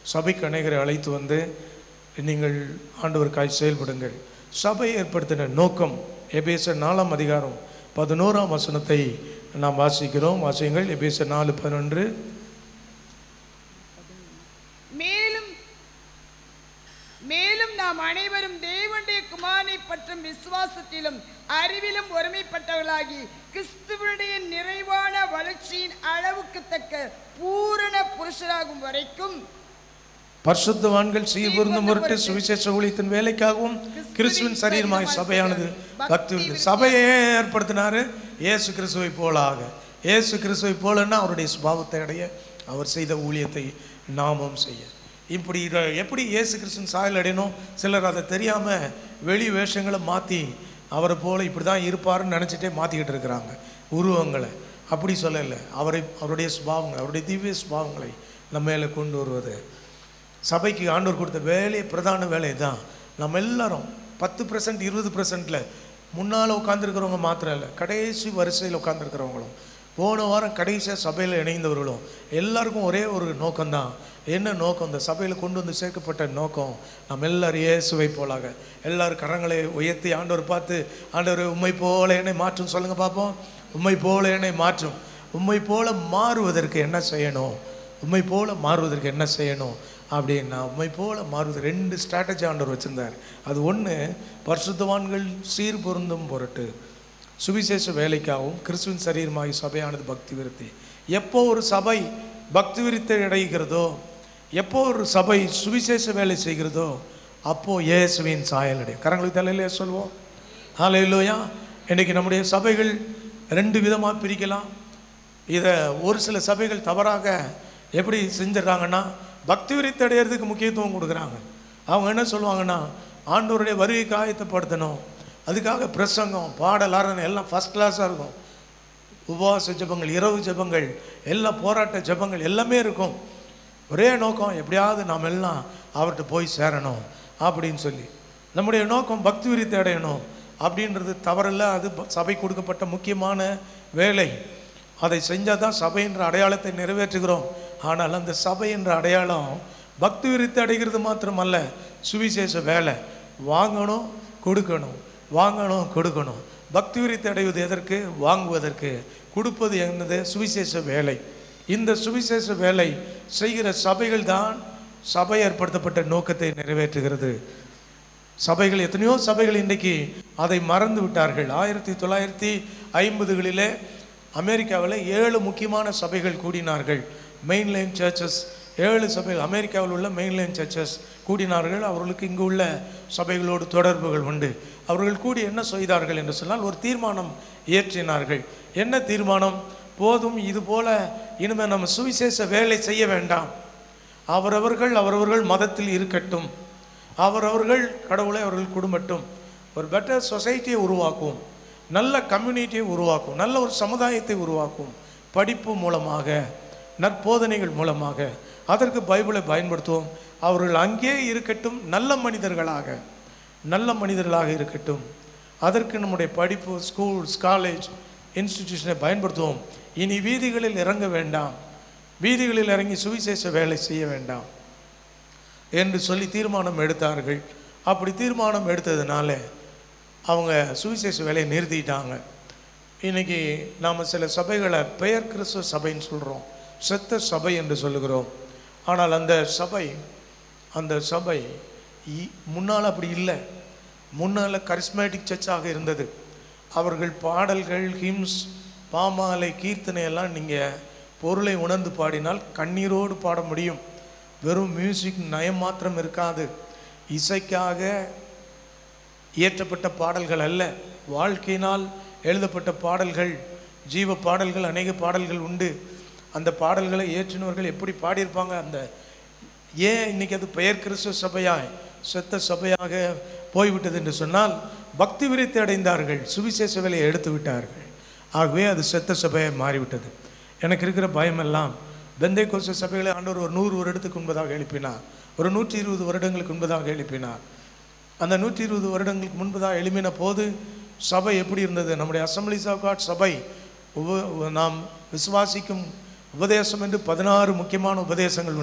Speaker 6: சபைக்கு அநேகரை அழைத்து வந்து நீங்கள் ஆண்டவருக்காய் செயல்படுங்கள் சபை ஏற்படுத்தின நோக்கம் எபேச நாலாம் அதிகாரம் பதினோராம் வசனத்தை நாம் வாசிக்கிறோம் வாசியுங்கள் எபேச நாலு பதினொன்று
Speaker 7: மேலும் மேலும் நாம் அனைவரும் தேவனுடைய குமாரனை பற்றும் விசுவாசத்திலும் அறிவிலும் ஒருமைப்பட்டவர்களாகி கிறிஸ்துவனுடைய நிறைவான வளர்ச்சியின் அளவுக்கு தக்க பூரண புருஷராகும் வரைக்கும்
Speaker 6: பரிசுத்தவான்கள் சீர்பொருந்தும் பொருட்டு சுவிசேஷ ஊழியத்தின் வேலைக்காகவும் கிறிஸ்துவின் சரீரமாய் சபையானது பக்தி உண்டு. சபையை ஏற்படுத்தினாரு இயேசு கிறிஸ்துவை போலாக இயேசு கிறிஸ்துவை போலன்னா அவருடைய சுபாவத்தை அடைய அவர் செய்த ஊழியத்தை நாமும் செய்ய இப்படி இத- எப்படி இயேசு கிறிஸ்துவின் சாயல் அடையணும் சிலர் அதை தெரியாம வெளி வேஷங்களை மாற்றி அவரை போல இப்படி தான் இருப்பாருன்னு நினச்சிட்டே மாற்றிக்கிட்டு இருக்கிறாங்க உருவங்களை அப்படி சொல்லலை அவரை அவருடைய சுபாவங்களை அவருடைய திவ்ய சுபாவங்களை நம்ம மேலே கொண்டு வருவது சபைக்கு ஆண்டவர் கொடுத்த வேலை பிரதான வேலை தான் நம்ம எல்லாரும் பத்து பர்சன்ட் இருபது பர்சன்ட்ல முன்னால் உட்காந்துருக்கிறவங்க மாத்திரம் இல்லை கடைசி வரிசையில் உட்காந்துருக்கிறவங்களும் போன வாரம் கடைசியாக சபையில் இணைந்தவர்களும் எல்லாருக்கும் ஒரே ஒரு நோக்கம்தான் என்ன நோக்கம் இந்த சபையில் கொண்டு வந்து சேர்க்கப்பட்ட நோக்கம் நம்ம எல்லாரும் இயேசுவை போலாக எல்லாரும் கரங்களை உயர்த்தி ஆண்டவர் பார்த்து ஆண்டவர் உண்மை போல என்னை மாற்றும் சொல்லுங்க பார்ப்போம் உண்மை போல என்னை மாற்றும் உண்மை போல மாறுவதற்கு என்ன செய்யணும் உண்மை போல மாறுவதற்கு என்ன செய்யணும் அப்படின்னா உண்மை போல மாறுவது ரெண்டு ஸ்ட்ராட்டஜி ஆண்டவர் வச்சிருந்தார் அது ஒன்று பரிசுத்தவான்கள் சீர் பொருந்தும் பொருட்டு சுவிசேஷ வேலைக்காகவும் கிறிஸ்துவின் சரீரமாகி சபையானது பக்தி விருத்தி எப்போ ஒரு சபை பக்தி விருத்தை அடைகிறதோ எப்போ ஒரு சபை சுவிசேஷ வேலை செய்கிறதோ அப்போ இயேசுவின் சாயல் அடையும் கரங்களுக்கு தலையிலே சொல்லுவோம் ஹalleluya இன்னைக்கு நம்முடைய சபைகள் ரெண்டு விதமாக பிரிக்கலாம் இதை ஒரு சில சபைகள் தவறாக எப்படி செஞ்சிடறாங்கன்னா பக்தி விருத்தி அடையிறதுக்கு முக்கியத்துவம் கொடுக்குறாங்க அவங்க என்ன சொல்லுவாங்கன்னா ஆண்டவருடைய வருகைக்கு ஆயத்தப்படுத்தணும் அதுக்காக பிரசங்கம் பாடல் ஆராதனை எல்லாம் ஃபஸ்ட் கிளாஸாக இருக்கும் உபவாச ஜெபங்கள் இரவு ஜெபங்கள் எல்லா போராட்ட ஜெபங்கள் எல்லாமே இருக்கும் ஒரே நோக்கம் எப்படியாவது நாம் எல்லாம் அவர்கிட்ட போய் சேரணும் அப்படின்னு சொல்லி நம்முடைய நோக்கம் பக்தி விரித்து அடையணும் அப்படின்றது தவறல்ல அது ப- சபை கொடுக்கப்பட்ட முக்கியமான வேலை அதை செஞ்சால் தான் சபை என்ற அடையாளத்தை நிறைவேற்றுகிறோம் ஆனால் அந்த சபை என்ற அடையாளம் பக்தி விரித்து அடைகிறது மாத்திரமல்ல சுவிசேஷ வேலை வாங்கணும் கொடுக்கணும் வாங்கணும் கொடுக்கணும் பக்தி விரித்து அடைவது எதற்கு வாங்குவதற்கு கொடுப்பது என்னது சுவிசேஷ வேலை இந்த சுவிசேஷ வேலை செய்கிற சபைகள் தான் சபை ஏற்படுத்தப்பட்ட நோக்கத்தை நிறைவேற்றுகிறது சபைகள் எத்தனையோ சபைகள் இன்றைக்கு அதை மறந்து விட்டார்கள் ஆயிரத்தி தொள்ளாயிரத்தி ஐம்பதுகளிலே அமெரிக்காவில் ஏழு முக்கியமான சபைகள் கூடினார்கள் மெயின்லைன் சர்ச்சஸ் ஏழு சபைகள் அமெரிக்காவில் உள்ள மெயின்லைன் சர்ச்சஸ் கூடினார்கள் அவர்களுக்கு இங்கு உள்ள சபைகளோடு தொடர்புகள் உண்டு அவர்கள் கூடி என்ன செய்தார்கள் என்று சொன்னால் ஒரு தீர்மானம் இயற்றினார்கள் என்ன தீர்மானம் போதும் இது போல இனிமேல் நம்ம சுவிசேஷ வேலை செய்ய வேண்டாம் அவரவர்கள் அவரவர்கள் மதத்தில் இருக்கட்டும் அவரவர்கள் கடவுளை அவர்கள் குடும்பட்டும் ஒரு பெட்டர் சொசைட்டியை உருவாக்கும் நல்ல கம்யூனிட்டியை உருவாக்கும் நல்ல ஒரு சமுதாயத்தை உருவாக்கும் படிப்பு மூலமாக நற்போதனைகள் மூலமாக அதற்கு பைபிளை பயன்படுத்துவோம் அவர்கள் அங்கே இருக்கட்டும் நல்ல மனிதர்களாக நல்ல மனிதர்களாக இருக்கட்டும் அதற்கு நம்முடைய படிப்பு ஸ்கூல்ஸ் காலேஜ் இன்ஸ்டிடியூஷனை பயன்படுத்துவோம் இனி வீதிகளில் இறங்க வேண்டாம் வீதிகளில் இறங்கி சுவிசேஷ வேலை செய்ய வேண்டாம் என்று சொல்லி தீர்மானம் எடுத்தார்கள் அப்படி தீர்மானம் எடுத்ததுனால அவங்க சுவிசேஷ வேலையை நிறுத்திட்டாங்க இன்னைக்கு நாம் சில சபைகளை பெயர் கிறிஸ்துவ சபைன்னு சொல்கிறோம் செத்த சபை என்று சொல்லுகிறோம் ஆனால் அந்த சபை அந்த சபை இ- முன்னால் அப்படி இல்லை முன்னால் கரிஸ்மேட்டிக் சர்ச்சாக இருந்தது அவர்கள் பாடல்கள் ஹிம்ஸ் பாமாலை கீர்த்தனை எல்லாம் நீங்கள் பொருளை உணர்ந்து பாடினால் கண்ணீரோடு பாட முடியும் வெறும் மியூசிக் நயம் மாத்திரம் இருக்காது இசைக்காக இயற்றப்பட்ட பாடல்கள் அல்ல வாழ்க்கையினால் எழுதப்பட்ட பாடல்கள் ஜீவ பாடல்கள் அநேக பாடல்கள் உண்டு அந்த பாடல்களை இயற்றினவர்கள் எப்படி பாடியிருப்பாங்க அந்த ஏன் இன்னைக்கு அது பெயர் கிறிஸ்துவ சபையாய் செத்த சபையாக போய்விட்டது என்று சொன்னால் பக்தி விருத்தி அடைந்தார்கள் சுவிசேஷ வேலையை எடுத்து விட்டார்கள் ஆகவே அது செத்த சபையாக மாறிவிட்டது எனக்கு இருக்கிற பயமெல்லாம் பெந்தை கோச சபைகளை ஆண்டவர் ஒரு நூறு வருடத்துக்கு முன்பதாக எழுப்பினார் ஒரு நூற்றி இருபது வருடங்களுக்கு முன்பதாக எழுப்பினார் அந்த நூற்றி இருபது வருடங்களுக்கு முன்பதாக எழுப்பின போது சபை எப்படி இருந்தது நம்முடைய அசம்பிளிஸ் ஆஃப் காட் சபை உப நாம் விசுவாசிக்கும் உபதேசம் என்று பதினாறு முக்கியமான உபதேசங்கள் உண்டு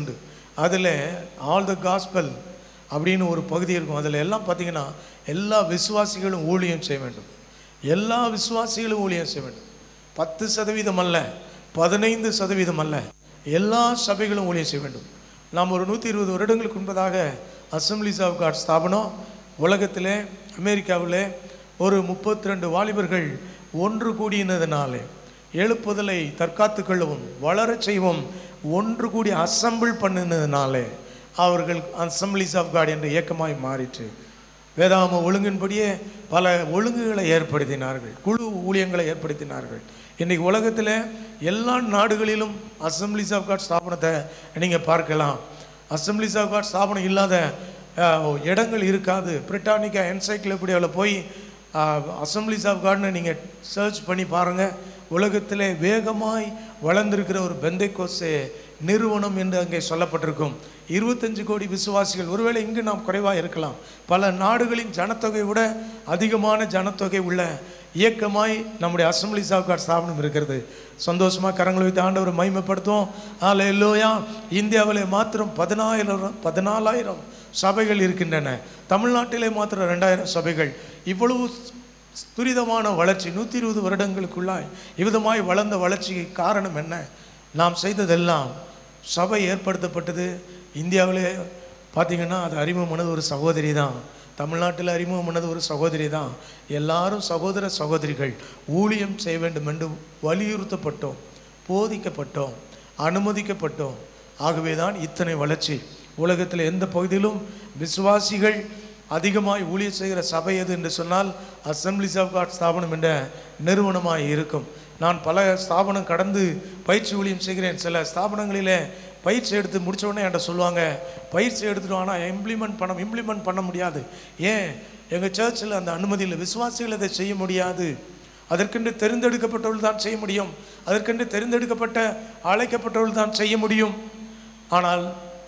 Speaker 6: அதில் ஆல் த காஸ்பல் அப்படின்னு ஒரு பகுதி இருக்கும் அதில் எல்லாம் பார்த்தீங்கன்னா எல்லா விசுவாசிகளும் ஊழியம் செய்ய வேண்டும் எல்லா விசுவாசிகளும் ஊழியம் செய்ய வேண்டும் பத்து சதவீதம் அல்ல பதினைந்து சதவீதம் அல்ல எல்லா சபைகளும் ஊழியம் செய்ய வேண்டும் நாம் ஒரு நூற்றி இருபது வருடங்களுக்கு முன்பதாக அசம்பிளிஸ் ஆஃப் காட் ஸ்தாபனம் உலகத்திலே அமெரிக்காவிலே ஒரு முப்பத்தி ரெண்டு வாலிபர்கள் ஒன்று கூடினதுனாலே எழுப்புதலை தற்காத்து கொள்ளவும் வளரச் செய்வோம் ஒன்று கூடி அசம்பிள் பண்ணினதுனாலே அவர்கள் அசம்பிளிஸ் ஆஃப் காட் என்ற இயக்கமாய் மாறிற்று வேதாம ஒழுங்கின்படியே பல ஒழுங்குகளை ஏற்படுத்தினார்கள் குழு ஊழியங்களை ஏற்படுத்தினார்கள் இன்னைக்கு உலகத்தில் எல்லா நாடுகளிலும் அசம்பிளிஸ் ஆஃப் காட் ஸ்தாபனத்தை நீங்கள் பார்க்கலாம் அசம்பிளிஸ் ஆஃப் காட் ஸ்தாபனம் இல்லாத அஹ், இடங்கள் இருக்காது பிரிட்டானிக்கா என்சைக்ளோபீடியாவில் போய் அசம்பிளிஸ் ஆஃப் காட்னு நீங்கள் சர்ச் பண்ணி பாருங்கள் உலகத்திலே வேகமாய் வளர்ந்திருக்கிற ஒரு பெந்தைக்கோசே நிறுவனம் என்று அங்கே சொல்லப்பட்டிருக்கும் இருபத்தஞ்சு கோடி விசுவாசிகள் ஒருவேளை இங்கு நாம் குறைவாக இருக்கலாம் பல நாடுகளின் ஜனத்தொகை விட அதிகமான ஜனத்தொகை உள்ள இயக்கமாய் நம்முடைய அசம்பிளிஸ் ஆஃப் காட் ஸ்தாபனம் இருக்கிறது சந்தோஷமாக கரங்களை வைத்து ஆண்டவரை மகிமைப்படுத்துவோம் ஆல எல்லோயா இந்தியாவிலே மாத்திரம் பதினாயிரம் பதினாலாயிரம் சபைகள் இருக்கின்றன தமிழ்நாட்டிலே மாத்திரம் ரெண்டாயிரம் சபைகள் இவ்வளவு துரிதமான வளர்ச்சி நூற்றி இருபது வருடங்களுக்குள்ளாய் இவ்விதமாய் வளர்ந்த வளர்ச்சிக்கு காரணம் என்ன நாம் செய்ததெல்லாம் சபை ஏற்படுத்தப்பட்டது இந்தியாவிலே பார்த்தீங்கன்னா அது அறிமுகமானது ஒரு சகோதரி தான் தமிழ்நாட்டில் அறிமுகமானது ஒரு சகோதரி தான் எல்லாரும் சகோதர சகோதரிகள் ஊழியம் செய்ய வேண்டும் என்று வலியுறுத்தப்பட்டோம் போதிக்கப்பட்டோம் அனுமதிக்கப்பட்டோம் ஆகவே தான் இத்தனை வளர்ச்சி உலகத்தில் எந்த பகுதியிலும் விசுவாசிகள் அதிகமாய் ஊழியர் செய்கிற சபை எது என்று சொன்னால் அசம்பிளிஸ் ஆஃப் காட் ஸ்தாபனம் என்ற நிறுவனமாய் இருக்கும் நான் பல ஸ்தாபனம் கடந்து பயிற்சி ஊழியம் செய்கிறேன் சில ஸ்தாபனங்களிலே பயிற்சி எடுத்து முடிச்ச உடனே என்கிட்ட சொல்லுவாங்க பயிற்சி எடுத்துட்டோம் ஆனால் இம்ப்ளிமெண்ட் பண்ண இம்ப்ளிமெண்ட் பண்ண முடியாது ஏன் எங்கள் சர்ச்சில் அந்த அனுமதி இல்லை விசுவாசிகள் அதை செய்ய முடியாது அதற்கென்று தெரிந்தெடுக்கப்பட்டவர்கள் தான் செய்ய முடியும் அதற்கென்று தெரிந்தெடுக்கப்பட்ட அழைக்கப்பட்டவர்கள் தான் செய்ய முடியும் ஆனால்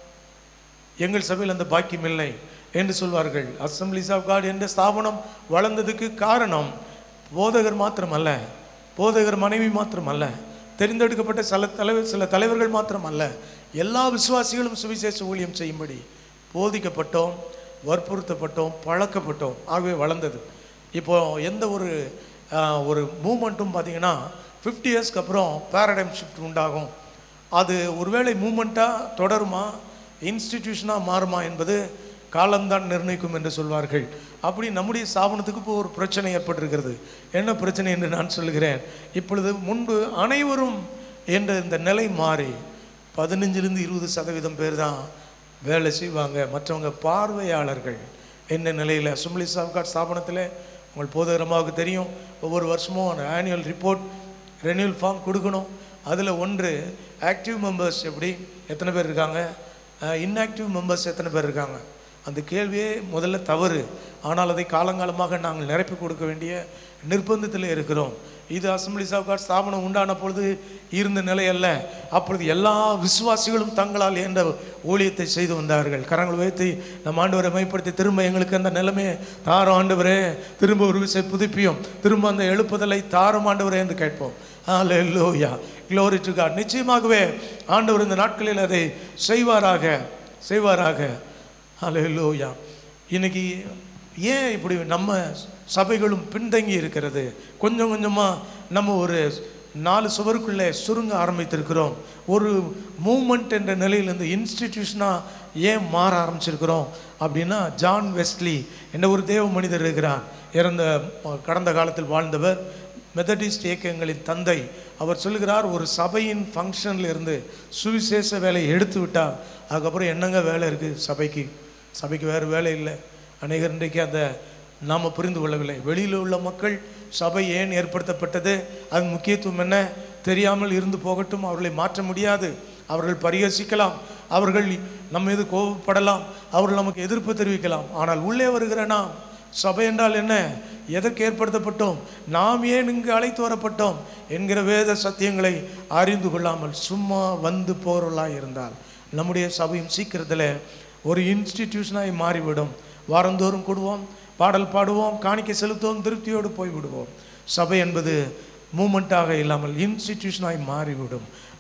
Speaker 6: எங்கள் சபையில் அந்த பாக்கியம் இல்லை என்று சொல்வார்கள் அசம்பிளிஸ் ஆஃப் காட் என்ற ஸ்தாபனம் வளர்ந்ததுக்கு காரணம் போதகர் மாத்திரமல்ல போதகர் மனைவி மாத்திரமல்ல தெரிந்தெடுக்கப்பட்ட சில தலைவர் சில தலைவர்கள் மாத்திரமல்ல எல்லா விசுவாசிகளும் சுவிசேஷ ஊழியம் செய்யும்படி போதிக்கப்பட்டோம் வற்புறுத்தப்பட்டோம் பழக்கப்பட்டோம் ஆகவே வளர்ந்தது இப்போ எந்த ஒரு ஆஹ், ஒரு மூமெண்ட்டும் பார்த்தீங்கன்னா ஃபிஃப்டி இயர்ஸ்க்கு அப்புறம் பேரடைம் ஷிஃப்ட் உண்டாகும் அது ஒருவேளை மூமெண்ட்டாக தொடருமா இன்ஸ்டிடியூஷனாக மாறுமா என்பது காலம்தான் நிர்ணயிக்கும் என்று சொல்வார்கள் அப்படி நம்முடைய ஸ்தாபனத்துக்கு இப்போ ஒரு பிரச்சனை ஏற்பட்டிருக்கிறது என்ன பிரச்சனை என்று நான் சொல்கிறேன் இப்பொழுது முன்பு அனைவரும் என்ற இந்த நிலை மாறி பதினஞ்சிலிருந்து இருபது சதவீதம் பேர் தான் வேலை செய்வாங்க மற்றவங்க பார்வையாளர்கள் என்ன நிலையில் அசம்பிளி சாப்காட் ஸ்தாபனத்தில் உங்கள் போதகரமாவுக்கு தெரியும் ஒவ்வொரு வருஷமும் அந்த ஆனுவல் ரிப்போர்ட் ரெனியூல் ஃபார்ம் கொடுக்கணும் அதில் ஒன்று ஆக்டிவ் மெம்பர்ஸ் எப்படி எத்தனை பேர் இருக்காங்க இன்ஆக்டிவ் மெம்பர்ஸ் எத்தனை பேர் இருக்காங்க அந்த கேள்வியே முதல்ல தவறு ஆனால் அதை காலங்காலமாக நாங்கள் நிரப்பி கொடுக்க வேண்டிய நிர்பந்தத்தில் இருக்கிறோம் இது அசம்பிளி சாப்காட் ஸ்தாபனம் உண்டான பொழுது இருந்த நிலை அல்ல அப்பொழுது எல்லா விசுவாசிகளும் தங்களால் என்ற ஊழியத்தை செய்து வந்தார்கள் கரங்கள் வைத்து நம் ஆண்டவரை மைப்படுத்தி திரும்ப எங்களுக்கு அந்த நிலைமையை தாரம் ஆண்டவரே திரும்ப ஒரு விசை புதுப்பியும் திரும்ப அந்த எழுப்புதலை தாரம் ஆண்டவரே என்று கேட்போம் ஹalleluya glory to God நிச்சயமாகவே ஆண்டவர் இந்த நாட்களில் அதை செய்வாராக செய்வாராக ஹalleluya இன்னைக்கு ஏன் இப்படி நம்ம சபைகளும் பின்தங்கி இருக்கிறது கொஞ்சம் கொஞ்சமாக நம்ம ஒரு நாலு சுவருக்குள்ளே சுருங்க ஆரம்பித்திருக்கிறோம் ஒரு மூமெண்ட் என்ற நிலையிலேருந்து இன்ஸ்டிடியூஷனாக ஏன் மாற ஆரம்பிச்சிருக்கிறோம் அப்படின்னா ஜான் வெஸ்ட்லி என்ற ஒரு தேவ மனிதர் இருக்கிறார் இறந்த கடந்த காலத்தில் வாழ்ந்தவர் மெத்தடிஸ்ட் இயக்கங்களின் தந்தை அவர் சொல்லுகிறார் ஒரு சபையின் ஃபங்க்ஷன்ல இருந்து சுவிசேஷ வேலையை எடுத்து விட்டால் அதுக்கப்புறம் என்னங்க வேலை இருக்குது சபைக்கு சபைக்கு வேறு வேலை இல்லை அநேகர் இன்றைக்கு அந்த நாம் புரிந்து கொள்ளவில்லை வெளியில் உள்ள மக்கள் சபை ஏன் ஏற்படுத்தப்பட்டது அது முக்கியத்துவம் என்ன தெரியாமல் இருந்து போகட்டும் அவர்களை மாற்ற முடியாது அவர்கள் பரிகசிக்கலாம் அவர்கள் நம்ம மீது கோபப்படலாம் அவர்கள் நமக்கு எதிர்ப்பு தெரிவிக்கலாம் ஆனால் உள்ளே வருகிற நாம் சபை என்றால் என்ன எதற்கு ஏற்படுத்தப்பட்டோம் நாம் ஏன் இங்கு அழைத்து வரப்பட்டோம் என்கிற வேத சத்தியங்களை அறிந்து கொள்ளாமல் சும்மா வந்து போறவர்களாக இருந்தால் நம்முடைய சபையும் சீக்கிரத்தில் ஒரு இன்ஸ்டிடியூஷனாய் மாறிவிடும் வாரந்தோறும் கூடுவோம் பாடல் பாடுவோம் காணிக்கை செலுத்துவோம் திருப்தியோடு போய்விடுவோம் சபை என்பது மூமெண்ட்டாக இல்லாமல் இன்ஸ்டிடியூஷனாய் மாறிவிடும்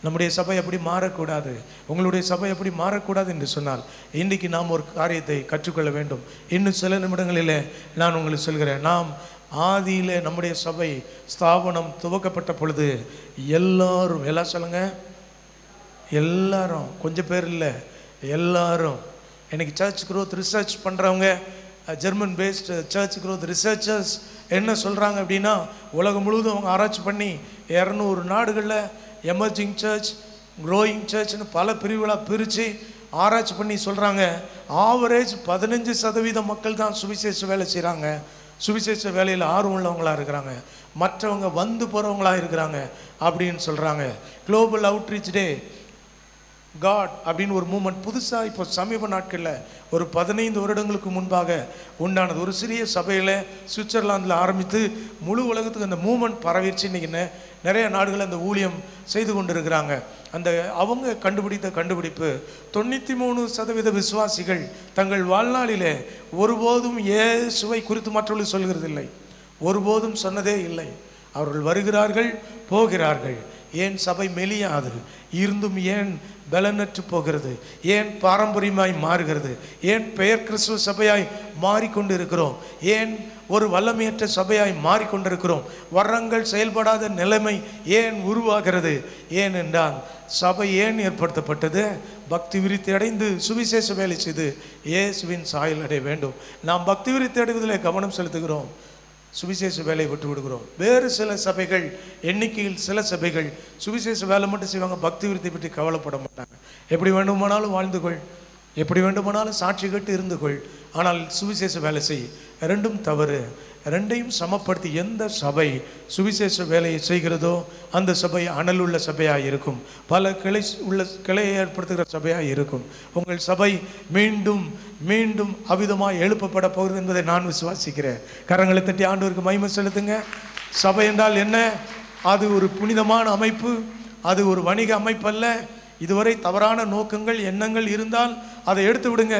Speaker 6: நம்முடைய சபை எப்படி மாறக்கூடாது உங்களுடைய சபை எப்படி மாறக்கூடாது என்று சொன்னால் இன்றைக்கு நாம் ஒரு காரியத்தை கற்றுக்கொள்ள வேண்டும் இன்னும் சில நிமிடங்களிலே நான் உங்களுக்கு சொல்கிறேன் நாம் ஆதியிலே நம்முடைய சபை ஸ்தாபனம் துவக்கப்பட்ட பொழுது எல்லாரும் எல்லாம் சொல்லுங்க எல்லாரும் கொஞ்சம் பேர் இல்லை எல்லாரும் எனக்கு சர்ச் growth ரிசர்ச் பண்ணுறவங்க German based church growth researchers என்ன சொல்கிறாங்க அப்படின்னா உலகம் முழுவதும் அவங்க ஆராய்ச்சி பண்ணி இரநூறு நாடுகளில் எமர்ஜிங் சர்ச் க்ரோயிங் சர்ச்னு பல பிரிவுகளாக பிரித்து ஆராய்ச்சி பண்ணி சொல்கிறாங்க ஆவரேஜ் பதினஞ்சு சதவீத மக்கள் தான் சுவிசேஷ வேலை செய்கிறாங்க சுவிசேஷ வேலையில் ஆர்வம் உள்ளவங்களா இருக்கிறாங்க மற்றவங்க வந்து போகிறவங்களா இருக்கிறாங்க அப்படின்னு சொல்கிறாங்க குளோபல் அவுட்ரீச் டே காட் அப்படின்னு ஒரு மூமெண்ட் புதுசாக இப்போ சமீப நாட்களில் ஒரு பதினைந்து வருடங்களுக்கு முன்பாக உண்டானது ஒரு சிறிய சபையில் சுவிட்சர்லாந்தில் ஆரம்பித்து முழு உலகத்துக்கு அந்த மூமெண்ட் பரவிடுச்சு இன்றைக்கி நெ- நிறைய நாடுகள் அந்த ஊழியம் செய்து கொண்டு இருக்கிறாங்க அந்த அவங்க கண்டுபிடித்த கண்டுபிடிப்பு தொண்ணூற்றி மூணு சதவீத விசுவாசிகள் தங்கள் வாழ்நாளிலே ஒருபோதும் இயேசுவை குறித்து மற்றவர்கள் சொல்கிறதில்லை ஒருபோதும் சொன்னதே இல்லை அவர்கள் வருகிறார்கள் போகிறார்கள் ஏன் சபை மெலியாது இருந்தும் ஏன் பலனற்று போகிறது ஏன் பாரம்பரியமாய் மாறுகிறது ஏன் பெயர் கிறிஸ்துவ சபையாய் மாறிக்கொண்டு இருக்கிறோம் ஏன் ஒரு வல்லமையற்ற சபையாய் மாறிக்கொண்டிருக்கிறோம் வரங்கள் செயல்படாத நிலைமை ஏன் உருவாகிறது ஏன் என்றால் சபை ஏன் ஏற்படுத்தப்பட்டது பக்தி விருத்தி அடைந்து சுவிசேஷ வேலை செய்து இயேசுவின் சாயல் அடைய வேண்டும் நாம் பக்தி விருத்தி அடைவதிலே கவனம் செலுத்துகிறோம் சுவிசேஷ வேலையை விட்டு விடுகிறோம் வேறு சில சபைகள் எண்ணிக்கையில் சில சபைகள் சுவிசேஷ வேலை மட்டும் செய்வாங்க பக்தி விருத்தி பற்றி கவலைப்பட மாட்டாங்க எப்படி வேண்டுமானாலும் வாழ்ந்து கொள் எப்படி வேண்டுமானாலும் சாட்சி கேட்டு இருந்து கொள் ஆனால் சுவிசேஷ வேலை செய் ரெண்டும் தவறு ரெண்டையும் சமப்படுத்தி எந்த சபை சுவிசேஷ வேலையை செய்கிறதோ அந்த சபை அனலுள்ள சபையாக இருக்கும் பல கிளை உள்ள கிளையை ஏற்படுத்துகிற சபையாக இருக்கும் உங்கள் சபை மீண்டும் மீண்டும் அவிதமாக எழுப்பப்பட போகிறது என்பதை நான் விசுவாசிக்கிறேன் கரங்களை தட்டி ஆண்டவருக்கு மகிமை செலுத்துங்க சபை என்றால் என்ன அது ஒரு புனிதமான அமைப்பு அது ஒரு வணிக அமைப்பு அல்ல இதுவரை தவறான நோக்கங்கள் எண்ணங்கள் இருந்தால் அதை எடுத்து விடுங்க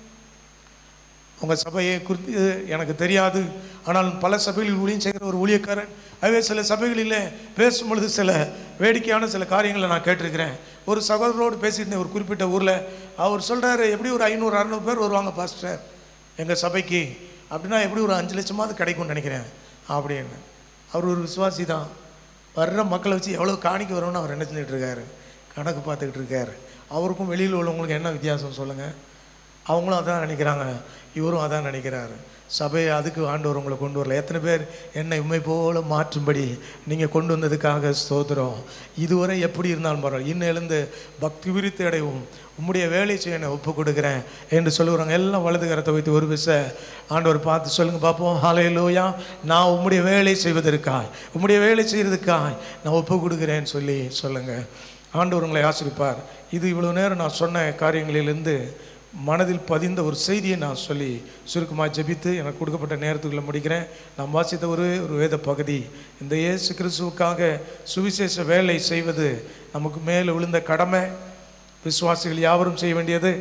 Speaker 6: உங்கள் சபையை குறித்து எனக்கு தெரியாது ஆனால் பல சபைகளில் ஊழியம் செய்கிற ஒரு ஊழியக்காரன் அதுவே சில சபைகளில் பேசும் பொழுது சில வேடிக்கையான சில காரியங்களை நான் கேட்டிருக்கிறேன் ஒரு சகோதரரோடு பேசியிருந்தேன் ஒரு குறிப்பிட்ட ஊரில் அவர் சொல்கிறாரு எப்படி ஒரு ஐநூறு அறநூறு பேர் வருவாங்க பாஸ்டர் எங்கள் சபைக்கு அப்படின்னா எப்படி ஒரு அஞ்சு லட்சமாவது கிடைக்கும்னு நினைக்கிறேன் அப்படின்னு அவர் ஒரு விசுவாசி தான் வர்ற மக்களை வச்சு எவ்வளோ காணிக்க வரும்னு அவர் என்ன செஞ்சுட்டு இருக்காரு கணக்கு பார்த்துக்கிட்டு இருக்காரு அவருக்கும் வெளியில் உள்ளவங்களுக்கு என்ன வித்தியாசம் சொல்லுங்கள் அவங்களும் அதான் நினைக்கிறாங்க இவரும் அதான் நினைக்கிறாரு சபையை அதுக்கு ஆண்டவர் உங்களை கொண்டு வரல எத்தனை பேர் என்னை உண்மை போல மாற்றும்படி நீங்கள் கொண்டு வந்ததுக்காக ஸ்தோத்திரம் இதுவரை எப்படி இருந்தாலும் பரவாயில்ல இன்னும் எழுந்து பக்தி விரித்து அடைவும் உம்முடைய வேலை செய்ய நான் ஒப்பு கொடுக்குறேன் என்று சொல்லுகிறாங்க எல்லாம் வலது கரத்தை வைத்து ஒரு விச ஆண்டவர் பார்த்து சொல்லுங்க பார்ப்போம் ஹalleluya நான் உம்முடைய வேலை செய்வதற்காய் உம்முடைய வேலை செய்கிறதுக்காய் நான் ஒப்பு கொடுக்குறேன்னு சொல்லி சொல்லுங்கள் ஆண்டவர் உங்களை ஆசிரிப்பார் இது இவ்வளோ நேரம் நான் சொன்ன காரியங்களிலிருந்து மனதில் பதிந்த ஒரு செய்தியை நான் சொல்லி சுருக்கமாக ஜெபித்து எனக்கு கொடுக்கப்பட்ட நேரத்துக்குள்ள முடிக்கிறேன் நான் வாசித்த ஒரு ஒரு வேத பகுதி இந்த இயேசு கிறிஸ்துவுக்காக சுவிசேஷ வேலை செய்வது நமக்கு மேலே விழுந்த கடமை விசுவாசிகள் யாவரும் செய்ய வேண்டியது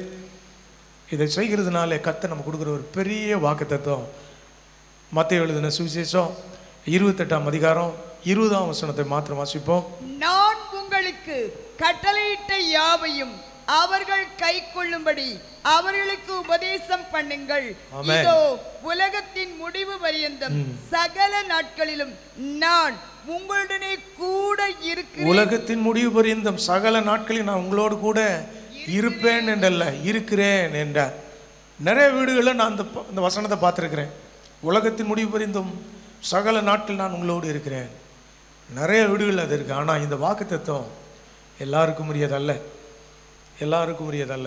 Speaker 6: இதை செய்கிறதுனால கத்த நம்ம கொடுக்குற ஒரு பெரிய வாக்குத்தத்தம் மத்திய எழுதின சுவிசேஷம் இருபத்தெட்டாம் அதிகாரம் இருபதாம் வசனத்தை மாத்திரம் வாசிப்போம்
Speaker 7: நான் உங்களுக்கு கட்டளையிட்ட யாவையும் அவர்கள் கை கொள்ளும்படி அவர்களுக்கு உபதேசம் பண்ணுங்கள்
Speaker 6: ஆமென்.
Speaker 7: இதோ உலகத்தின் முடிவு பரியந்தம் சகல நாட்களிலும் நான் உங்களுடனே கூட இருக்கிறேன்
Speaker 6: உலகத்தின் முடிவு பரியந்தம் சகல நாட்களில் நான் உங்களோடு கூட இருப்பேன் என்றல்ல இருக்கிறேன் என்றார் நிறைய வீடுகளில் நான் அந்த ப- இந்த வசனத்தை பார்த்துருக்கிறேன் உலகத்தின் முடிவு பரியந்தம் சகல நாட்கள் நான் உங்களோடு இருக்கிறேன் நிறைய வீடுகள் அது இருக்குது ஆனால் இந்த வாக்குத்தத்தம் எல்லாருக்கும் உரியதல்ல எல்லாருக்கும் உரியதல்ல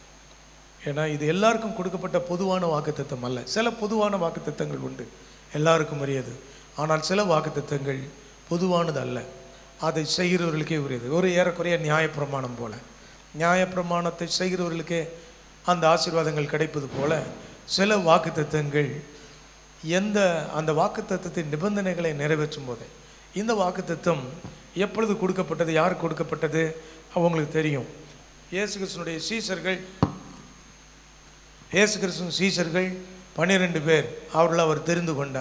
Speaker 6: ஏன்னா இது எல்லாருக்கும் கொடுக்கப்பட்ட பொதுவான வாக்குத்தத்தம் அல்ல சில பொதுவான வாக்குத்தத்தங்கள் உண்டு எல்லாருக்கும் உரியது ஆனால் சில வாக்குத்தத்தங்கள் பொதுவானது அல்ல அதை செய்கிறவர்களுக்கே உரியது ஒரு ஏறக்குறைய நியாயப்பிரமாணம் போல நியாயப்பிரமாணத்தை செய்கிறவர்களுக்கே அந்த ஆசீர்வாதங்கள் கிடைப்பது போல சில வாக்குத்தத்தங்கள் எந்த அந்த வாக்குத்தத்தத்தின் நிபந்தனைகளை நிறைவேற்றும் போது இந்த வாக்குத்தத்தம் எப்பொழுது கொடுக்கப்பட்டது யாருக்கு கொடுக்கப்பட்டது அவங்களுக்கு தெரியும் இயேசு கிறிஸ்துனுடைய சீசர்கள் இயேசு கிறிஸ்துவின் சீசர்கள் பன்னிரெண்டு பேர் அவர்கள் அவர் தெரிந்து கொண்டார்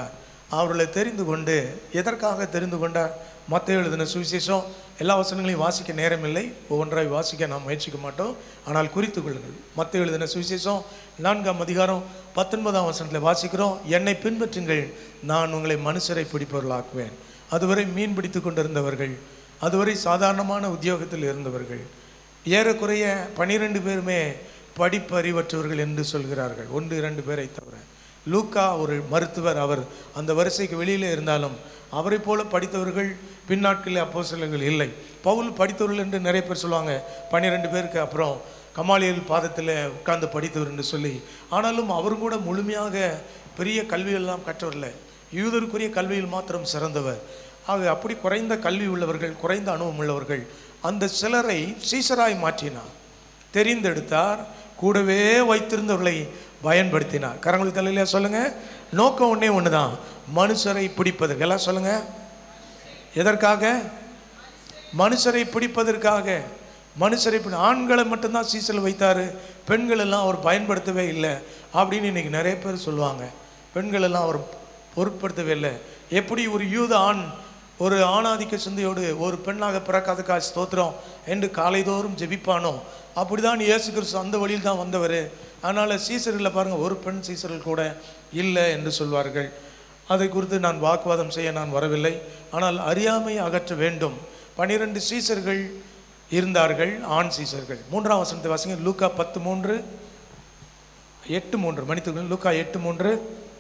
Speaker 6: அவர்களை தெரிந்து கொண்டு எதற்காக தெரிந்து கொண்டார் மற்ற எழுதின சுவிசேஷம் எல்லா வசனங்களையும் வாசிக்க நேரமில்லை ஒவ்வொன்றாய் வாசிக்க நாம் முயற்சிக்க மாட்டோம் ஆனால் குறித்து கொள்ளுங்கள் மற்ற எழுதின சுவிசேஷம் நான்காம் அதிகாரம் பத்தொன்பதாம் வசனத்தில் வாசிக்கிறோம் என்னை பின்பற்றுங்கள் நான் உங்களை மனுஷரை பிடிப்பவர்களாக்குவேன் அதுவரை மீன் பிடித்து கொண்டிருந்தவர்கள் அதுவரை சாதாரணமான உத்தியோகத்தில் இருந்தவர்கள் ஏறக்குறைய பனிரெண்டு பேருமே படிப்பறிவற்றவர்கள் என்று சொல்கிறார்கள் ஒன்று இரண்டு பேரை தவிர லூக்கா ஒரு மருத்துவர் அவர் அந்த வரிசைக்கு வெளியிலே இருந்தாலும் அவரைப் போல படித்தவர்கள் பின்னாட்களில் அப்போஸ்தலர்கள் இல்லை பவுல் படித்தவர்கள் என்று நிறைய பேர் சொல்லுவாங்க பன்னிரெண்டு பேருக்கு அப்புறம் கமாலியல் பாதத்தில் உட்கார்ந்து படித்தவர் என்று சொல்லி ஆனாலும் அவரும் கூட முழுமையாக பெரிய கல்வியெல்லாம் கற்றவரில்லை யூதருக்குரிய கல்வியில் மாத்திரம் சிறந்தவர் ஆக அப்படி குறைந்த கல்வி உள்ளவர்கள் குறைந்த அனுபவம் உள்ளவர்கள் அந்த சிலரை சீசராய் மாற்றினார் தெரிந்தெடுத்தார் கூடவே வைத்திருந்தவர்களை பயன்படுத்தினார் கரங்களுக்கு தலையில சொல்லுங்க நோக்கம் ஒண்ணே ஒன்று தான் மனுஷரை பிடிப்பதற்கு எல்லாம் சொல்லுங்க எதற்காக மனுஷரை பிடிப்பதற்காக மனுஷரை பிடி ஆண்களை மட்டும்தான் சீசல் வைத்தாரு பெண்கள் எல்லாம் அவர் பயன்படுத்தவே இல்லை அப்படின்னு இன்னைக்கு நிறைய பேர் சொல்லுவாங்க பெண்கள் எல்லாம் அவர் பொருட்படுத்தவே இல்லை எப்படி ஒரு யூத ஆண் ஒரு ஆணாதிக்க சிந்தையோடு ஒரு பெண்ணாக பிறக்காதக்கா ஸ்தோத்திரம் என்று காலைதோறும் ஜெபிப்பானோ அப்படிதான் இயேசு கிறிஸ்து அந்த வழியில் தான் வந்தவர் அதனால் சீசர்களில் பாருங்கள் ஒரு பெண் சீசர்கள் கூட இல்லை என்று சொல்வார்கள் அதை குறித்து நான் வாக்குவாதம் செய்ய நான் வரவில்லை ஆனால் அறியாமை அகற்ற வேண்டும் பனிரெண்டு சீசர்கள் இருந்தார்கள் ஆண் சீசர்கள் மூன்றாம் வசனத்தை வாசிங்க லூக்கா பத்து மூன்று எட்டு மூன்று மணித்துகள் லூக்கா எட்டு மூன்று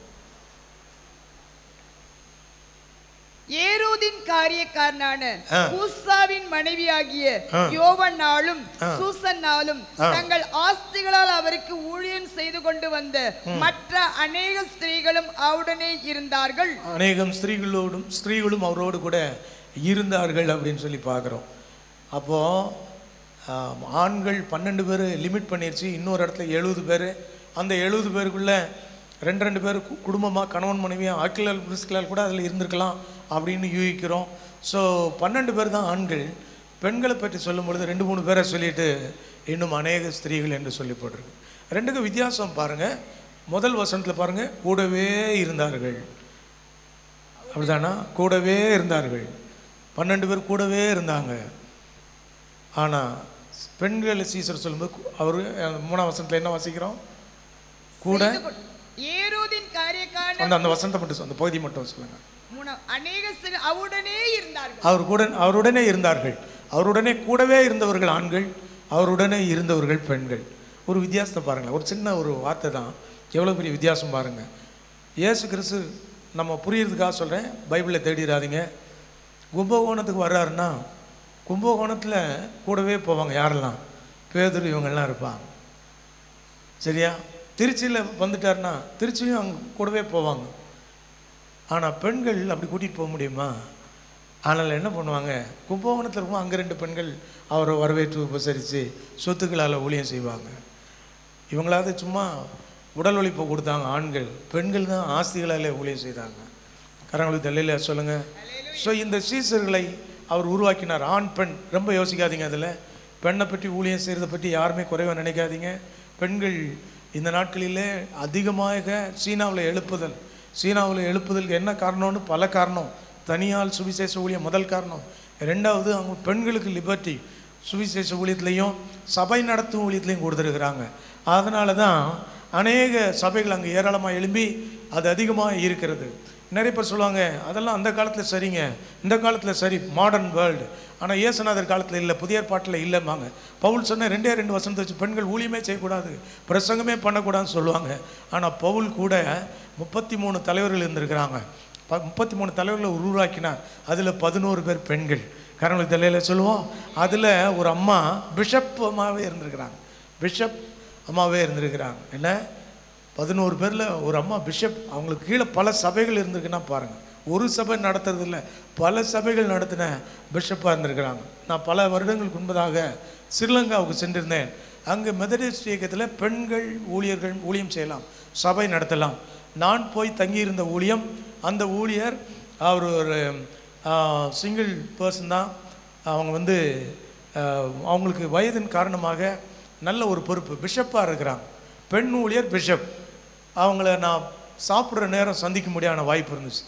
Speaker 7: ஏரோதின் காரியக்காரனான
Speaker 6: ஆ.
Speaker 7: கூசாவின் மனைவியாகிய
Speaker 6: ஆ.
Speaker 7: யோவன்னாலும்
Speaker 6: ஆ.
Speaker 7: சூசன்னாலும்
Speaker 6: ஆ.
Speaker 7: தங்கள் ஆஸ்திகளால் அவருக்கு ஊழியம் செய்து கொண்டு வந்த மற்ற அநேக ஸ்திரீகளும் அவருடனே இருந்தார்கள்
Speaker 6: அநேகம் ஸ்திரீகளோடும் ஸ்திரீகளும் அவரோடு கூட இருந்தார்கள் அப்படின்னு சொல்லி பார்க்குறோம் அப்போது ஆண்கள் பன்னெண்டு பேர் லிமிட் பண்ணிருச்சு இன்னொரு இடத்துல எழுபது பேர் அந்த எழுபது பேருக்குள்ள ரெண்டு ரெண்டு பேர் கு- குடும்பமா கணவன் மனைவியாக ஆக்கிலால் பிரிஸ்கிலால் கூட அதில் இருந்திருக்கலாம் அப்படின்னு யூகிக்கிறோம் ஸோ பன்னெண்டு பேர் தான் ஆண்கள் பெண்களை பற்றி சொல்லும் பொழுது ரெண்டு மூணு பேரை சொல்லிட்டு இன்னும் அநேக ஸ்திரீகள் என்று சொல்லி போட்டிருக்கு ரெண்டுக்கும் வித்தியாசம் பாருங்கள் முதல் வசனத்தில் பாருங்கள் கூடவே இருந்தார்கள் அப்படிதானா கூடவே இருந்தார்கள் பன்னெண்டு பேர் கூடவே இருந்தாங்க ஆனால் பெண்கள் சீசர் சொல்லும்போது கு- அவரு அஹ், மூணாம் வசனத்தில் என்ன வாசிக்கிறோம் கூட
Speaker 7: செய்து கொண்டு- ஏரோதின் காரியக்காரன்
Speaker 6: அந்த அந்த வசனத்தை மட்டும் சொல், அந்த பகுதி மட்டும் சொல்லுங்க
Speaker 7: மூணாம் அநேக ஸ்திரீ அவருடனே இருந்தார்கள்
Speaker 6: அவர் கூட அவருடனே இருந்தார்கள் அவருடனே கூடவே இருந்தவர்கள் ஆண்கள் அவருடனே இருந்தவர்கள் பெண்கள் ஒரு வித்தியாசத்தை பாருங்களேன் ஒரு சின்ன ஒரு வார்த்தை தான் எவ்வளோ பெரிய வித்தியாசம் பாருங்க இயேசு கிறிஸ்து நம்ம புரியறதுக்காக சொல்கிறேன் பைபிளில் தேடிடாதீங்க கும்பகோணத்துக்கு வர்றாருன்னா கும்பகோணத்தில் கூடவே போவாங்க யாரெல்லாம் பேதுரு இவங்கெல்லாம் இருப்பாங்க சரியா திருச்சியில் வந்துட்டாருன்னா திருச்சியும் அங்கே கூடவே போவாங்க ஆனால் பெண்கள் அப்படி கூட்டிகிட்டு போக முடியுமா ஆனால் என்ன பண்ணுவாங்க கும்பகோணத்தில் இருக்கும் அங்கே ரெண்டு பெண்கள் அவரை வரவேற்று உபசரித்து சொத்துக்களால் ஊழியம் செய்வாங்க இவங்களாவது சும்மா உடல் உழைப்பை கொடுத்தாங்க ஆண்கள் பெண்கள் தான் ஆஸ்திகளால் ஊழியம் செய்தாங்க கரங்களுக்கு தெரியல சொல்லுங்கள் ஸோ இந்த சீசர்களை அவர் உருவாக்கினார் ஆண் பெண் ரொம்ப யோசிக்காதீங்க அதில் பெண்ணை பற்றி ஊழியம் செய்கிறத பற்றி யாருமே குறைவாக நினைக்காதீங்க பெண்கள் இந்த நாட்களிலே அதிகமாக சீனாவில் எழுப்புதல் சீனாவில் எழுப்புதலுக்கு என்ன காரணம்னு பல காரணம் தனியால் சுவிசேஷ ஊழியம் முதல் காரணம் ரெண்டாவது அவங்க பெண்களுக்கு லிபர்ட்டி சுவிசேஷ ஊழியத்துலேயும் சபை நடத்தும் ஊழியத்துலையும் கொடுத்துருக்குறாங்க அதனால தான் அநேக சபைகள் அங்கே ஏராளமாக எழும்பி அது அதிகமாக இருக்கிறது நிறைய பேர் சொல்லுவாங்க அதெல்லாம் அந்த காலத்தில் சரிங்க இந்த காலத்தில் சரி மாடர்ன் வேர்ல்டு ஆனால் இயேசுநாதர் காலத்தில் இல்லை புதிய பாட்டில் இல்லைம்பாங்க பவுல் சொன்ன ரெண்டே ரெண்டு வசனத்தை வச்சு பெண்கள் ஊழியமே செய்யக்கூடாது பிரசங்கமே பண்ணக்கூடாதுன்னு சொல்லுவாங்க ஆனால் பவுல் கூட முப்பத்தி மூணு தலைவர்கள் இருந்திருக்கிறாங்க ப முப்பத்தி மூணு தலைவர்களை உருவாக்கினார் அதில் பதினோரு பேர் பெண்கள் கரங்களுக்கு தலையில் சொல்லுவோம் அதில் ஒரு அம்மா பிஷப் அம்மாவே இருந்திருக்கிறாங்க பிஷப் அம்மாவே இருந்திருக்கிறாங்க என்ன பதினோரு பேரில் ஒரு அம்மா பிஷப் அவங்களுக்கு கீழே பல சபைகள் இருந்திருக்குன்னா பாருங்கள் ஒரு சபை நடத்துறது இல்ல பல சபைகள் நடத்தின பிஷப்பாக இருந்திருக்கிறாங்க நான் பல வருடங்களுக்கு முன்பதாக ஸ்ரீலங்காவுக்கு சென்றிருந்தேன் அங்கே மெதடிஸ்ட் இயக்கத்தில் பெண்கள் ஊழியர்கள் ஊழியம் செய்யலாம் சபை நடத்தலாம் நான் போய் தங்கியிருந்த ஊழியம் அந்த ஊழியர் அவர் ஒரு சிங்கிள் பர்சன் தான் அவங்க வந்து ஆஹ், அவங்களுக்கு வயதின் காரணமாக நல்ல ஒரு பொறுப்பு பிஷப்பாக இருக்கிறாங்க பெண் ஊழியர் பிஷப் அவங்கள நான் சாப்பிட்ற நேரம் சந்திக்க முடியாத வாய்ப்பு இருந்துச்சு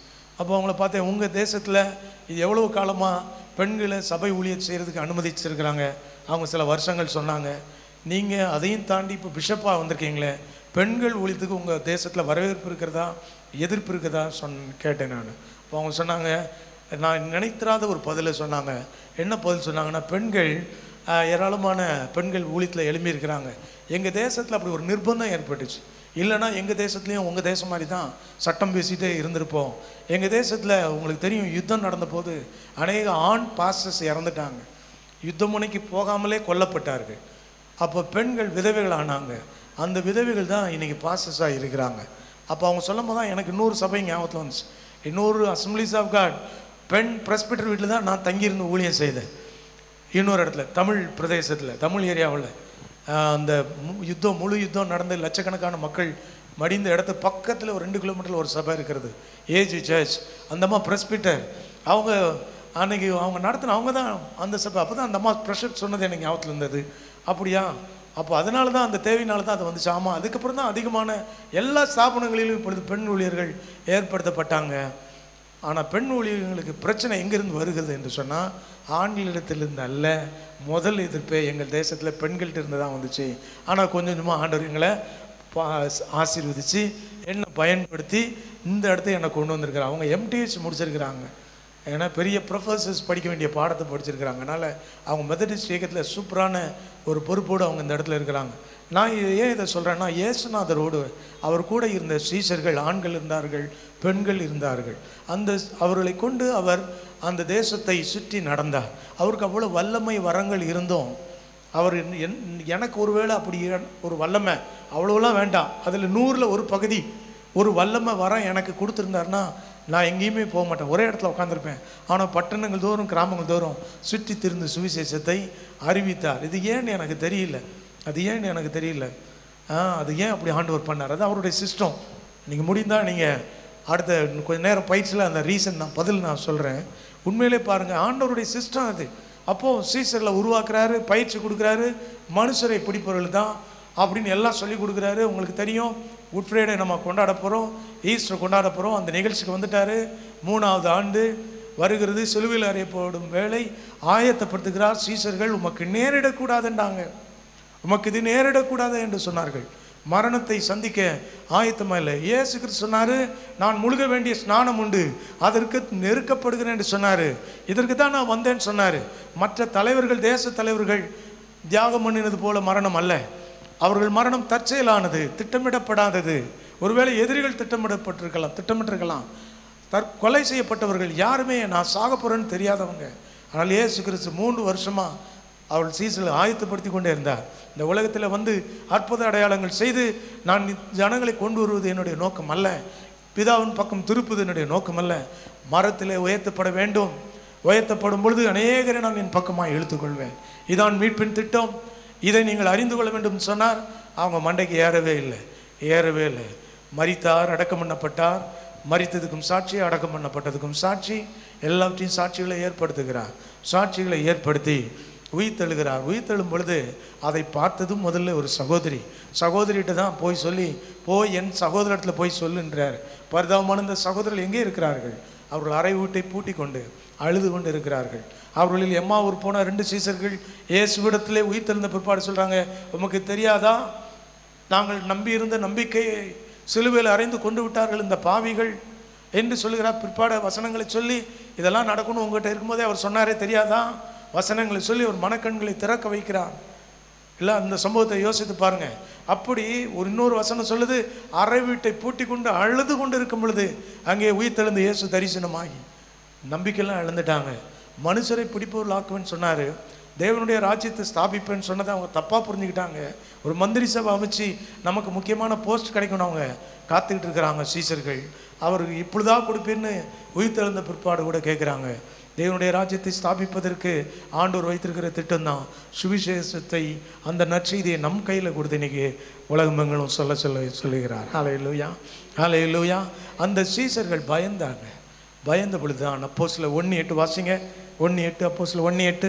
Speaker 6: அப்போ அவங்கள பார்த்தேன் உங்கள் தேசத்தில் இது எவ்வளவு காலமாக பெண்களை சபை ஊழியர் செய்கிறதுக்கு அனுமதிச்சிருக்கிறாங்க அவங்க சில வருஷங்கள் சொன்னாங்க நீங்கள் அதையும் தாண்டி இப்போ பிஷப்பாக வந்திருக்கீங்களே பெண்கள் ஊழியத்துக்கு உங்கள் தேசத்தில் வரவேற்பு இருக்கிறதா எதிர்ப்பு இருக்கிறதா சொன் கேட்டேன் நான் அப்போ அவங்க சொன்னாங்க நான் நினைத்திராத ஒரு பதிலை சொன்னாங்க என்ன பதில் சொன்னாங்கன்னா பெண்கள் ஆஹ், ஏராளமான பெண்கள் ஊழியத்தில் எழும்பி இருக்கிறாங்க எங்கள் தேசத்தில் அப்படி ஒரு நிர்பந்தம் ஏற்பட்டுச்சு இல்லைன்னா எங்கள் தேசத்துலேயும் உங்கள் தேசம் மாதிரி தான் சட்டம் பேசிகிட்டே இருந்திருப்போம் எங்கள் தேசத்தில் உங்களுக்கு தெரியும் யுத்தம் நடந்தபோது அநேக ஆண் பாஸ்டர்ஸ் இறந்துட்டாங்க யுத்த முனைக்கு போகாமலே கொல்லப்பட்டார்கள் அப்போ பெண்கள் விதவைகள் ஆனாங்க அந்த விதவைகள் தான் இன்னைக்கு பாஸ்டர்ஸாக இருக்கிறாங்க அப்போ அவங்க சொல்லும் போது தான் எனக்கு இன்னொரு சபை ஞாபகத்தில் வந்துச்சு இன்னொரு அசம்பிளிஸ் ஆஃப் காட் பெண் பிரஸ்பிட்டர் வீட்டில் தான் நான் தங்கியிருந்து ஊழியம் செய்தேன் இன்னொரு இடத்துல தமிழ் பிரதேசத்தில் தமிழ் ஏரியாவில் அந்த மு- யுத்தம் முழு யுத்தம் நடந்து லட்சக்கணக்கான மக்கள் மடிந்த இடத்து பக்கத்தில் ஒரு ரெண்டு கிலோமீட்டரில் ஒரு சபை இருக்கிறது ஏஜி சர்ச் அந்த அம்மா பிரஸ்பிட்டர் அவங்க அன்னைக்கு அவங்க நடத்தின அவங்க தான் அந்த சபை அப்போ தான் அந்த அம்மா ப்ரெஷர் சொன்னது எனக்கு ஞாபகத்தில் இருந்தது அப்படியா அப்போ அதனால தான் அந்த தேவையினால தான் அது வந்துச்சு ஆமாம் அதுக்கப்புறம் தான் அதிகமான எல்லா ஸ்தாபனங்களிலும் இப்பொழுது பெண் ஊழியர்கள் ஏற்படுத்தப்பட்டாங்க ஆனால் பெண் ஊழியர்களுக்கு பிரச்சனை எங்கிருந்து வருகிறது என்று சொன்னால் ஆண்களிடத்திலிருந்து அல்ல முதல் எதிர்ப்பே எங்கள் தேசத்தில் பெண்கள்கிட்ட இருந்து தான் வந்துச்சு ஆனால் கொஞ்சம் கொஞ்சமாக ஆண்டவர் எங்களை பா ஆசீர்வதித்து என்னை பயன்படுத்தி இந்த இடத்த என்னை கொண்டு வந்திருக்கிறாங்க அவங்க எம்டிஹெச் முடிச்சிருக்கிறாங்க ஏன்னா பெரிய ப்ரொஃபஸர்ஸ் படிக்க வேண்டிய பாடத்தை படிச்சிருக்கிறாங்க அதனால் அவங்க மெத்தடிஸ்ட் இயக்கத்தில் சூப்பரான ஒரு பொறுப்போடு அவங்க இந்த இடத்துல இருக்கிறாங்க நான் இது ஏன் இதை சொல்கிறேன்னா இயேசுநாதரோடு அவர் கூட இருந்த சீசர்கள் ஆண்கள் இருந்தார்கள் பெண்கள் இருந்தார்கள் அந்த அவர்களை கொண்டு அவர் அந்த தேசத்தை சுற்றி நடந்தார் அவருக்கு அவ்வளோ வல்லமை வரங்கள் இருந்தும் அவர் என்- என்- எனக்கு ஒருவேளை அப்படி ஏ- ஒரு வல்லமை அவ்வளோலாம் வேண்டாம் அதில் நூறில் ஒரு பகுதி ஒரு வல்லமை வரம் எனக்கு கொடுத்துருந்தாருன்னா நான் எங்கேயுமே போக மாட்டேன் ஒரே இடத்துல உட்காந்துருப்பேன் ஆனால் பட்டணங்கள் தோறும் கிராமங்கள் தோறும் சுற்றி திரிந்து சுவிசேஷத்தை அறிவித்தார் இது ஏன்னு எனக்கு தெரியல அது ஏன்னு எனக்கு தெரியல ஆ அது ஏன் அப்படி ஆண்டவர் பண்ணார் அது அவருடைய சிஸ்டம் நீங்கள் முடிந்தால் நீங்கள் அடுத்த இன்னும் கொஞ்ச நேரம் பயிற்சியில் அந்த ரீசன் நான் பதில் நான் சொல்கிறேன் உண்மையிலே பாருங்கள் ஆண்டவருடைய சிஸ்டம் அது அப்போது சீசரில் உருவாக்குறாரு பயிற்சி கொடுக்குறாரு மனுஷரை பிடிப்பவர்கள் தான் அப்படின்னு எல்லாம் சொல்லி கொடுக்குறாரு உங்களுக்கு தெரியும் குட் ஃப்ரைடே நம்ம கொண்டாட போகிறோம் ஈஸ்டர் கொண்டாட போகிறோம் அந்த நிகழ்ச்சிக்கு வந்துட்டாரு மூணாவது ஆண்டு வருகிறது சிலுவையில் அறையப்படும் வேலை ஆயத்தப்படுத்துகிறார் சீசர்கள் உமக்கு நேரிடக்கூடாதுன்றாங்க உமக்கு இது நேரிடக்கூடாது என்று சொன்னார்கள் மரணத்தை சந்திக்க ஆயத்தமா இல்லை இயேசு கிறிஸ்து சொன்னாரு நான் முழுக வேண்டிய ஸ்நானம் உண்டு அதற்கு நெருக்கப்படுகிறேன் என்று சொன்னாரு இதற்கு தான் நான் வந்தேன்னு சொன்னாரு மற்ற தலைவர்கள் தேச தலைவர்கள் தியாகம் பண்ணினது போல மரணம் அல்ல அவர்கள் மரணம் தற்செயலானது திட்டமிடப்படாதது ஒருவேளை எதிரிகள் திட்டமிடப்பட்டிருக்கலாம் திட்டமிட்டிருக்கலாம் தற்கொலை செய்யப்பட்டவர்கள் யாருமே நான் சாக போறேன்னு தெரியாதவங்க ஆனால் இயேசு கிறிஸ்து மூன்று வருஷமா அவள் சீசனில் ஆயத்தப்படுத்தி கொண்டே இருந்தார் இந்த உலகத்தில் வந்து அற்புத அடையாளங்கள் செய்து நான் ஜனங்களை கொண்டு வருவது என்னுடைய நோக்கம் அல்ல பிதாவின் பக்கம் திருப்புது என்னுடைய நோக்கம் அல்ல மரத்திலே உயர்த்தப்பட வேண்டும் உயர்த்தப்படும் பொழுது அநேகரை நான் என் பக்கமாக இழுத்துக்கொள்வேன் இதான் மீட்பின் திட்டம் இதை நீங்கள் அறிந்து கொள்ள வேண்டும் என்று சொன்னார் அவங்க மண்டைக்கு ஏறவே இல்லை ஏறவே இல்லை மரித்தார் அடக்கம் பண்ணப்பட்டார் மரித்ததுக்கும் சாட்சி அடக்கம் பண்ணப்பட்டதுக்கும் சாட்சி எல்லாவற்றையும் சாட்சிகளை ஏற்படுத்துகிறார் சாட்சிகளை ஏற்படுத்தி உயிர்த்தெழுகிறார் உயிர்த்தெழும் பொழுது அதை பார்த்ததும் முதல்ல ஒரு சகோதரி சகோதரிகிட்ட தான் போய் சொல்லி போய் என் சகோதரத்தில் போய் சொல்லுன்றார் பரிதாபமான இந்த சகோதரர்கள் எங்கே இருக்கிறார்கள் அவர்கள் அறை வீட்டை பூட்டி கொண்டு அழுது கொண்டு இருக்கிறார்கள் அவர்களில் எம்மாவூர் போன ரெண்டு சீசர்கள் இயேசுவிடத்திலே உயிர்த்தெழுந்த பிற்பாடு சொல்கிறாங்க உமக்கு தெரியாதா நாங்கள் நம்பியிருந்த நம்பிக்கையை சிலுவையில் அறைந்து கொண்டு விட்டார்கள் இந்த பாவிகள் என்று சொல்லுகிறார் பிற்பாடு வசனங்களை சொல்லி இதெல்லாம் நடக்கணும் உங்ககிட்ட இருக்கும்போதே அவர் சொன்னாரே தெரியாதா வசனங்களை சொல்லி ஒரு மனக்கண்களை திறக்க வைக்கிறார் இல்லை அந்த சம்பவத்தை யோசித்து பாருங்க அப்படி ஒரு இன்னொரு வசனம் சொல்லுது அறை வீட்டை பூட்டி கொண்டு அழுது கொண்டு இருக்கும் பொழுது அங்கே உயிர்த்தெழுந்து இயேசு தரிசனமாகி நம்பிக்கையெல்லாம் இழந்துட்டாங்க மனுஷரை பிடிப்பவர்கள் ஆக்குவேன்னு சொன்னார் தேவனுடைய ராஜ்யத்தை ஸ்தாபிப்பேன்னு சொன்னதை அவங்க தப்பாக புரிஞ்சுக்கிட்டாங்க ஒரு மந்திரி சபை அமைச்சு நமக்கு முக்கியமான போஸ்ட் கிடைக்கணும் அவங்க காத்துக்கிட்டு இருக்கிறாங்க சீசர்கள் அவருக்கு இப்பொழுதா கொடுப்பேன்னு உயிர்த்தெழுந்த பிற்பாடு கூட கேட்குறாங்க தேவனுடைய ராஜ்யத்தை ஸ்தாபிப்பதற்கு ஆண்டவர் வைத்திருக்கிற திட்டம் தான் சுவிசேஷத்தை அந்த நற்செய்தியை நம் கையில் கொடுத்து இன்னைக்கு உலகமெங்களும் சொல்ல சொல்ல சொல்லுகிறார் ஹாலே லூயா ஹாலே லூயா அந்த சீசர்கள் பயந்தாங்க பயந்த பொழுது தான் அப்போ சில ஒன்று எட்டு வாசிங்க ஒன்று எட்டு அப்போ சில ஒன்று எட்டு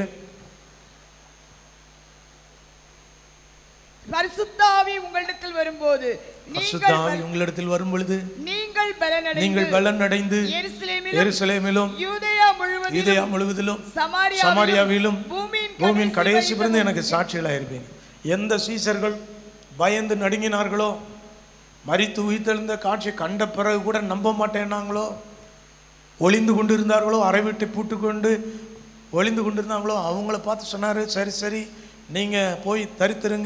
Speaker 7: பரிசுத்தாவி உங்களிடத்தில் வரும்போது நீங்கள்
Speaker 6: பரிசுத்தாவி உங்களிடத்தில் வரும் பொழுது
Speaker 7: நீங்கள் நீங்கள் பலனடைந்து
Speaker 6: நீங்கள் பலன் அடைந்து
Speaker 7: எருசலேமிலும்
Speaker 6: எருசலேமிலும்
Speaker 7: யூதேயா முழுவதிலும்
Speaker 6: யூதேயா முழுவதிலும்
Speaker 7: சமாரியாவிலும்
Speaker 6: சமாரியாவிலும்
Speaker 7: பூமியின்
Speaker 6: பூமியின் கடைசி
Speaker 7: கடைசி
Speaker 6: பிறந்து எனக்கு சாட்சிகளாக இருப்பீங்க எந்த சீசர்கள் பயந்து நடுங்கினார்களோ மரித்து உயிர்த்தெழுந்த காட்சியை கண்ட பிறகு கூட நம்ப மாட்டேன்னாங்களோ ஒளிந்து கொண்டு இருந்தார்களோ அறை வீட்டை பூட்டு கொண்டு ஒளிந்து கொண்டு இருந்தாங்களோ அவங்கள பார்த்து சொன்னார் சரி சரி நீங்கள் போய் தரித்திருங்க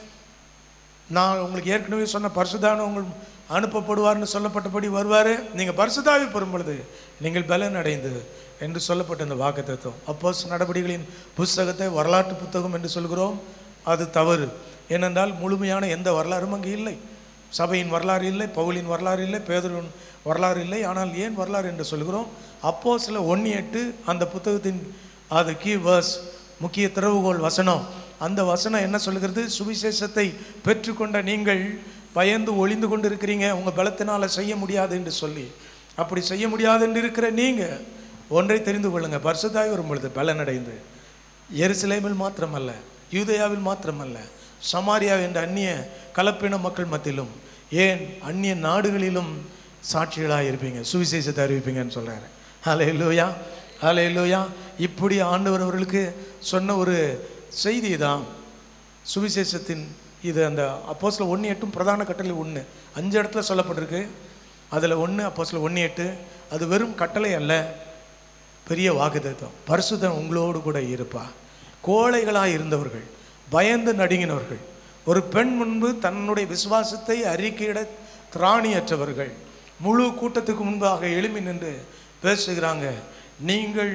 Speaker 6: நான் உங்களுக்கு ஏற்கனவே சொன்ன பரிசுதான உங்கள் அனுப்பப்படுவார்னு சொல்லப்பட்டபடி வருவார் நீங்கள் பரிசுதாவி பெறும் பொழுது நீங்கள் பலன் அடைந்து என்று சொல்லப்பட்ட இந்த வாக்கு தத்துவம் அப்போஸ் நடவடிக்கைகளின் புஸ்தகத்தை வரலாற்று புத்தகம் என்று சொல்கிறோம் அது தவறு ஏனென்றால் முழுமையான எந்த வரலாறும் அங்கு இல்லை சபையின் வரலாறு இல்லை பவுலின் வரலாறு இல்லை பேதரின் வரலாறு இல்லை ஆனால் ஏன் வரலாறு என்று சொல்கிறோம் அப்போ சில ஒன்று எட்டு அந்த புத்தகத்தின் அது கீ வேர்ஸ் முக்கிய திறவுகோல் வசனம் அந்த வசனம் என்ன சொல்கிறது சுவிசேஷத்தை பெற்றுக்கொண்ட நீங்கள் பயந்து ஒளிந்து கொண்டு இருக்கிறீங்க உங்கள் பலத்தினால செய்ய முடியாது என்று சொல்லி அப்படி செய்ய முடியாது என்று இருக்கிற நீங்கள் ஒன்றை தெரிந்து கொள்ளுங்க பரிசுத்தாய் வரும் பொழுது பலனடைந்து எருசலேமில் மாத்திரமல்ல யூதேயாவில் மாத்திரமல்ல சமாரியா என்ற அந்நிய கலப்பின மக்கள் மத்தியிலும் ஏன் அந்நிய நாடுகளிலும் சாட்சிகளாக இருப்பீங்க சுவிசேஷத்தை அறிவிப்பீங்கன்னு சொல்கிறாரு ஹலே லூயா ஹலே லூயா இப்படி ஆண்டவர் அவர்களுக்கு சொன்ன ஒரு செய்தி தான் சுவிசேஷத்தின் இது அந்த அப்போஸ்ல ஒன்று எட்டும் பிரதான கட்டளை ஒன்று அஞ்சு இடத்துல சொல்லப்பட்டிருக்கு அதில் ஒன்று அப்போஸ்ல ஒன்று எட்டு அது வெறும் கட்டளை அல்ல பெரிய வாக்குத்தத்தம் பரிசுத்தம் உங்களோடு கூட இருப்பா கோழைகளாக இருந்தவர்கள் பயந்து நடுங்கினவர்கள் ஒரு பெண் முன்பு தன்னுடைய விசுவாசத்தை அறிக்கையிட திராணியற்றவர்கள் முழு கூட்டத்துக்கு முன்பாக எழுமி நின்று பேசுகிறாங்க நீங்கள்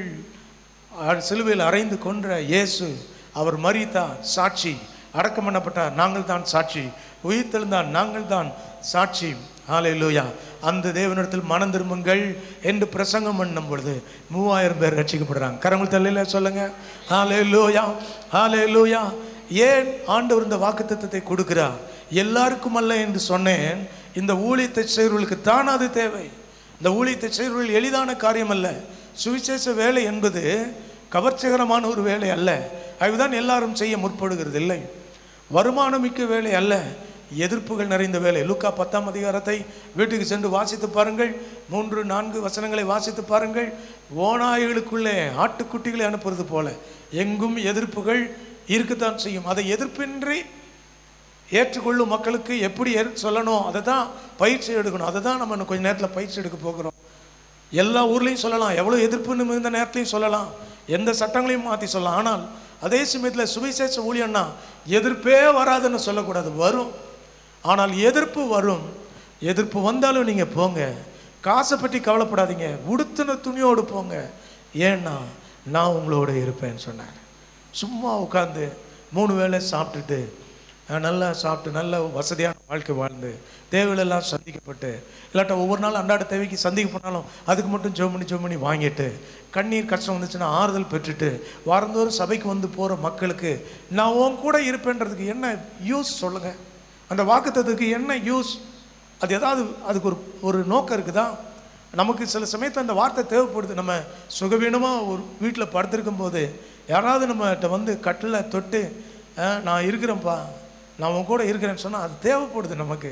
Speaker 6: அ- சிலுவையில் அறைந்து கொன்ற இயேசு அவர் மரித்தார் சாட்சி அடக்கம் பண்ணப்பட்டார் நாங்கள் தான் சாட்சி உயிர்த்தெழுந்தார் நாங்கள் தான் சாட்சி ஹalleluya அந்த தேவனிடத்தில் மனம் திரும்புங்கள் என்று பிரசங்கம் பண்ணும் பொழுது மூவாயிரம் பேர் ரட்சிக்கப்படுறாங்க கரங்கள் தள்ளில சொல்லுங்க ஹalleluya ஹalleluya ஏன் ஆண்டவர் இந்த வாக்குத்தத்தத்தை கொடுக்கிறார் எல்லாருக்கும் அல்ல என்று சொன்னேன் இந்த ஊழியத்தை செய்கிறவர்களுக்கு தான் அது தேவை இந்த ஊழியத்தை செய்கிறவர்கள் எளிதான காரியம் அல்ல சுவிசேஷ வேலை என்பது கவர்ச்சிகரமான ஒரு வேலை அல்ல அதுதான் எல்லாரும் செய்ய முற்படுகிறது இல்லை வருமானமிக்க வேலை அல்ல எதிர்ப்புகள் நிறைந்த வேலை லூக்கா பத்தாம் அதிகாரத்தை வீட்டுக்கு சென்று வாசித்து பாருங்கள் மூன்று நான்கு வசனங்களை வாசித்து பாருங்கள் ஓநாய்களுக்குள்ளே ஆட்டுக்குட்டிகளை அனுப்புறது போல எங்கும் எதிர்ப்புகள் இருக்கத்தான் செய்யும் அதை எதிர்ப்பின்றி ஏற்றுக்கொள்ளும் மக்களுக்கு எப்படி ஏற் சொல்லணும் அதை தான் பயிற்சி எடுக்கணும் அதை தான் நம்ம இன்னும் கொஞ்ச நேரத்தில் பயிற்சி எடுக்க போகிறோம் எல்லா ஊர்லேயும் சொல்லலாம் எவ்வளோ எதிர்ப்பு மிகுந்த நேரத்துலையும் சொல்லலாம் எந்த சட்டங்களையும் மாற்றி சொல்லலாம் ஆனால் அதே சமயத்தில் சுவிசேஷ ஊழியன்னா எதிர்ப்பே வராதுன்னு சொல்லக்கூடாது வரும் ஆனால் எதிர்ப்பு வரும் எதிர்ப்பு வந்தாலும் நீங்கள் போங்க காசை பற்றி கவலைப்படாதீங்க உடுத்தின துணியோடு போங்க ஏன்னா நான் உங்களோட இருப்பேன்னு சொன்னார் சும்மா உட்காந்து மூணு வேளை சாப்பிட்டுட்டு அஹ், நல்லா சாப்பிட்டு நல்ல வசதியான வாழ்க்கை வாழ்ந்து தேவைகளெல்லாம் சந்திக்கப்பட்டு இல்லாட்டா ஒவ்வொரு நாள் அன்றாட தேவைக்கு சந்திக்கப்பட்டாலும் அதுக்கு மட்டும் ஜெபம் பண்ணி ஜெபம் பண்ணி வாங்கிட்டு கண்ணீர் கஷ்டம் வந்துச்சுன்னா ஆறுதல் பெற்றுட்டு வாரந்தோறும் சபைக்கு வந்து போகிற மக்களுக்கு நான் உன் கூட இருப்பேன்றதுக்கு என்ன யூஸ் சொல்லுங்க அந்த வாக்குத்தத்துக்கு என்ன யூஸ் அது ஏதாவது அதுக்கு ஒரு ஒரு நோக்கம் இருக்குதா நமக்கு சில சமயத்தில் அந்த வார்த்தை தேவைப்படுது நம்ம சுகவீனமாக ஒரு வீட்டில் படுத்திருக்கும் போது யாராவது நம்மகிட்ட வந்து கட்டில் தொட்டு "அஹ், நான் இருக்கிறேன்ப்பா நான் உன் கூட இருக்கிறேன்னு சொன்னால் அது தேவைப்படுது நமக்கு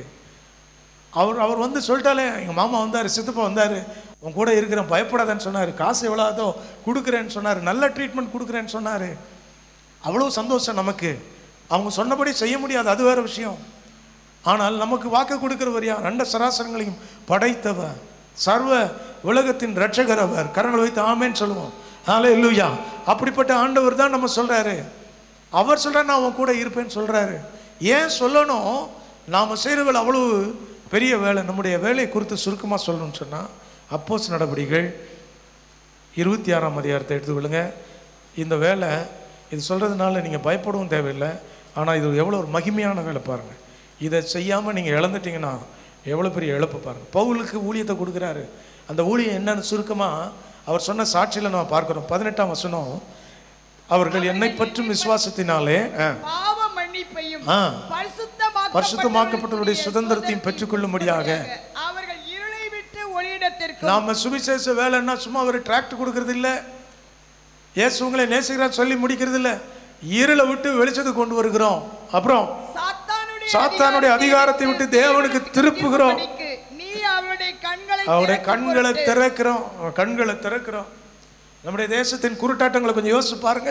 Speaker 6: அவர் அவர் வந்து சொல்லிட்டாலே எங்கள் மாமா வந்தார் சித்தப்பா வந்தார் உன் கூட இருக்கிறேன் பயப்படாதேன்னு சொன்னார் காசு எவ்வளோ அதோ கொடுக்குறேன்னு சொன்னார் நல்ல ட்ரீட்மெண்ட் கொடுக்குறேன்னு சொன்னார் அவ்வளோ சந்தோஷம் நமக்கு அவங்க சொன்னபடி செய்ய முடியாது அது வேற விஷயம் ஆனால் நமக்கு வாக்கு கொடுக்கிறவர் யார் ரெண்ட சராசரங்களையும் படைத்தவர் சர்வ உலகத்தின் ரட்சகர் அவர் கரங்களை வைத்து ஆமேன்னு சொல்லுவோம் ஹாலே இல்லையா அப்படிப்பட்ட ஆண்டவர் தான் நம்ம சொல்றாரு அவர் சொல்றாரு நான் உன் கூட இருப்பேன்னு சொல்றாரு ஏன் சொல்லணும் நாம செய்கிற வேலை அவ்வளவு பெரிய வேலை நம்முடைய வேலையை குறித்து சுருக்கமாக சொல்லணும்னு சொன்னால் அப்போஸ் நடவடிக்கைகள் இருபத்தி ஆறாம் அதிகாரத்தை எடுத்துக்கொள்ளுங்க இந்த வேலை இது சொல்கிறதுனால நீங்கள் பயப்படவும் தேவையில்லை ஆனால் இது எவ்வளோ ஒரு மகிமையான வேலை பாருங்கள் இதை செய்யாமல் நீங்கள் இழந்துட்டீங்கன்னா எவ்வளோ பெரிய இழப்பு பாருங்கள் பவுலுக்கு ஊழியத்தை கொடுக்குறாரு அந்த ஊழியம் என்னன்னு சுருக்கமாக அவர் சொன்ன சாட்சியில் நம்ம பார்க்குறோம் பதினெட்டாம் வசனம் அவர்கள் என்னை பற்றும் விசுவாசத்தினாலே ஆ,
Speaker 7: பாவ மன்னிப்பையும்
Speaker 6: ஆ.
Speaker 7: பரிசுத்தமாக்கப்பட்டவர்களுடைய
Speaker 6: பரிசுத்தமாக்கப்பட்டவருடைய சுதந்திரத்தையும் பெற்றுக்கொள்ளும்படியாக
Speaker 7: அவர்கள் இருளை விட்டு ஒளியிடத்திற்கு
Speaker 6: நாம சுவிசேஷ வேலைன்னா சும்மா ஒரு டிராக்ட் கொடுக்கறது இல்ல இயேசு உங்களை நேசிக்கிறார் சொல்லி முடிக்கிறது இல்ல இருளை விட்டு வெளிச்சத்துக்கு கொண்டு வருகிறோம் அப்புறம்
Speaker 7: சாத்தானுடைய
Speaker 6: சாத்தானுடைய அதிகாரத்தை விட்டு தேவனுக்கு திருப்புகிறோம்.
Speaker 7: நீ அவருடைய கண்
Speaker 6: அவருடைய
Speaker 7: திறக்கும்
Speaker 6: கண்களை
Speaker 7: பொருட்டு
Speaker 6: திறக்கிறோம் கண்களை திறக்கிறோம் நம்முடைய தேசத்தின் குருட்டாட்டங்களை கொஞ்சம் யோசிச்சு பாருங்க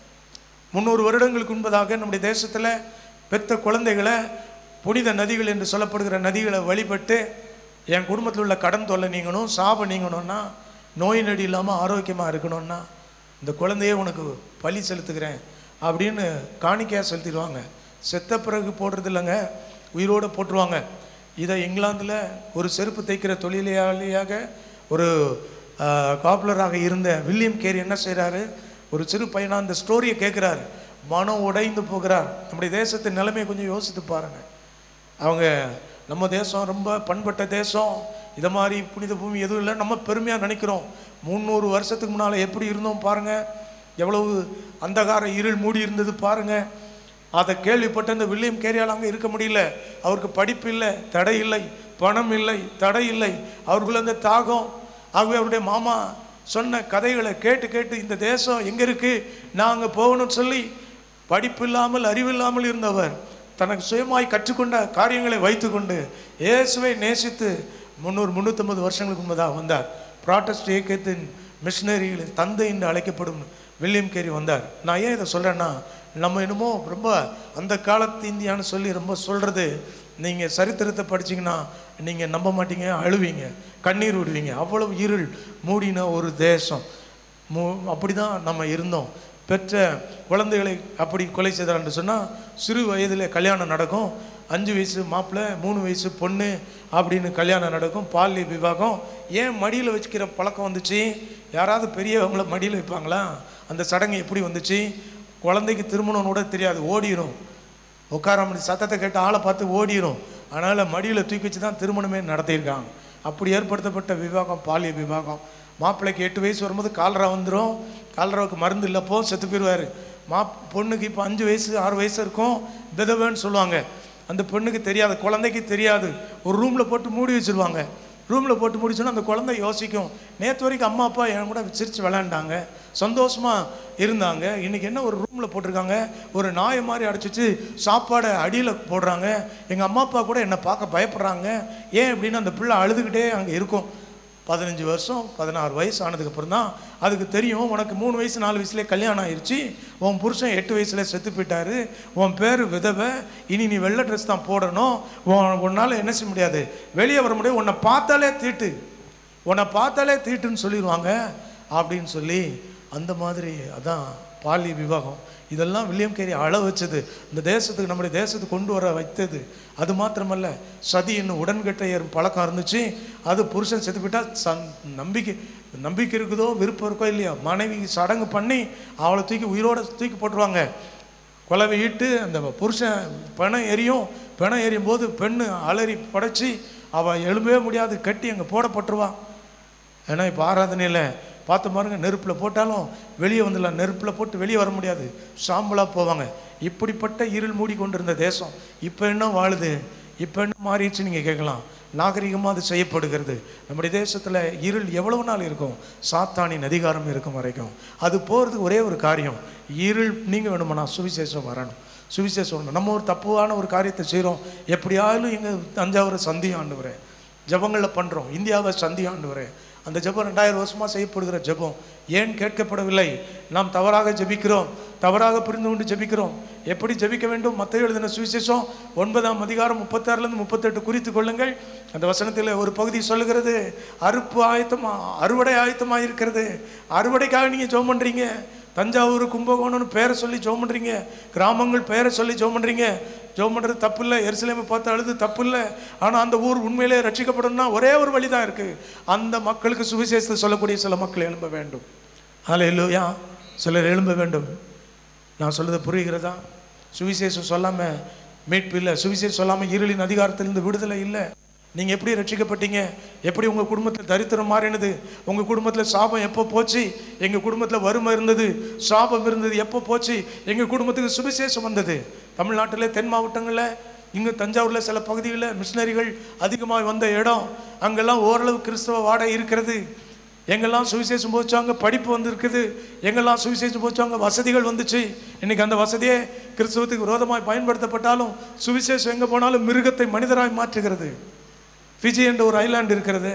Speaker 6: முந்நூறு வருடங்களுக்கு முன்பதாக நம்முடைய தேசத்தில் பெத்த குழந்தைகளை புனித நதிகள் என்று சொல்லப்படுகிற நதிகளை வழிபட்டு என் குடும்பத்தில் உள்ள கடன் தொல்லை நீங்கணும் சாபம் நீங்கணும்னா நோய் நொடி இல்லாமல் ஆரோக்கியமாக இருக்கணும்னா இந்த குழந்தையே உனக்கு பலி செலுத்துகிறேன் அப்படின்னு காணிக்கையாக செலுத்திடுவாங்க செத்த பிறகு போடுறது இல்லைங்க உயிரோடு போட்டுருவாங்க இதை இங்கிலாந்தில் ஒரு செருப்பு தைக்கிற தொழிலாளியாக ஒரு காப்புலராக இருந்த வில்லியம் கேரி என்ன செய்கிறாரு ஒரு சிறு பையனா அந்த ஸ்டோரியை கேட்குறாரு மனம் உடைந்து போகிறார் நம்முடைய தேசத்தின் நிலைமையை கொஞ்சம் யோசித்து பாருங்க அவங்க நம்ம தேசம் ரொம்ப பண்பட்ட தேசம் இதை மாதிரி புனித பூமி எதுவும் இல்லை நம்ம பெருமையாக நினைக்கிறோம் முந்நூறு வருஷத்துக்கு முன்னால் எப்படி இருந்தோம் பாருங்க எவ்வளவு அந்தகார இருள் மூடி இருந்தது பாருங்க அதை கேள்விப்பட்ட இந்த வில்லியம் கேரியால் அங்கே இருக்க முடியல அவருக்கு படிப்பு இல்லை தடை இல்லை பணம் இல்லை தடை இல்லை அவருக்குள்ள அந்த தாகம் ஆகவே அவருடைய மாமா சொன்ன கதைகளை கேட்டு கேட்டு இந்த தேசம் எங்கே இருக்கு நான் அங்கே போகணும்னு சொல்லி படிப்பு இல்லாமல் அறிவில்லாமல் இருந்தவர் தனக்கு சுயமாய் கற்றுக்கொண்ட காரியங்களை வைத்துக்கொண்டு இயேசுவை நேசித்து முந்நூறு முந்நூற்றம்பது வருஷங்களுக்கு முன்பதாக வந்தார் ப்ராட்டஸ்ட் இயக்கத்தின் மிஷினரிகளின் தந்தை என்று அழைக்கப்படும் வில்லியம் கேரி வந்தார் நான் ஏன் இதை சொல்கிறேன்னா நம்ம என்னமோ ரொம்ப அந்த காலத்து இந்தியான்னு சொல்லி ரொம்ப சொல்கிறது நீங்கள் சரித்திரத்தை படிச்சீங்கன்னா நீங்கள் நம்ப மாட்டீங்க அழுவீங்க கண்ணீர் விடுவீங்க அவ்வளவு இருள் மூடின ஒரு தேசம் மூ அப்படி தான் நம்ம இருந்தோம் பெற்ற குழந்தைகளை அப்படி கொலை செய்தார்னு சொன்னால் சிறு வயதில் கல்யாணம் நடக்கும் அஞ்சு வயசு மாப்பிள்ளை மூணு வயசு பொண்ணு அப்படின்னு கல்யாணம் நடக்கும் பால்ய விவாகம் ஏன் மடியில் வச்சுக்கிற பழக்கம் வந்துச்சு யாராவது பெரியவங்கள மடியில் வைப்பாங்களா அந்த சடங்கு எப்படி வந்துச்சு குழந்தைக்கு திருமணம் கூட தெரியாது ஓடிரும் உட்காராம சத்தத்தை கேட்டு ஆளை பார்த்து ஓடிரும் அதனால் மடியில் தூக்கி வச்சு தான் திருமணமே நடத்தியிருக்காங்க அப்படி ஏற்படுத்தப்பட்ட விவாகம் பாலிய விவாகம் மாப்பிள்ளைக்கு எட்டு வயசு வரும்போது கால்ரா வந்துடும் கால்ராவுக்கு மருந்து இல்லப்போ செத்து போயிடுவார் மா பொண்ணுக்கு இப்போ அஞ்சு வயசு ஆறு வயசு இருக்கும் விதவைன்னு சொல்லுவாங்க அந்த பொண்ணுக்கு தெரியாது குழந்தைக்கு தெரியாது ஒரு ரூமில் போட்டு மூடி வச்சிருவாங்க ரூமில் போட்டு முடிச்சோன்னா அந்த குழந்தை யோசிக்கும் நேற்று வரைக்கும் அம்மா அப்பா என் கூட சிரித்து விளையாண்டாங்க சந்தோஷமாக இருந்தாங்க இன்றைக்கி என்ன ஒரு ரூமில் போட்டிருக்காங்க ஒரு நாயை மாதிரி அடைச்சிச்சு சாப்பாடை அடியில் போடுறாங்க எங்கள் அம்மா அப்பா கூட என்னை பார்க்க பயப்படுறாங்க ஏன் அப்படின்னு அந்த பிள்ளை அழுதுகிட்டே அங்கே இருக்கும் பதினஞ்சு வருஷம் பதினாறு வயசு ஆனதுக்கப்புறம் தான் அதுக்கு தெரியும் உனக்கு மூணு வயசு நாலு வயசுலேயே கல்யாணம் ஆயிடுச்சு உன் புருஷன் எட்டு வயசுல செத்து போயிட்டாரு உன் பேர் விதவை இனி நீ வெள்ளை ட்ரெஸ் தான் போடணும் உன் உன்னால் என்ன செய்ய முடியாது வெளியே வர முடியாது உன்னை பார்த்தாலே தீட்டு உன்னை பார்த்தாலே தீட்டுன்னு சொல்லிடுவாங்க அப்படின்னு சொல்லி அந்த மாதிரி அதான் பாலிய விவாகம் இதெல்லாம் வில்லியம் கேரி அழ வச்சது இந்த தேசத்துக்கு நம்முடைய தேசத்துக்கு கொண்டு வர வைத்தது அது மாத்திரமல்ல சதி என்னும் உடன்கட்டையர் பழக்கம் இருந்துச்சு அது புருஷன் செத்து போயிட்டா சந் நம்பிக்கை நம்பிக்கை இருக்குதோ விருப்பம் இருக்கோ இல்லையா மனைவி சடங்கு பண்ணி அவளை தூக்கி உயிரோட தூக்கி போட்டுருவாங்க குலவை ஈட்டு அந்த புருஷன் பிணம் எரியும் பிணம் எரியும் போது பெண்ணு அலறி படைச்சி அவள் எழும்பவே முடியாது கட்டி அங்கே போடப்பட்டுருவா ஏன்னா இப்போ ஆராதனையில் பார்த்து பாருங்க நெருப்பில் போட்டாலும் வெளியே வந்துடலாம் நெருப்பில் போட்டு வெளியே வர முடியாது சாம்பலாக போவாங்க இப்படிப்பட்ட இருள் மூடி கொண்டிருந்த தேசம் இப்போ என்ன வாழுது இப்போ என்ன மாறிடுச்சு நீங்கள் கேட்கலாம் நாகரிகமாக அது செய்யப்படுகிறது நம்முடைய தேசத்தில் இருள் எவ்வளவு நாள் இருக்கும் சாத்தானின் அதிகாரம் இருக்கும் வரைக்கும் அது போகிறதுக்கு ஒரே ஒரு காரியம் இருள் நீங்கள் வேணுமானா சுவிசேஷம் வரணும் சுவிசேஷம் வரணும் நம்ம ஒரு தப்புவான ஒரு காரியத்தை செய்கிறோம் எப்படியாலும் எங்கள் தஞ்சாவூரை சந்தி ஆண்டு வரேன் ஜபங்களில் பண்ணுறோம் இந்தியாவை சந்தி ஆண்டு வரேன் அந்த ஜெபம் ரெண்டாயிரம் வருஷமாக செய்யப்படுகிற ஜெபம் ஏன் கேட்கப்படவில்லை நாம் தவறாக ஜெபிக்கிறோம் தவறாக புரிந்து கொண்டு ஜெபிக்கிறோம் எப்படி ஜெபிக்க வேண்டும் மற்ற எழுதின சுவிசேஷம் ஒன்பதாம் அதிகாரம் முப்பத்தாறுலேருந்து முப்பத்தெட்டு குறித்து கொள்ளுங்கள் அந்த வசனத்தில் ஒரு பகுதி சொல்லுகிறது அறுப்பு ஆயத்தமா அறுவடை ஆயத்தமாக இருக்கிறது அறுவடைக்காக நீங்கள் ஜெபம் பண்ணுறீங்க தஞ்சாவூர் கும்பகோணம்னு பேரை சொல்லி ஜெபம் பண்ணுறீங்க கிராமங்கள் பேரை சொல்லி ஜெபம் பண்ணுறீங்க ஜெபம் பண்ணுறது தப்பு இல்லை எருசலேமை பார்த்து அழுது தப்பு இல்லை ஆனால் அந்த ஊர் உண்மையிலே ரட்சிக்கப்படணும்னா ஒரே ஒரு வழி தான் இருக்குது அந்த மக்களுக்கு சுவிசேஷத்தை சொல்லக்கூடிய சில மக்கள் எழும்ப வேண்டும் அதில் இல்லையா சிலர் எழும்ப வேண்டும் நான் சொல்றது புரிகிறதா சுவிசேஷம் சொல்லாமல் மீட்பு இல்லை சுவிசேஷம் சொல்லாமல் இருளின் அதிகாரத்திலிருந்து விடுதலை இல்லை நீங்கள் எப்படி ரட்சிக்கப்பட்டீங்க எப்படி உங்கள் குடும்பத்தில் தரித்திரம் மாறினது உங்கள் குடும்பத்தில் சாபம் எப்போ போச்சு எங்கள் குடும்பத்தில் வறுமை இருந்தது சாபம் இருந்தது எப்போ போச்சு எங்கள் குடும்பத்துக்கு சுவிசேஷம் வந்தது தமிழ்நாட்டில் தென் மாவட்டங்களில் இங்கே தஞ்சாவூரில் சில பகுதிகளில் மிஷினரிகள் அதிகமாக வந்த இடம் அங்கெல்லாம் ஓரளவு கிறிஸ்தவ வாடை இருக்கிறது எங்கெல்லாம் சுவிசேஷம் போச்சாங்க படிப்பு வந்திருக்குது எங்கெல்லாம் சுவிசேஷம் போச்சாங்க வசதிகள் வந்துச்சு இன்னைக்கு அந்த வசதியே கிறிஸ்தவத்துக்கு விரோதமாய் பயன்படுத்தப்பட்டாலும் சுவிசேஷம் எங்கே போனாலும் மிருகத்தை மனிதராய் மாற்றுகிறது ஃபிஜி என்ற ஒரு ஐலாண்டு இருக்கிறது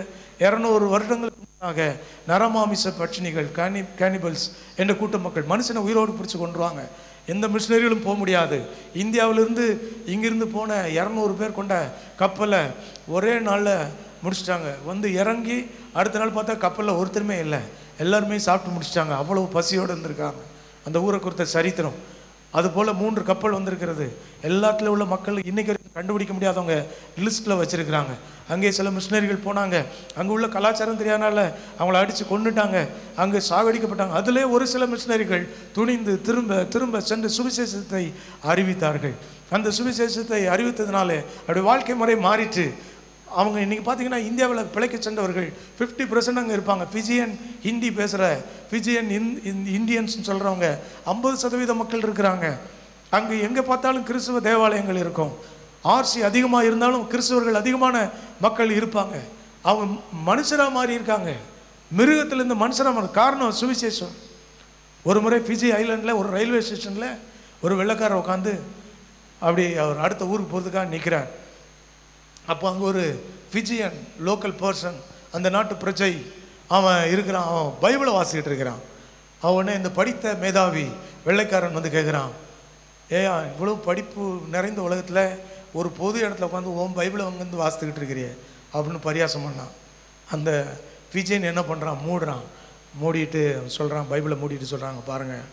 Speaker 6: இரநூறு வருடங்களுக்கு முன்னாக நரமாமிச பட்சினிகள் கேனி கேனிபல்ஸ் என்ற கூட்ட மக்கள் மனுஷனை உயிரோடு பிடிச்சி கொண்டுருவாங்க எந்த மிஷினரிகளும் போக முடியாது இந்தியாவிலிருந்து இங்கிருந்து போன இரநூறு பேர் கொண்ட கப்பலை ஒரே நாளில் முடிச்சிட்டாங்க வந்து இறங்கி அடுத்த நாள் பார்த்தா கப்பலில் ஒருத்தருமே இல்லை எல்லாருமே சாப்பிட்டு முடிச்சிட்டாங்க அவ்வளவு பசியோடு இருந்திருக்காங்க அந்த ஊரை குறித்த சரித்திரம் அதுபோல் மூன்று கப்பல் வந்திருக்கிறது எல்லாத்துல உள்ள மக்கள் இன்னைக்கு வரைக்கும் கண்டுபிடிக்க முடியாதவங்க லிஸ்ட்டில் வச்சிருக்கிறாங்க அங்கே சில மிஷினரிகள் போனாங்க அங்கே உள்ள கலாச்சாரம் தெரியாதனால அவங்கள அடித்து கொண்டுட்டாங்க அங்கே சாகடிக்கப்பட்டாங்க அதிலே ஒரு சில மிஷினரிகள் துணிந்து திரும்ப திரும்ப சென்று சுவிசேஷத்தை அறிவித்தார்கள் அந்த சுவிசேஷத்தை அறிவித்ததுனாலே அப்படி வாழ்க்கை முறை மாறிட்டு அவங்க இன்னைக்கு பார்த்தீங்கன்னா இந்தியாவில் பிழைக்க சென்றவர்கள் ஃபிஃப்டி பர்சன்ட் அங்கே இருப்பாங்க ஃபிஜியன் ஹிந்தி பேசுகிற ஃபிஜியன் இந் இந்தியன்ஸ்னு சொல்கிறவங்க ஐம்பது சதவீத மக்கள் இருக்கிறாங்க அங்கே எங்கே பார்த்தாலும் கிறிஸ்துவ தேவாலயங்கள் இருக்கும் ஆர்சி அதிகமாக இருந்தாலும் கிறிஸ்தவர்கள் அதிகமான மக்கள் இருப்பாங்க அவங்க மனுஷராக மாறி இருக்காங்க மிருகத்திலேருந்து மனுஷராக மாறி காரணம் சுவிசேஷம் ஒரு முறை ஃபிஜி ஐலண்டில் ஒரு ரயில்வே ஸ்டேஷனில் ஒரு வெள்ளைக்காரர் உட்காந்து அப்படி அவர் அடுத்த ஊருக்கு போகிறதுக்காக நிற்கிறார் அப்போ அங்கே ஒரு ஃபிஜியன் லோக்கல் பர்சன் அந்த நாட்டு பிரஜை அவன் இருக்கிறான் அவன் பைபிளை வாசிக்கிட்டு இருக்கிறான் அவனே இந்த படித்த மேதாவி வெள்ளைக்காரன் வந்து கேட்குறான் ஏயா இவ்வளோ படிப்பு நிறைந்த உலகத்தில் ஒரு பொது இடத்துல உட்காந்து ஓம் பைபிளை வந்து வாசித்துக்கிட்டு இருக்கிறியே அப்படின்னு பரியாசம் பண்ணான் அந்த ஃபிஜியன் என்ன பண்ணுறான் மூடுறான் மூடிட்டு சொல்கிறான் பைபிளை மூடிட்டு சொல்கிறாங்க பாருங்கள்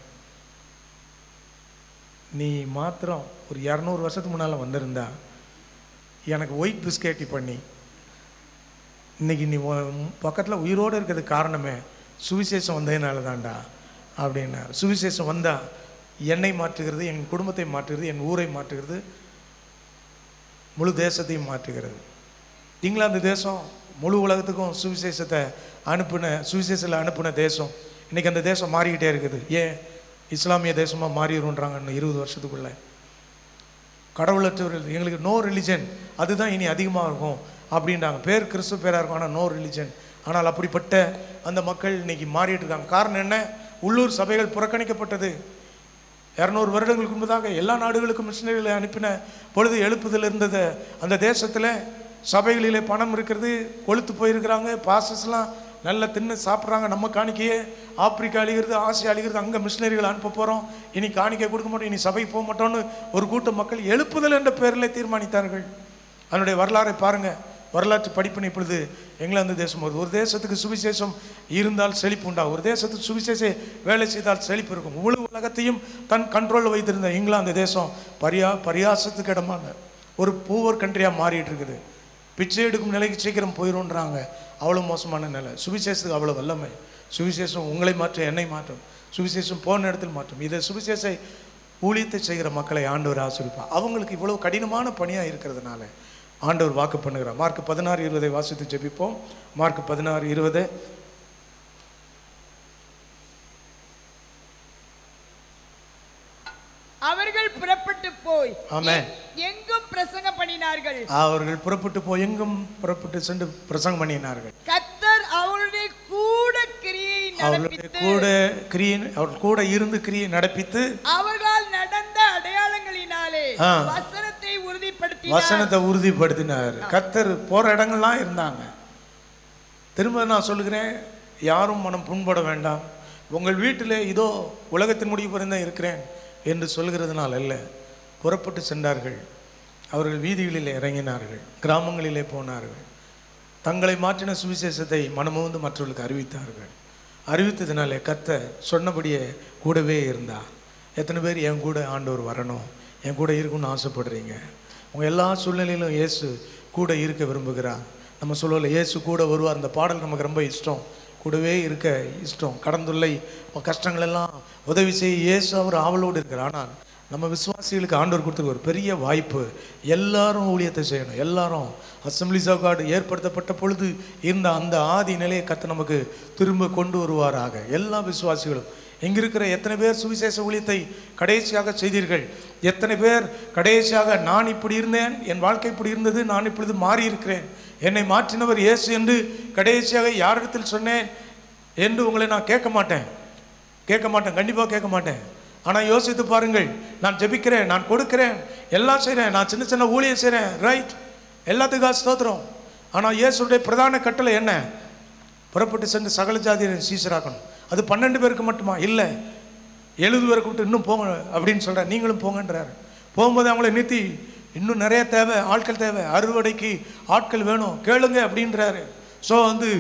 Speaker 6: நீ மாத்திரம் ஒரு இரநூறு வருஷத்துக்கு முன்னால் வந்திருந்தா எனக்கு ஒயிட் பிஸ்கெட்டி பண்ணி இன்னைக்கு நீ பக்கத்தில் உயிரோடு இருக்கிறதுக்கு காரணமே சுவிசேஷம் வந்ததுனால தான்டா அப்படின்னா சுவிசேஷம் வந்தா என்னை மாற்றுகிறது என் குடும்பத்தை மாற்றுகிறது என் ஊரை மாற்றுகிறது முழு தேசத்தையும் மாற்றுகிறது இங்கிலாந்து தேசம் முழு உலகத்துக்கும் சுவிசேஷத்தை அனுப்பின சுவிசேஷத்தில் அனுப்பின தேசம் இன்னைக்கு அந்த தேசம் மாறிக்கிட்டே இருக்குது ஏன் இஸ்லாமிய தேசமாக மாறிடுன்றாங்க இன்னும் இருபது வருஷத்துக்குள்ள கடவுளற்றவர்கள் எங்களுக்கு நோ ரிலிஜன் அதுதான் இனி அதிகமாக இருக்கும் அப்படின்றாங்க பேர் கிறிஸ்துவ பேராக இருக்கும் ஆனால் நோ ரிலிஜன் ஆனால் அப்படிப்பட்ட அந்த மக்கள் இன்னைக்கு மாறிட்டு இருக்காங்க காரணம் என்ன உள்ளூர் சபைகள் புறக்கணிக்கப்பட்டது இரநூறு வருடங்களுக்கு முன்பதாக எல்லா நாடுகளுக்கும் மிஷினரிகளை அனுப்பின பொழுது எழுப்புதல் இருந்தது அந்த தேசத்தில் சபைகளிலே பணம் இருக்கிறது கொளுத்து போயிருக்கிறாங்க பாசஸ்லாம் நல்லா தின்னு சாப்பிட்றாங்க நம்ம காணிக்கையே ஆப்பிரிக்கா அழிகிறது ஆசியா அழிகிறது அங்கே மிஷினரிகள் அனுப்ப போகிறோம் இனி காணிக்கை கொடுக்க மாட்டோம் இனி சபைக்கு போக மாட்டோம்னு ஒரு கூட்டம் மக்கள் எழுப்புதல் என்ற பெயரில் தீர்மானித்தார்கள் அதனுடைய வரலாறை பாருங்கள் வரலாற்று படிப்பினை இப்பொழுது இங்கிலாந்து தேசம் வருது ஒரு தேசத்துக்கு சுவிசேஷம் இருந்தால் செழிப்பு உண்டாகும் ஒரு தேசத்துக்கு சுவிசேஷ வேலை செய்தால் செழிப்பு இருக்கும் முழு உலகத்தையும் தன் கண்ட்ரோலில் வைத்திருந்த இங்கிலாந்து தேசம் பரியா பரியாசத்துக்கு இடமான ஒரு பூவர் கண்ட்ரியாக மாறிட்டு இருக்குது பிச்சை எடுக்கும் நிலைக்கு சீக்கிரம் போயிடும்ன்றாங்க அவ்வளோ மோசமான நிலை சுவிசேஷத்துக்கு அவ்வளோ வல்லமை சுவிசேஷம் உங்களை மாற்றும் என்னை மாற்றும் சுவிசேஷம் போன இடத்தில் மாற்றும் இதை சுவிசேஷ ஊழியத்தை செய்கிற மக்களை ஆண்டவர் ஆசிரிப்பார் அவங்களுக்கு இவ்வளவு கடினமான பணியாக இருக்கிறதுனால ஆண்டவர் வாக்கு பண்ணுகிறார் மார்க் பதினாறு இருபதை வாசித்து ஜெபிப்போம் மார்க் பதினாறு இருபது
Speaker 7: அவர்கள் புறப்பட்டு போய்
Speaker 6: ஆமென்.
Speaker 7: எங்- எங்கும் பிரசங்கம் பண்ணினார்கள்
Speaker 6: அவர்கள் புறப்பட்டு போய் எங்கும் புறப்பட்டு சென்று பிரசங்கம் பண்ணினார்கள்
Speaker 7: கத்தர் அவருடைய கூட கிரியை
Speaker 6: அவர்களுடைய
Speaker 7: நடப்பித்து
Speaker 6: கூட கிரியை அவர்கள் கூட இருந்து கிரியை நடப்பித்து
Speaker 7: அவர்களால் நடந்த அடையாளங்களினாலே
Speaker 6: ஆ.
Speaker 7: வசனத்தை உறுதிப்படுத்தினார்
Speaker 6: வசனத்தை உறுதிப்படுத்தினார் கத்தர் போற இடங்கள்லாம் இருந்தாங்க திரும்ப நான் சொல்லுகிறேன் யாரும் மனம் புண்பட வேண்டாம் உங்கள் வீட்டிலே இதோ உலகத்தின் முடிவு வரை இருக்கிறேன் என்று சொல்கிறதுனால் அல்ல புறப்பட்டு சென்றார்கள் அவர்கள் வீதிகளிலே இறங்கினார்கள் கிராமங்களிலே போனார்கள் தங்களை மாற்றின சுவிசேஷத்தை மனமுந்து மற்றவர்களுக்கு அறிவித்தார்கள் அறிவித்ததினாலே கத்த சொன்னபடியே கூடவே இருந்தா எத்தனை பேர் என் கூட ஆண்டவர் வரணும் என் கூட இருக்கணும்னு ஆசைப்படுறீங்க உங்கள் எல்லா சூழ்நிலையிலும் இயேசு கூட இருக்க விரும்புகிறார் நம்ம சொல்லல இயேசு கூட வருவார் அந்த பாடல் நமக்கு ரொம்ப இஷ்டம் கூடவே இருக்க இஷ்டம் கடந்துள்ளை கஷ்டங்கள் எல்லாம் உதவி செய்ய இயேசு அவர் ஆவலோடு இருக்கிறார் ஆனால் நம்ம விசுவாசிகளுக்கு ஆண்டவர் கொடுத்துருக்க ஒரு பெரிய வாய்ப்பு எல்லாரும் ஊழியத்தை செய்யணும் எல்லாரும் அசம்பிளிஸ் ஆஃப் காட் ஏற்படுத்தப்பட்ட பொழுது இருந்த அந்த ஆதி நிலையை கத்த நமக்கு திரும்ப கொண்டு வருவாராக எல்லா விசுவாசிகளும் இங்க இருக்கிற எத்தனை பேர் சுவிசேஷ ஊழியத்தை கடைசியாக செய்தீர்கள் எத்தனை பேர் கடைசியாக நான் இப்படி இருந்தேன் என் வாழ்க்கை இப்படி இருந்தது நான் இப்பொழுது மாறி இருக்கிறேன் என்னை மாற்றினவர் இயேசு என்று கடைசியாக யாரிடத்தில் சொன்னேன் என்று உங்களை நான் கேட்க மாட்டேன் கேட்க மாட்டேன் கண்டிப்பாக கேட்க மாட்டேன் ஆனால் யோசித்து பாருங்கள் நான் ஜெபிக்கிறேன் நான் கொடுக்கிறேன் எல்லாம் செய்கிறேன் நான் சின்ன சின்ன ஊழியம் செய்கிறேன் ரைட் எல்லாத்துக்காக ஸ்தோத்திரம் ஆனால் இயேசுடைய பிரதான கட்டளை என்ன புறப்பட்டு சென்று சகல ஜாதியை சீசராக்கணும் அது பன்னெண்டு பேருக்கு மட்டுமா இல்லை எழுபது பேருக்கு விட்டு இன்னும் போங்க அப்படின்னு சொல்கிறார் நீங்களும் போங்கன்றாரு போகும்போது அவங்கள நிறுத்தி இன்னும் நிறைய தேவை ஆட்கள் தேவை அறுவடைக்கு ஆட்கள் வேணும் கேளுங்க அப்படின்றாரு ஸோ வந்து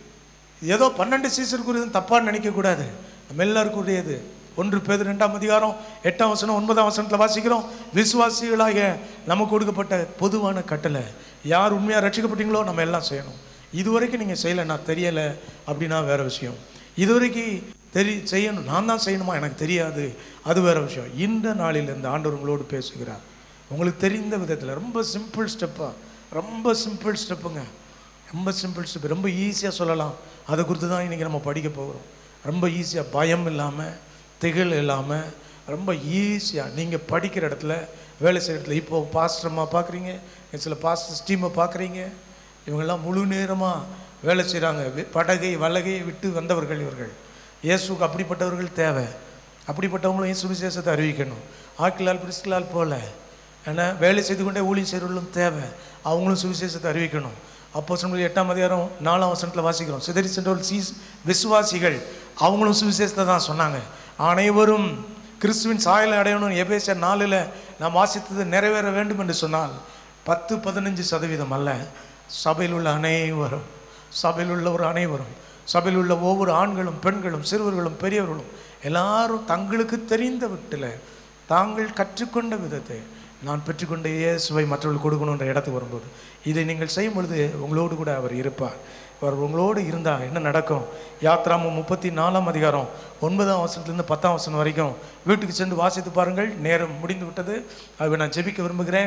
Speaker 6: ஏதோ பன்னெண்டு சீசருக்குரியது தப்பாக நினைக்கக்கூடாது நம்ம எல்லாருக்குரியது ஒன்று பேர் ரெண்டாம் அதிகாரம் எட்டாம் வசனம் ஒன்பதாம் வசனத்தில் வாசிக்கிறோம் விசுவாசிகளாக நமக்கு கொடுக்கப்பட்ட பொதுவான கட்டளை யார் உண்மையாக ரட்சிக்கப்பட்டீங்களோ நம்ம எல்லாம் செய்யணும் இதுவரைக்கும் நீங்கள் செய்யலை நான் தெரியலை அப்படின்னா வேற விஷயம் இதுவரைக்கும் தெரி செய்யணும் நான் தான் செய்யணுமா எனக்கு தெரியாது அது வேற விஷயம் இந்த நாளில் இந்த ஆண்டவர் உங்களோடு பேசுகிறார் உங்களுக்கு தெரிந்த விதத்தில் ரொம்ப சிம்பிள் ஸ்டெப்பாக ரொம்ப சிம்பிள் ஸ்டெப்புங்க ரொம்ப சிம்பிள் ஸ்டெப் ரொம்ப ஈஸியாக சொல்லலாம் அதை குறித்து தான் இன்றைக்கி நம்ம படிக்க போகிறோம் ரொம்ப ஈஸியாக பயம் இல்லாமல் திகில் இல்லாமல் ரொம்ப ஈஸியாக நீங்கள் படிக்கிற இடத்துல வேலை செய்கிற இடத்துல இப்போ பாஸ்டரமாக பார்க்குறீங்க சில பாஸ்டர் டீமை பார்க்குறீங்க இவங்கெல்லாம் முழு நேரமாக வேலை செய்கிறாங்க படகை வலகை விட்டு வந்தவர்கள் இவர்கள் இயேசுக்கு அப்படிப்பட்டவர்கள் தேவை அப்படிப்பட்டவங்களும் சுவிசேஷத்தை அறிவிக்கணும் ஆக்கிலால் பிரிஸ்கலால் போல ஏன்னா வேலை செய்து கொண்டே ஊழியம் செய்கிறவர்களும் தேவை அவங்களும் சுவிசேஷத்தை அறிவிக்கணும் அப்போ சொன்ன எட்டாம் அதிகாரம் நாலாம் வசனத்தில் வாசிக்கிறோம் சிதறி சென்றவர்கள் சீஸ் விசுவாசிகள் அவங்களும் சுவிசேஷத்தை தான் சொன்னாங்க அனைவரும் கிறிஸ்துவின் சாயலை அடையணும் எபேசியர் நாளில் நாம் வாசித்தது நிறைவேற வேண்டும் என்று சொன்னால் பத்து பதினஞ்சு சதவீதம் அல்ல சபையில் உள்ள அனைவரும் சபையில் உள்ள ஒரு அனைவரும் சபையில் உள்ள ஒவ்வொரு ஆண்களும் பெண்களும் சிறுவர்களும் பெரியவர்களும் எல்லாரும் தங்களுக்கு தெரிந்த விட்டில் தாங்கள் கற்றுக்கொண்ட விதத்தை நான் பெற்றுக்கொண்ட இயேசுவை மற்றவர்கள் கொடுக்கணுன்ற இடத்துக்கு வரும்போது இதை நீங்கள் செய்யும் பொழுது உங்களோடு கூட அவர் இருப்பார் அவர் உங்களோடு இருந்தால் என்ன நடக்கும் யாத்ராமம் முப்பத்தி நாலாம் அதிகாரம் ஒன்பதாம் வசனத்துலேருந்து பத்தாம் வசனம் வரைக்கும் வீட்டுக்கு சென்று வாசித்து பாருங்கள் நேரம் முடிந்து விட்டது அதை நான் ஜெபிக்க விரும்புகிறேன்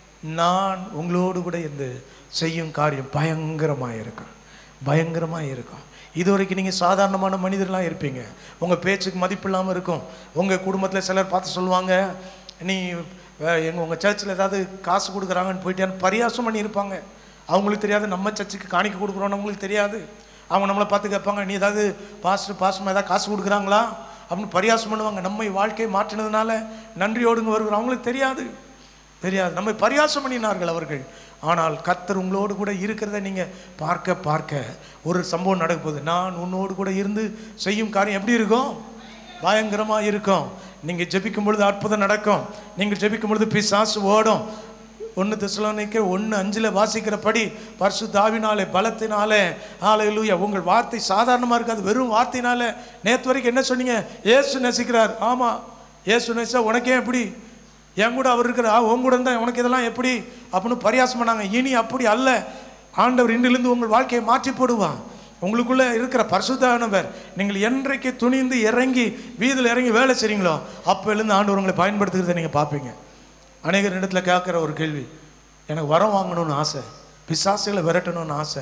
Speaker 6: நான் உங்களோடு கூட இருந்து செய்யும் காரியம் பயங்கரமாக இருக்கும் பயங்கரமாக இருக்கும் இது வரைக்கும் நீங்கள் சாதாரணமான மனிதர்களாக இருப்பீங்க உங்கள் பேச்சுக்கு மதிப்பு இல்லாமல் இருக்கும் உங்கள் குடும்பத்தில் சிலர் பார்த்து சொல்லுவாங்க நீ எங்கள் உங்கள் சர்ச்சில் ஏதாவது காசு கொடுக்குறாங்கன்னு போயிட்டேன்னு பரியாசம் பண்ணியிருப்பாங்க அவங்களுக்கு தெரியாது நம்ம சர்ச்சுக்கு காணிக்க கொடுக்குறோன்னு அவங்களுக்கு தெரியாது அவங்க நம்மளை பார்த்து கேட்பாங்க நீ ஏதாவது பாஸ்டர் பாஸ்டர் ஏதாவது காசு கொடுக்குறாங்களா அப்படின்னு பரியாசம் பண்ணுவாங்க நம்ம வாழ்க்கையை மாற்றினதுனால நன்றியோடுங்க வருகிறோம் அவங்களுக்கு தெரியாது தெரியாது நம்மை பரியாசம் பண்ணினார்கள் அவர்கள் ஆனால் கர்த்தர் உங்களோடு கூட இருக்கிறத நீங்கள் பார்க்க பார்க்க ஒரு சம்பவம் நடக்க போகுது நான் உன்னோடு கூட இருந்து செய்யும் காரியம் எப்படி இருக்கும் பயங்கரமாக இருக்கும் நீங்கள் ஜெபிக்கும் பொழுது அற்புதம் நடக்கும் நீங்கள் ஜெபிக்கும் பொழுது பிசாசு ஓடும் ஒன்று தெசலோனிக்க ஒன்று அஞ்சில் வாசிக்கிறபடி பரிசு தாவினாலே பலத்தினாலே ஆலையிலூயா உங்கள் வார்த்தை சாதாரணமாக இருக்காது வெறும் வார்த்தையினால நேற்று வரைக்கும் என்ன சொன்னீங்க ஏசு நேசிக்கிறார் ஆமாம் ஏசு நேசிச்சா உனக்கே எப்படி என் கூட அவர் இருக்கிறா உன் கூட இருந்தால் உனக்கு இதெல்லாம் எப்படி அப்படின்னு பரியாசம் பண்ணாங்க இனி அப்படி அல்ல ஆண்டவர் இன்றிலிருந்து உங்கள் வாழ்க்கையை மாற்றி போடுவான் உங்களுக்குள்ளே இருக்கிற பரிசுத்தானவர் நீங்கள் என்றைக்கு துணிந்து இறங்கி வீதியில் இறங்கி வேலை செய்கிறீங்களோ அப்போலேருந்து ஆண்டவர் உங்களை பயன்படுத்துகிறத நீங்கள் பார்ப்பீங்க அநேகர் இடத்துல கேட்குற ஒரு கேள்வி எனக்கு வரம் வாங்கணும்னு ஆசை பிசாசுகளை விரட்டணும்னு ஆசை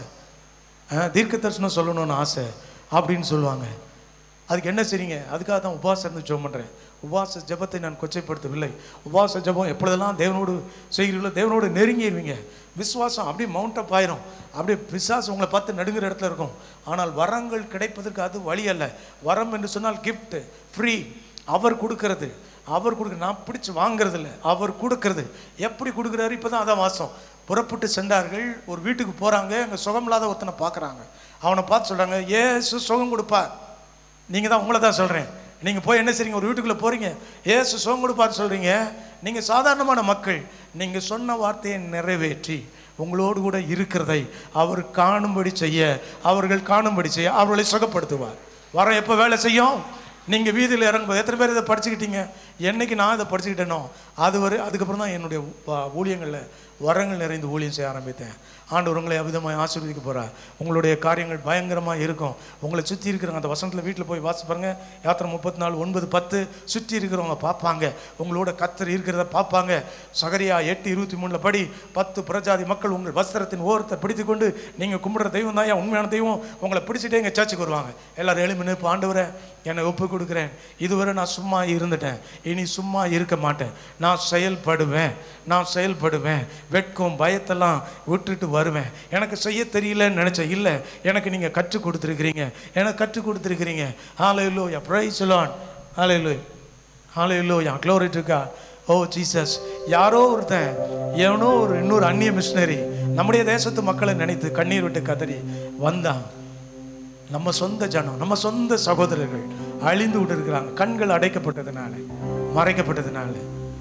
Speaker 6: ஆ, தீர்க்க தரிசனம் சொல்லணும்னு ஆசை அப்படின்னு சொல்லுவாங்க அதுக்கு என்ன செய்றீங்க அதுக்காக தான் உபவாசம் இருந்து ஜெபம் பண்ணுறேன் உபவாச ஜெபத்தை நான் கொச்சைப்படுத்தவில்லை உபவாச ஜெபம் எப்பொழுதெல்லாம் தேவனோடு செய்கிறீங்களோ தேவனோடு நெருங்கிடுவீங்க விசுவாசம் அப்படியே மவுண்ட் அப் ஆயிரும் அப்படியே விசுவாசம் உங்களை பார்த்து நடுங்கிற இடத்துல இருக்கும் ஆனால் வரங்கள் கிடைப்பதற்கு அது வழி அல்ல வரம் என்று சொன்னால் gift ஃப்ரீ அவர் கொடுக்கறது அவர் கொடுக்க நான் பிடிச்சு வாங்குறது இல்லை அவர் கொடுக்கறது எப்படி கொடுக்குறாரு இப்போ தான் அதான் வாசம் புறப்பட்டு சென்றார்கள் ஒரு வீட்டுக்கு போகிறாங்க அங்கே சுகம் இல்லாத ஒருத்தனை பார்க்குறாங்க அவனை பார்த்து சொல்கிறாங்க ஏசு சுகம் கொடுப்பார் நீங்கள் தான் உங்களை தான் சொல்கிறேன் நீங்கள் போய் என்ன செய்றீங்க ஒரு வீட்டுக்குள்ளே போகிறீங்க ஏசு சுகம் கொடுப்பார் சொல்கிறீங்க நீங்கள் சாதாரணமான மக்கள் நீங்கள் சொன்ன வார்த்தையை நிறைவேற்றி உங்களோடு கூட இருக்கிறதை அவர் காணும்படி செய்ய அவர்கள் காணும்படி செய்ய அவர்களை சுகப்படுத்துவார் வரம் எப்போ வேலை செய்யும் நீங்கள் வீதியில் இறங்கும்போது எத்தனை பேர் இதை படிச்சுக்கிட்டீங்க என்னைக்கு நான் இதை படிச்சுக்கிட்டேனோ அது வரை அதுக்கப்புறம் தான் என்னுடைய வ- ஊழியங்களில் வரங்கள் நிறைந்து ஊழியம் செய்ய ஆரம்பித்தேன் ஆண்டவர் உங்களை அவிதமாக ஆசீர்வதிக்க போகிறார் உங்களுடைய காரியங்கள் பயங்கரமாக இருக்கும் உங்களை சுற்றி இருக்கிறவங்க அந்த வசனத்தில் வீட்டில் போய் வாசி பாருங்க யாத்திரை முப்பத்தி நாலு ஒன்பது பத்து சுற்றி இருக்கிறவங்க பார்ப்பாங்க உங்களோட கத்தர் இருக்கிறத பார்ப்பாங்க சகரியா எட்டு இருபத்தி மூணில் படி பத்து பிரஜாதி மக்கள் உங்கள் வஸ்திரத்தின் ஓரத்தை பிடித்து கொண்டு நீங்கள் கும்பிடுற தெய்வம் தான் உண்மையான தெய்வம் உங்களை பிடிச்சிட்டே எங்கள் சர்ச்சுக்கு வருவாங்க எல்லாரும் எழுமி நிற்பு ஆண்டவரை என்னை ஒப்பு கொடுக்குறேன் இதுவரை நான் சும்மா இருந்துட்டேன் இனி சும்மா இருக்க மாட்டேன் நான் செயல்படுவேன் நான் செயல்படுவேன் வெட்கம் பயத்தெல்லாம் விட்டுட்டு வருவேன் எனக்கு செய்ய தெரியலன்னு நினச்சேன் இல்லை எனக்கு நீங்கள் கற்றுக் கொடுத்துருக்கிறீங்க எனக்கு கற்றுக் கொடுத்துருக்கிறீங்க ஹாலையிலோ யா ப்ரைஸ் லான் ஹாலையிலோ ஹாலையிலோ யா க்ளோரிட் இருக்கா ஓ ஜீசஸ் யாரோ ஒருத்தன் எவனோ ஒரு இன்னொரு அந்நிய மிஷினரி நம்முடைய தேசத்து மக்களை நினைத்து கண்ணீர் விட்டு கதறி வந்தான் நம்ம சொந்த ஜனம் நம்ம சொந்த சகோதரர்கள் அழிந்து விட்டு இருக்கிறாங்க கண்கள் அடைக்கப்பட்டதுனால மறைக்கப்பட்டதுனால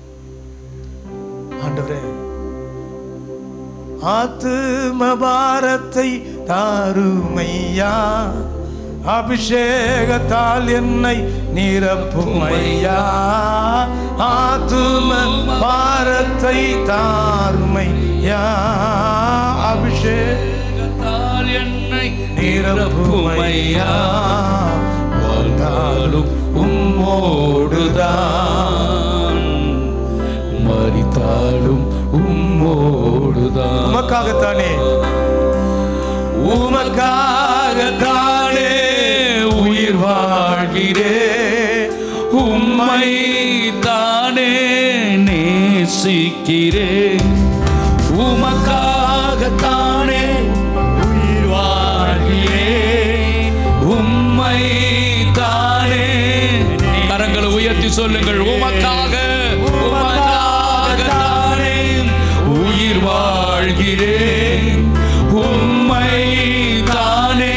Speaker 6: ஆண்டவரே ஆத்தும பாரத்தை தாருமையா அபிஷேகத்தால் என்னை நிரப்புமையா ஆத்தும பாரத்தை தாருமையா அபிஷேகத்தால் என்னை நிரப்புமையா வாழ்ந்தாலும் உம்மோடுதான்
Speaker 1: மறித்தாலும் உம்மோடுதான்
Speaker 6: உமக்காகத்தானே உமக்காகத்தானே உயிர் வாழ்கிறே
Speaker 1: உம்மை தானே நேசிக்கிறேன் உமக்காகத்தானே உயிர் வாழ்கிறேன் உம்மை தானே கரங்களை உயர்த்தி சொல்லுங்கள் உமக்காக உமக்காகத்தானே உயிர் வாழ்கிறேன் உம்மை தானே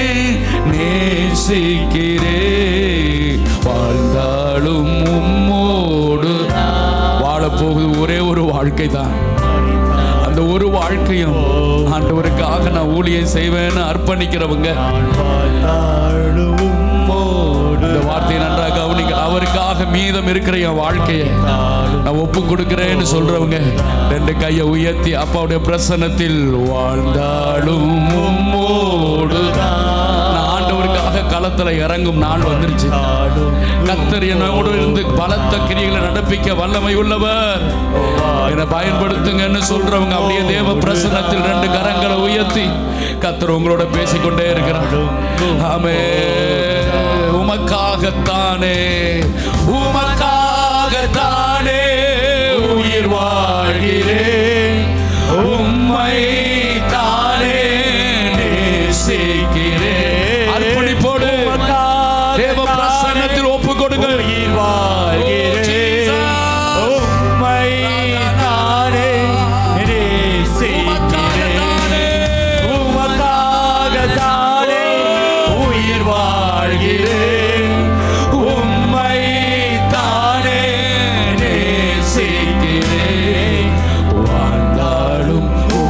Speaker 1: நேசிக்கிறேன் வாழ்ந்தாலும் உம்மோடு வாழப்போகுது ஒரே ஒரு வாழ்க்கை தான் அந்த ஒரு வாழ்க்கையும் ஆண்டவருக்காக நான் ஊழியம் செய்வேன்னு அர்ப்பணிக்கிறவங்க இந்த வார்த்தையை நன்றாக கவனிங்க அவருக்காக மீதம் இருக்கிற என் வாழ்க்கையை நான் ஒப்பு கொடுக்கிறேன்னு சொல்றவங்க ரெண்டு கையை உயர்த்தி அப்பாவுடைய பிரசன்னத்தில் வாழ்ந்தாலும் உம்மோடு நான் ஆண்டவருக்காக களத்துல இறங்கும் நாள் வந்துருச்சு கத்தர் என்னோடு இருந்து பலத்த கிரிகளை நடப்பிக்க வல்லமை உள்ளவர் என்னை பயன்படுத்துங்கன்னு சொல்றவங்க அப்படியே தேவ பிரசன்னத்தில் ரெண்டு கரங்களை உயர்த்தி கத்தர் உங்களோட பேசிக்கொண்டே இருக்கிறார் ஆமே உமக்காகத்தானே உமக்காகத்தானே உயிர் வாழ்கிறேன் உம்மை தானே நேசிக்கிறேன் அர்ப்பணிப்போடு தேவ பிரசன்னத்தில் ஒப்பு கொடுங்க
Speaker 6: உயிர் வாழ்கிறேன் உம்மை தானே நேசிக்கிறேன் வாழ்ந்தாலும்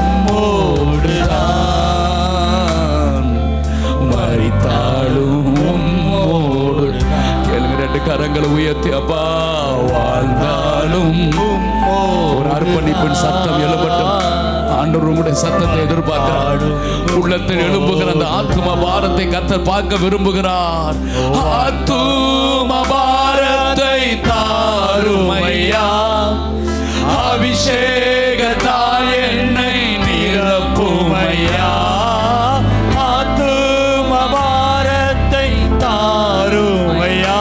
Speaker 6: உம்மோடுதான் மறித்தாலும் உம்மோடு கேளுங்க ரெண்டு கரங்களை உயர்த்தி அப்பா வாழ்ந்தாலும் ஒரு அர்ப்பணிப்பின் சத்தம் எழுப்பட்டும் ஆண்டவர் உங்களுடைய சத்தத்தை எதிர்பார்க்கிறார் உள்ளத்தில் எழும்புகிற அந்த ஆத்தும பாரத்தை கத்தர் பார்க்க விரும்புகிறார் ஆத்தும பாரத்தை தாருமையா அபிஷேகத்தால் என்னை நிரப்புமையா
Speaker 8: ஆத்தும பாரத்தை தாருமையா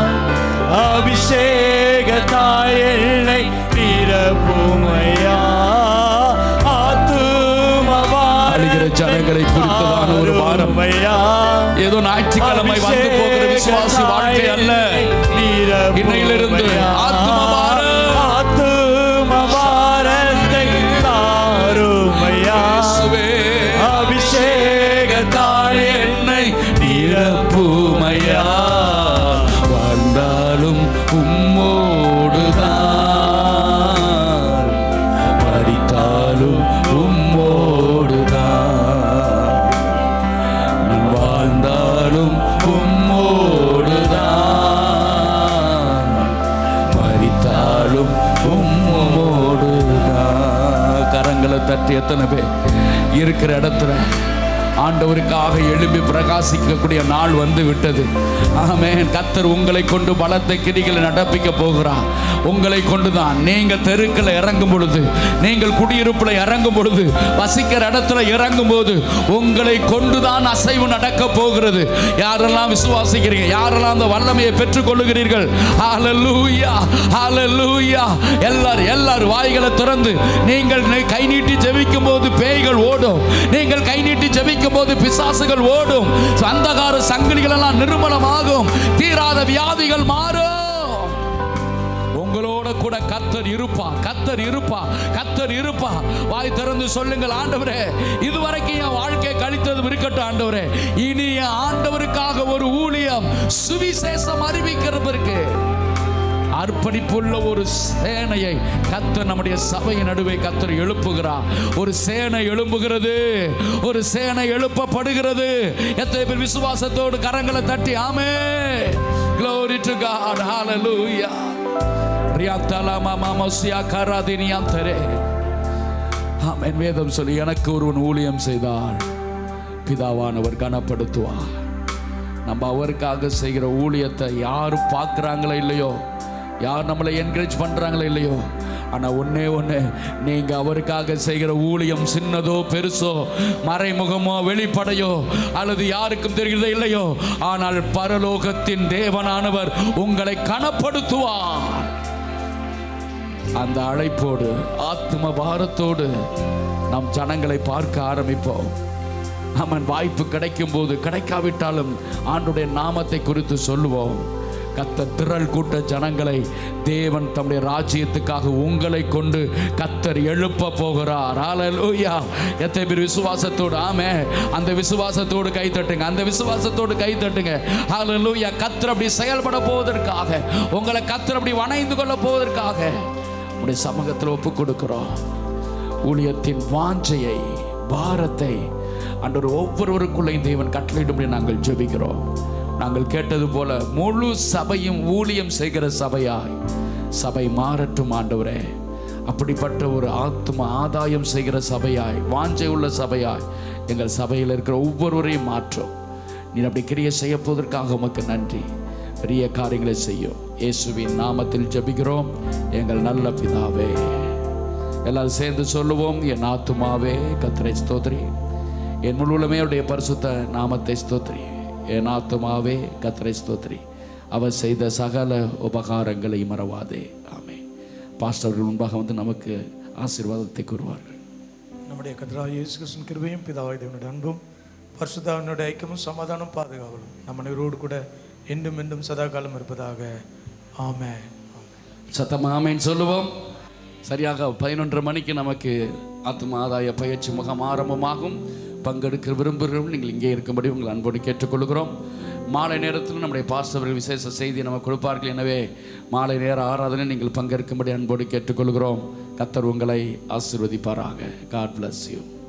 Speaker 8: அபிஷேகத்தால் என்னை நிரப்புமையா ஆத்தும
Speaker 1: அழுகிற ஜனங்களை குறித்ததான ஒரு பாரம்
Speaker 8: தாருமையா
Speaker 1: ஏதோ ஞாயிற்றுக்கிழமை வந்து போகிற விசுவாசி வாழ்க்கை அல்ல இன்னையிலிருந்து ஆத்தும பாரம்
Speaker 8: ஆத்தும பாரத்தை தாருமையா
Speaker 1: இயேசுவே,
Speaker 8: அபிஷேகத்தால்
Speaker 1: என்னை நிரப்புமையா வாழ்ந்தாலும் உம்மோடுதான் மறித்தாலும் உம்மோடுதான் வாழ்ந்தாலும் உம்மோடுதான் மறித்தாலும் உம்மோடுதான் கரங்களை தட்டி எத்தனை பேர் இருக்கிற இடத்துல ஆண்டவருக்காக எழும்பி பிரகாசிக்கக்கூடிய நாள் வந்து விட்டது ஆமென் கத்தர் உங்களை கொண்டு பலத்த கிரிகளை நடப்பிக்க போகிறார் உங்களை கொண்டுதான் நீங்கள் தெருக்களை இறங்கும் பொழுது நீங்கள் குடியிருப்புல இறங்கும் பொழுது வசிக்கிற இடத்துல இறங்கும் போது உங்களை கொண்டுதான் அசைவு நடக்க போகிறது யாரெல்லாம் விசுவாசிக்கிறீங்க யாரெல்லாம் அந்த வல்லமையை பெற்றுக் கொள்ளுகிறீர்கள் ஹalleluya ஹalleluya எல்லாரும் எல்லாரும் வாய்களை திறந்து நீங்கள் நெ- கை நீட்டி ஜெபிக்கும் போது பேய்கள் ஓடும் நீங்கள் கை நீட்டி ஜெபிக்கும் போது பிசாசுகள் ஓடும் அந்தகார சங்கிலிகள் எல்லாம் நிர்மலமாகும் தீராத வியாதிகள் மாறும் உங்களோட கூட கத்தர் இருப்பா கத்தர் இருப்பா கத்தர் இருப்பா வாய் திறந்து சொல்லுங்கள் ஆண்டவரே இதுவரைக்கும் என் வாழ்க்கை கழித்தது இருக்கட்டும் ஆண்டவரே இனி என் ஆண்டவருக்காக ஒரு ஊழியம் சுவிசேஷம் அறிவிக்கிறதற்கு அர்ப்பணிப்புள்ள ஒரு சேனையை கத்தர் நம்முடைய சபையின் நடுவே கத்தர் எழுப்புகிறார் ஒரு சேனை எழும்புகிறது ஒரு சேனை எழுப்பப்படுகிறது எத்தனை பேர் விசுவாசத்தோடு கரங்களை தட்டி ஆமே glory to god hallelujah ரியாத்தலா மாமாசியா கராதினியாந்தரே ஆமென் வேதம் சொல்லி எனக்கு ஒருவன் ஊழியம் செய்தால் பிதாவானவர் கனப்படுத்துவார் நம்ம அவருக்காக செய்கிற ஊழியத்தை யார் பார்க்குறாங்களோ இல்லையோ யார் நம்மளை என்கரேஜ் பண்ணுறாங்களோ இல்லையோ ஆனால் ஒண்ணே ஒன்று நீங்கள் அவருக்காக செய்கிற ஊழியம் சின்னதோ பெருசோ மறைமுகமோ வெளிப்படையோ அல்லது யாருக்கும் தெரிகிறதோ இல்லையோ ஆனால் பரலோகத்தின் தேவனானவர் உங்களை கனப்படுத்துவார் அந்த அழைப்போடு ஆத்ம பாரத்தோடு நம் ஜனங்களை பார்க்க ஆரம்பிப்போம் அவன் வாய்ப்பு கிடைக்கும் போது கிடைக்காவிட்டாலும் ஆண்டுடைய நாமத்தை குறித்து சொல்லுவோம் கத்த திரள் கூட்ட ஜனங்களை தேவன் தம்முடைய ராஜ்யத்துக்காக உங்களை கொண்டு கத்தர் எழுப்ப போகிறார் ஹalleluya எத்தனை பேர் விசுவாசத்தோடு ஆமே அந்த விசுவாசத்தோடு கை தட்டுங்க அந்த விசுவாசத்தோடு கை தட்டுங்க ஹalleluya கத்தர் அப்படி செயல்பட போவதற்காக உங்களை கத்தர் அப்படி வணைந்து கொள்ள போவதற்காக உடைய சமூகத்தில் ஒப்பு கொடுக்கிறோம் ஊழியத்தின் வாஞ்சையை பாரத்தை அன்றொரு ஒவ்வொருவருக்குள்ளேயும் தேவன் கட்டளையிடும்படி நாங்கள் ஜெபிக்கிறோம் நாங்கள் கேட்டது போல முழு சபையும் ஊழியம் செய்கிற சபையாய் சபை மாறட்டும் ஆண்டவரே அப்படிப்பட்ட ஒரு ஆத்ம ஆதாயம் செய்கிற சபையாய் வாஞ்சை உள்ள சபையாய் எங்கள் சபையில் இருக்கிற ஒவ்வொருவரையும் மாற்றும் நீர் அப்படி கிரியை செய்ய போவதற்காக உமக்கு நன்றி பெரிய காரியங்களை செய்யும் இயேசுவின் நாமத்தில் ஜெபிக்கிறோம் எங்கள் நல்ல பிதாவே எல்லாரும் சேர்ந்து சொல்லுவோம் என் ஆத்துமாவே கத்தரை ஸ்தோத்ரி என் முழுவதுமே அவருடைய பரிசுத்த நாமத்தை ஸ்தோத்ரி என் ஆத்துமாவே கத்தரை ஸ்தோத்ரி அவர் செய்த சகல உபகாரங்களை மறவாதே ஆமே பாஸ்டர்கள் முன்பாக வந்து நமக்கு ஆசீர்வாதத்தை கூறுவார்கள்
Speaker 6: நம்முடைய கத்ரா இயேசு கிறிஸ்துவின் கிருபையும் பிதாவாய் தேவனுடைய அன்பும் பரிசுத்தாவினுடைய ஐக்கியமும் சமாதானம் பாதுகாவலும் நம்ம நிறுவோடு கூட என்றும் என்றும் சதா காலம் இருப்பதாக ஆமென்
Speaker 1: சத்தமாமேன்னு சொல்லுவோம் சரியாக பதினொன்றரை மணிக்கு நமக்கு ஆத்ம ஆதாய பயிற்சி முகம் ஆரம்பமாகும் பங்கெடுக்க விரும்புகிறோம் நீங்கள் இங்கே இருக்கும்படி உங்கள் அன்போடு கேட்டுக்கொள்கிறோம் மாலை நேரத்தில் நம்முடைய பாஸ்டர்கள் விசேஷ செய்தி நமக்கு கொடுப்பார்கள் எனவே மாலை நேர ஆராதனை நீங்கள் பங்கெடுக்கும்படி அன்போடு கேட்டுக்கொள்கிறோம் கத்தர் உங்களை ஆசீர்வதிப்பாராக காட் bless you